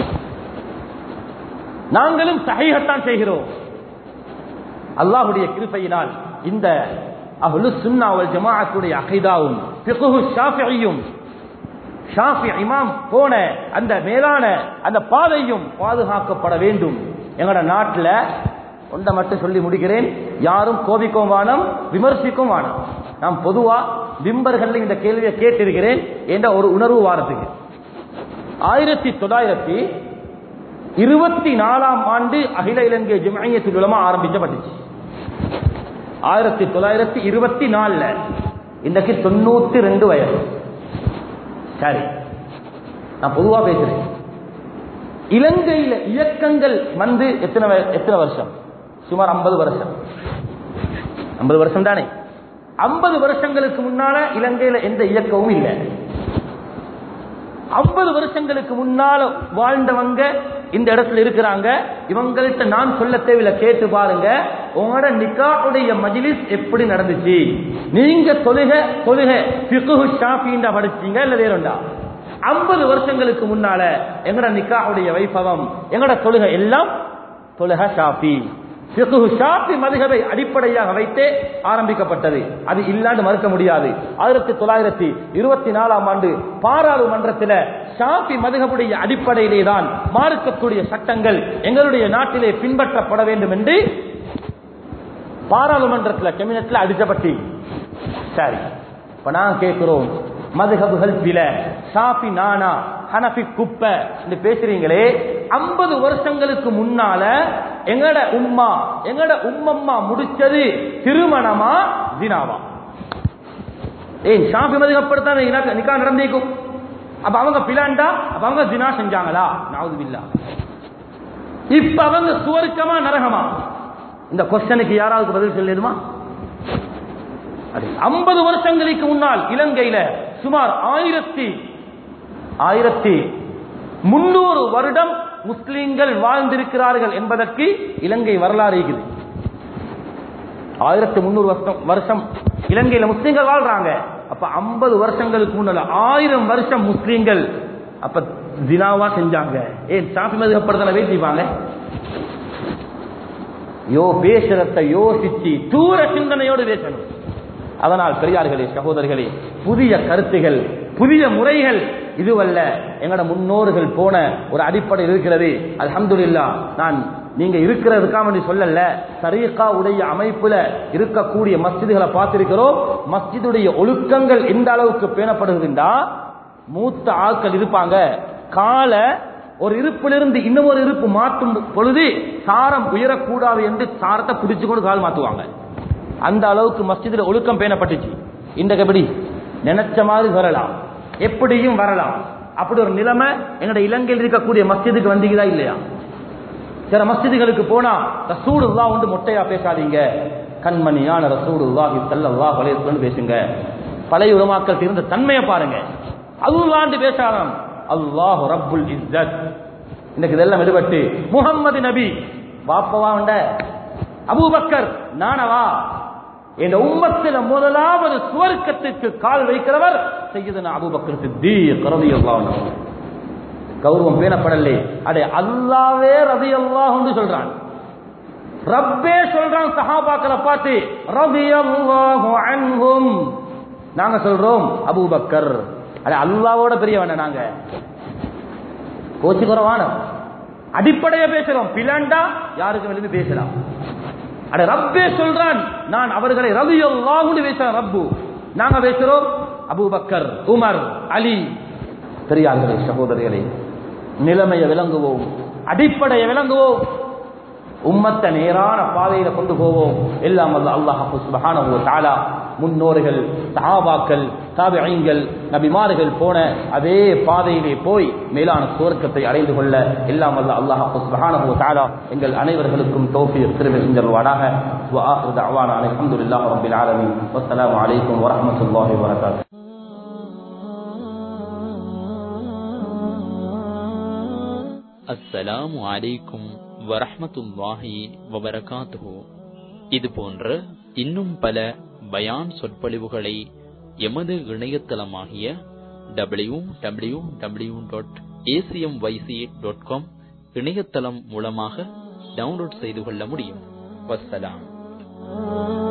நாங்களும் சகைகத்தான் செய்கிறோம் அல்லாஹுடைய கிருப்பையினால் இந்த அஹ்லு சுன்னா வல் ஜமாஅத்துடைய அகைதாவும் ஃபிக்ஹு ஷாஃபிஈயும் ஷாஃபி இமாம் போன அந்த மேலான அந்த பாதையும் பாதுகாக்கப்பட வேண்டும் எங்கட நாட்டில் ஒன்றை மட்டும் சொல்லி முடிக்கிறேன் யாரும் கோபிக்கும் வானம் விமர்சிக்கும் வானம் நான் பொதுவா விம்பர்கள் இந்த கேள்வியை கேட்டிருக்கிறேன் என்ற ஒரு உணர்வு வாரத்துக்கு ஆயிரத்தி தொள்ளாயிரத்தி இருபத்தி நாலாம் ஆண்டு அகில இலங்கை ஜிமையத்தில் உலமா ஆரம்பிக்கப்பட்டுச்சு ஆயிரத்தி தொள்ளாயிரத்தி இருபத்தி நாலுல இன்றைக்கு தொண்ணூத்தி ரெண்டு வயசு சரி நான் பொதுவா பேசுறேன் இலங்கையில இயக்கங்கள் வந்து எத்தனை வ- எத்தனை வருஷம் சுமார் ஐம்பது வருஷம் ஐம்பது வருஷம் தானே ஐம்பது வருஷங்களுக்கு முன்னால இலங்கையில எந்த இயக்கமும் இல்லை ஐம்பது வருஷங்களுக்கு முன்னால வாழ்ந்தவங்க இந்த இடத்துல இருக்கிறாங்க இவங்கள்ட்ட நான் சொல்ல தேவையில்ல கேட்டு பாருங்க உங்களோட நிக்காவுடைய மஜ்லிஸ் எப்படி நடந்துச்சு நீங்க தொழுக தொழுக பிகுஹு ஷாஃபிண்டா படிச்சீங்க இல்ல வேறொண்டா ஐம்பது வருஷங்களுக்கு முன்னால எங்கட நிக்காவுடைய வைபவம் எங்கட தொழுகை எல்லாம் தொழுக ஷாஃபி ஃபிக்ஹு ஷாஃபி மதுகபை அடிப்படையாக வைத்தே ஆரம்பிக்கப்பட்டது அது இல்லாண்டு மறுக்க முடியாது ஆயிரத்தி தொள்ளாயிரத்தி இருபத்தி நாலாம் ஆண்டு பாராளுமன்றத்தில் ஷாஃபி மதுகபுடைய அடிப்படையிலே தான் மாறுக்கக்கூடிய சட்டங்கள் எங்களுடைய நாட்டிலே பின்பற்றப்பட வேண்டும் என்று பாராளுமன்றத்தில் கேபினட்ல அடிச்சப்பட்டி சரி இப்ப நான் கேட்கிறோம் மதுகபுகள் பில ஷாஃபி நானா ஹனஃபி குப்பை என்று பேசுறீங்களே ஐம்பது வருஷங்களுக்கு முன்னால எங்கட உம்மா எங்கட உம்மம்மா முடிச்சது திருமணமா ஜினாவா ஏய் ஷாஃபி மதுகப்படுத்தான் நிக்கா நடந்தேக்கும் அப்ப அவங்க பிளான்டா அப்ப அவங்க ஜினா செஞ்சாங்களா நாவது பில்லா இப்ப அவங்க சுவர்க்கமா நரகமா இந்த கொஸ்டனுக்கு யாராவது பதில் சொல்லிடுமா ஐம்பது வருஷங்களுக்கு முன்னால் இலங்கையில சுமார் ஆயிரத்தி ஆயிரத்தி முன்னூறு வருடம் முஸ்லிம்கள் வாழ்ந்திருக்கிறார்கள் என்பதற்கு இலங்கை வரலாறு இருக்குது ஆயிரத்தி முன்னூறு வருஷம் வருஷம் இலங்கையில முஸ்லிம்கள் வாழ்றாங்க அப்ப ஐம்பது வருஷங்களுக்கு முன்னால ஆயிரம் வருஷம் முஸ்லிம்கள் அப்ப தினாவா செஞ்சாங்க ஏன் சாப்பி மதுகப்படுத்தல பேசிப்பாங்க யோ பேசுறத யோசிச்சு தூர சிந்தனையோடு பேசணும் அதனால் பெரியார்களே சகோதரர்களே புதிய கருத்துகள் புதிய முறைகள் இதுவல்ல எங்கட முன்னோர்கள் போன ஒரு அடிப்படை இருக்கிறது அல்ஹம்துலில்லாஹ் நான் நீங்க இருக்கிறதுக்காக வேண்டி சொல்லல தரீகா உடைய அமைப்புல இருக்கக்கூடிய மஸ்ஜிதுகளை பார்த்திருக்கிறோம் மஸ்ஜிதுடைய ஒழுக்கங்கள் எந்த அளவுக்கு பேணப்படுகின்றா மூத்த ஆட்கள் இருப்பாங்க காலை ஒரு இருப்பிலிருந்து இன்னும் ஒரு இருப்பு மாற்றும் பொழுது சாரம் உயரக்கூடாது என்று சாரத்தை பிடிச்சு கொண்டு கால் மாத்துவாங்க அந்த அளவுக்கு மஸ்ஜிதில் ஒழுக்கம் பேணப்பட்டுச்சு இந்த கபடி நினைச்ச மாதிரி வரலாம் எப்படியும் வரலாம் அப்படி ஒரு நிலைமை எங்கட இலங்கையில் இருக்கக்கூடிய மஸ்ஜிதுக்கு வந்தீங்களா இல்லையா சில மஸ்ஜிதுகளுக்கு போனா ரசூலுல்லாஹ் வந்து மொட்டையா பேசாதீங்க கண்மணியான ரசூலுல்லாஹி ஸல்லல்லாஹு அலைஹி வஸல்லம் பேசுங்க பழைய உலமாக்கள் இருந்த தன்மையை பாருங்க அல்லாண்டு பேசாராம் அல்லாஹ் ரப்புல் இஸ்ஸத் இன்னைக்கு இதெல்லாம் எடுபட்டு முகம்மது நபி பாப்பவா உண்ட அபூபக்கர் நானவா என் உம்மத்தில முதலாவது சுவர்க்கத்துக்கு கால் வைக்கிறவர் செய்யுதுனா அபூபக்கர் சித்தீக் ரலியல்லாஹு அன்ஹு கௌரவம் பேணப்படலே அடே அல்லாவே ரதி அல்லாஹ் சொல்றான் ரப்பே சொல்றான் சஹாபாக்களை பார்த்து ரதியல்லாஹு அன்ஹும் நாங்க சொல்றோம் அபூபக்கர் அடே அல்லாவோட பெரியவன நாங்க கோச்சுக்கிறவான அடிப்படையை பேசுறோம் பிளாண்டா யாருக்கு வெளியே பேசலாம் அட ரப்பே சொல்றான் நான் அவர்களை ரதியல்லாஹுன்னு பேசுறேன் ரப்பு நாங்க பேசுறோம் அபூபக்கர் உமர் அலி பெரியார்களே சகோதரிகளே நிலைமையை விளங்குவோம் அடிப்படையை விளங்குவோம் உம்மத்தை நேரான பாதையில கொண்டு போவோம் எல்லாம் அல்ல அல்லாஹ் சுபஹானஹு வ தஆலா முன்னோர்கள் சஹாபாக்கள் தாபிஈன்கள் நபிமார்கள் போன அதே பாதையிலே போய் மேலான சுவர்க்கத்தை அடைந்து கொள்ள எல்லாம் அல்ல அல்லாஹ் சுபஹானஹு வ தஆலா எங்கள் அனைவர்களுக்கும் தௌஃபீக் திருவி செஞ்சல்வானாக வ ஆகிரு தஅவானா அல்ஹம்துலில்லாஹி ரப்பில் ஆலமீன் வஸ்ஸலாமு அலைக்கும் வரஹ்மத்துல்லாஹி வபரகாத்துஹு அஸ்ஸலாமு அலைக்கும் வரஹ்மத்துல்லாஹி வபரகாத்துஹு இது போன்ற இன்னும் பல பயான் சொற்பொழிவுகளை எமது இணையதளமாகிய W W W dot ACM YC dot com இணையதளம் மூலமாக டவுன்லோட் செய்து கொள்ள முடியும் வஸ்ஸலாம்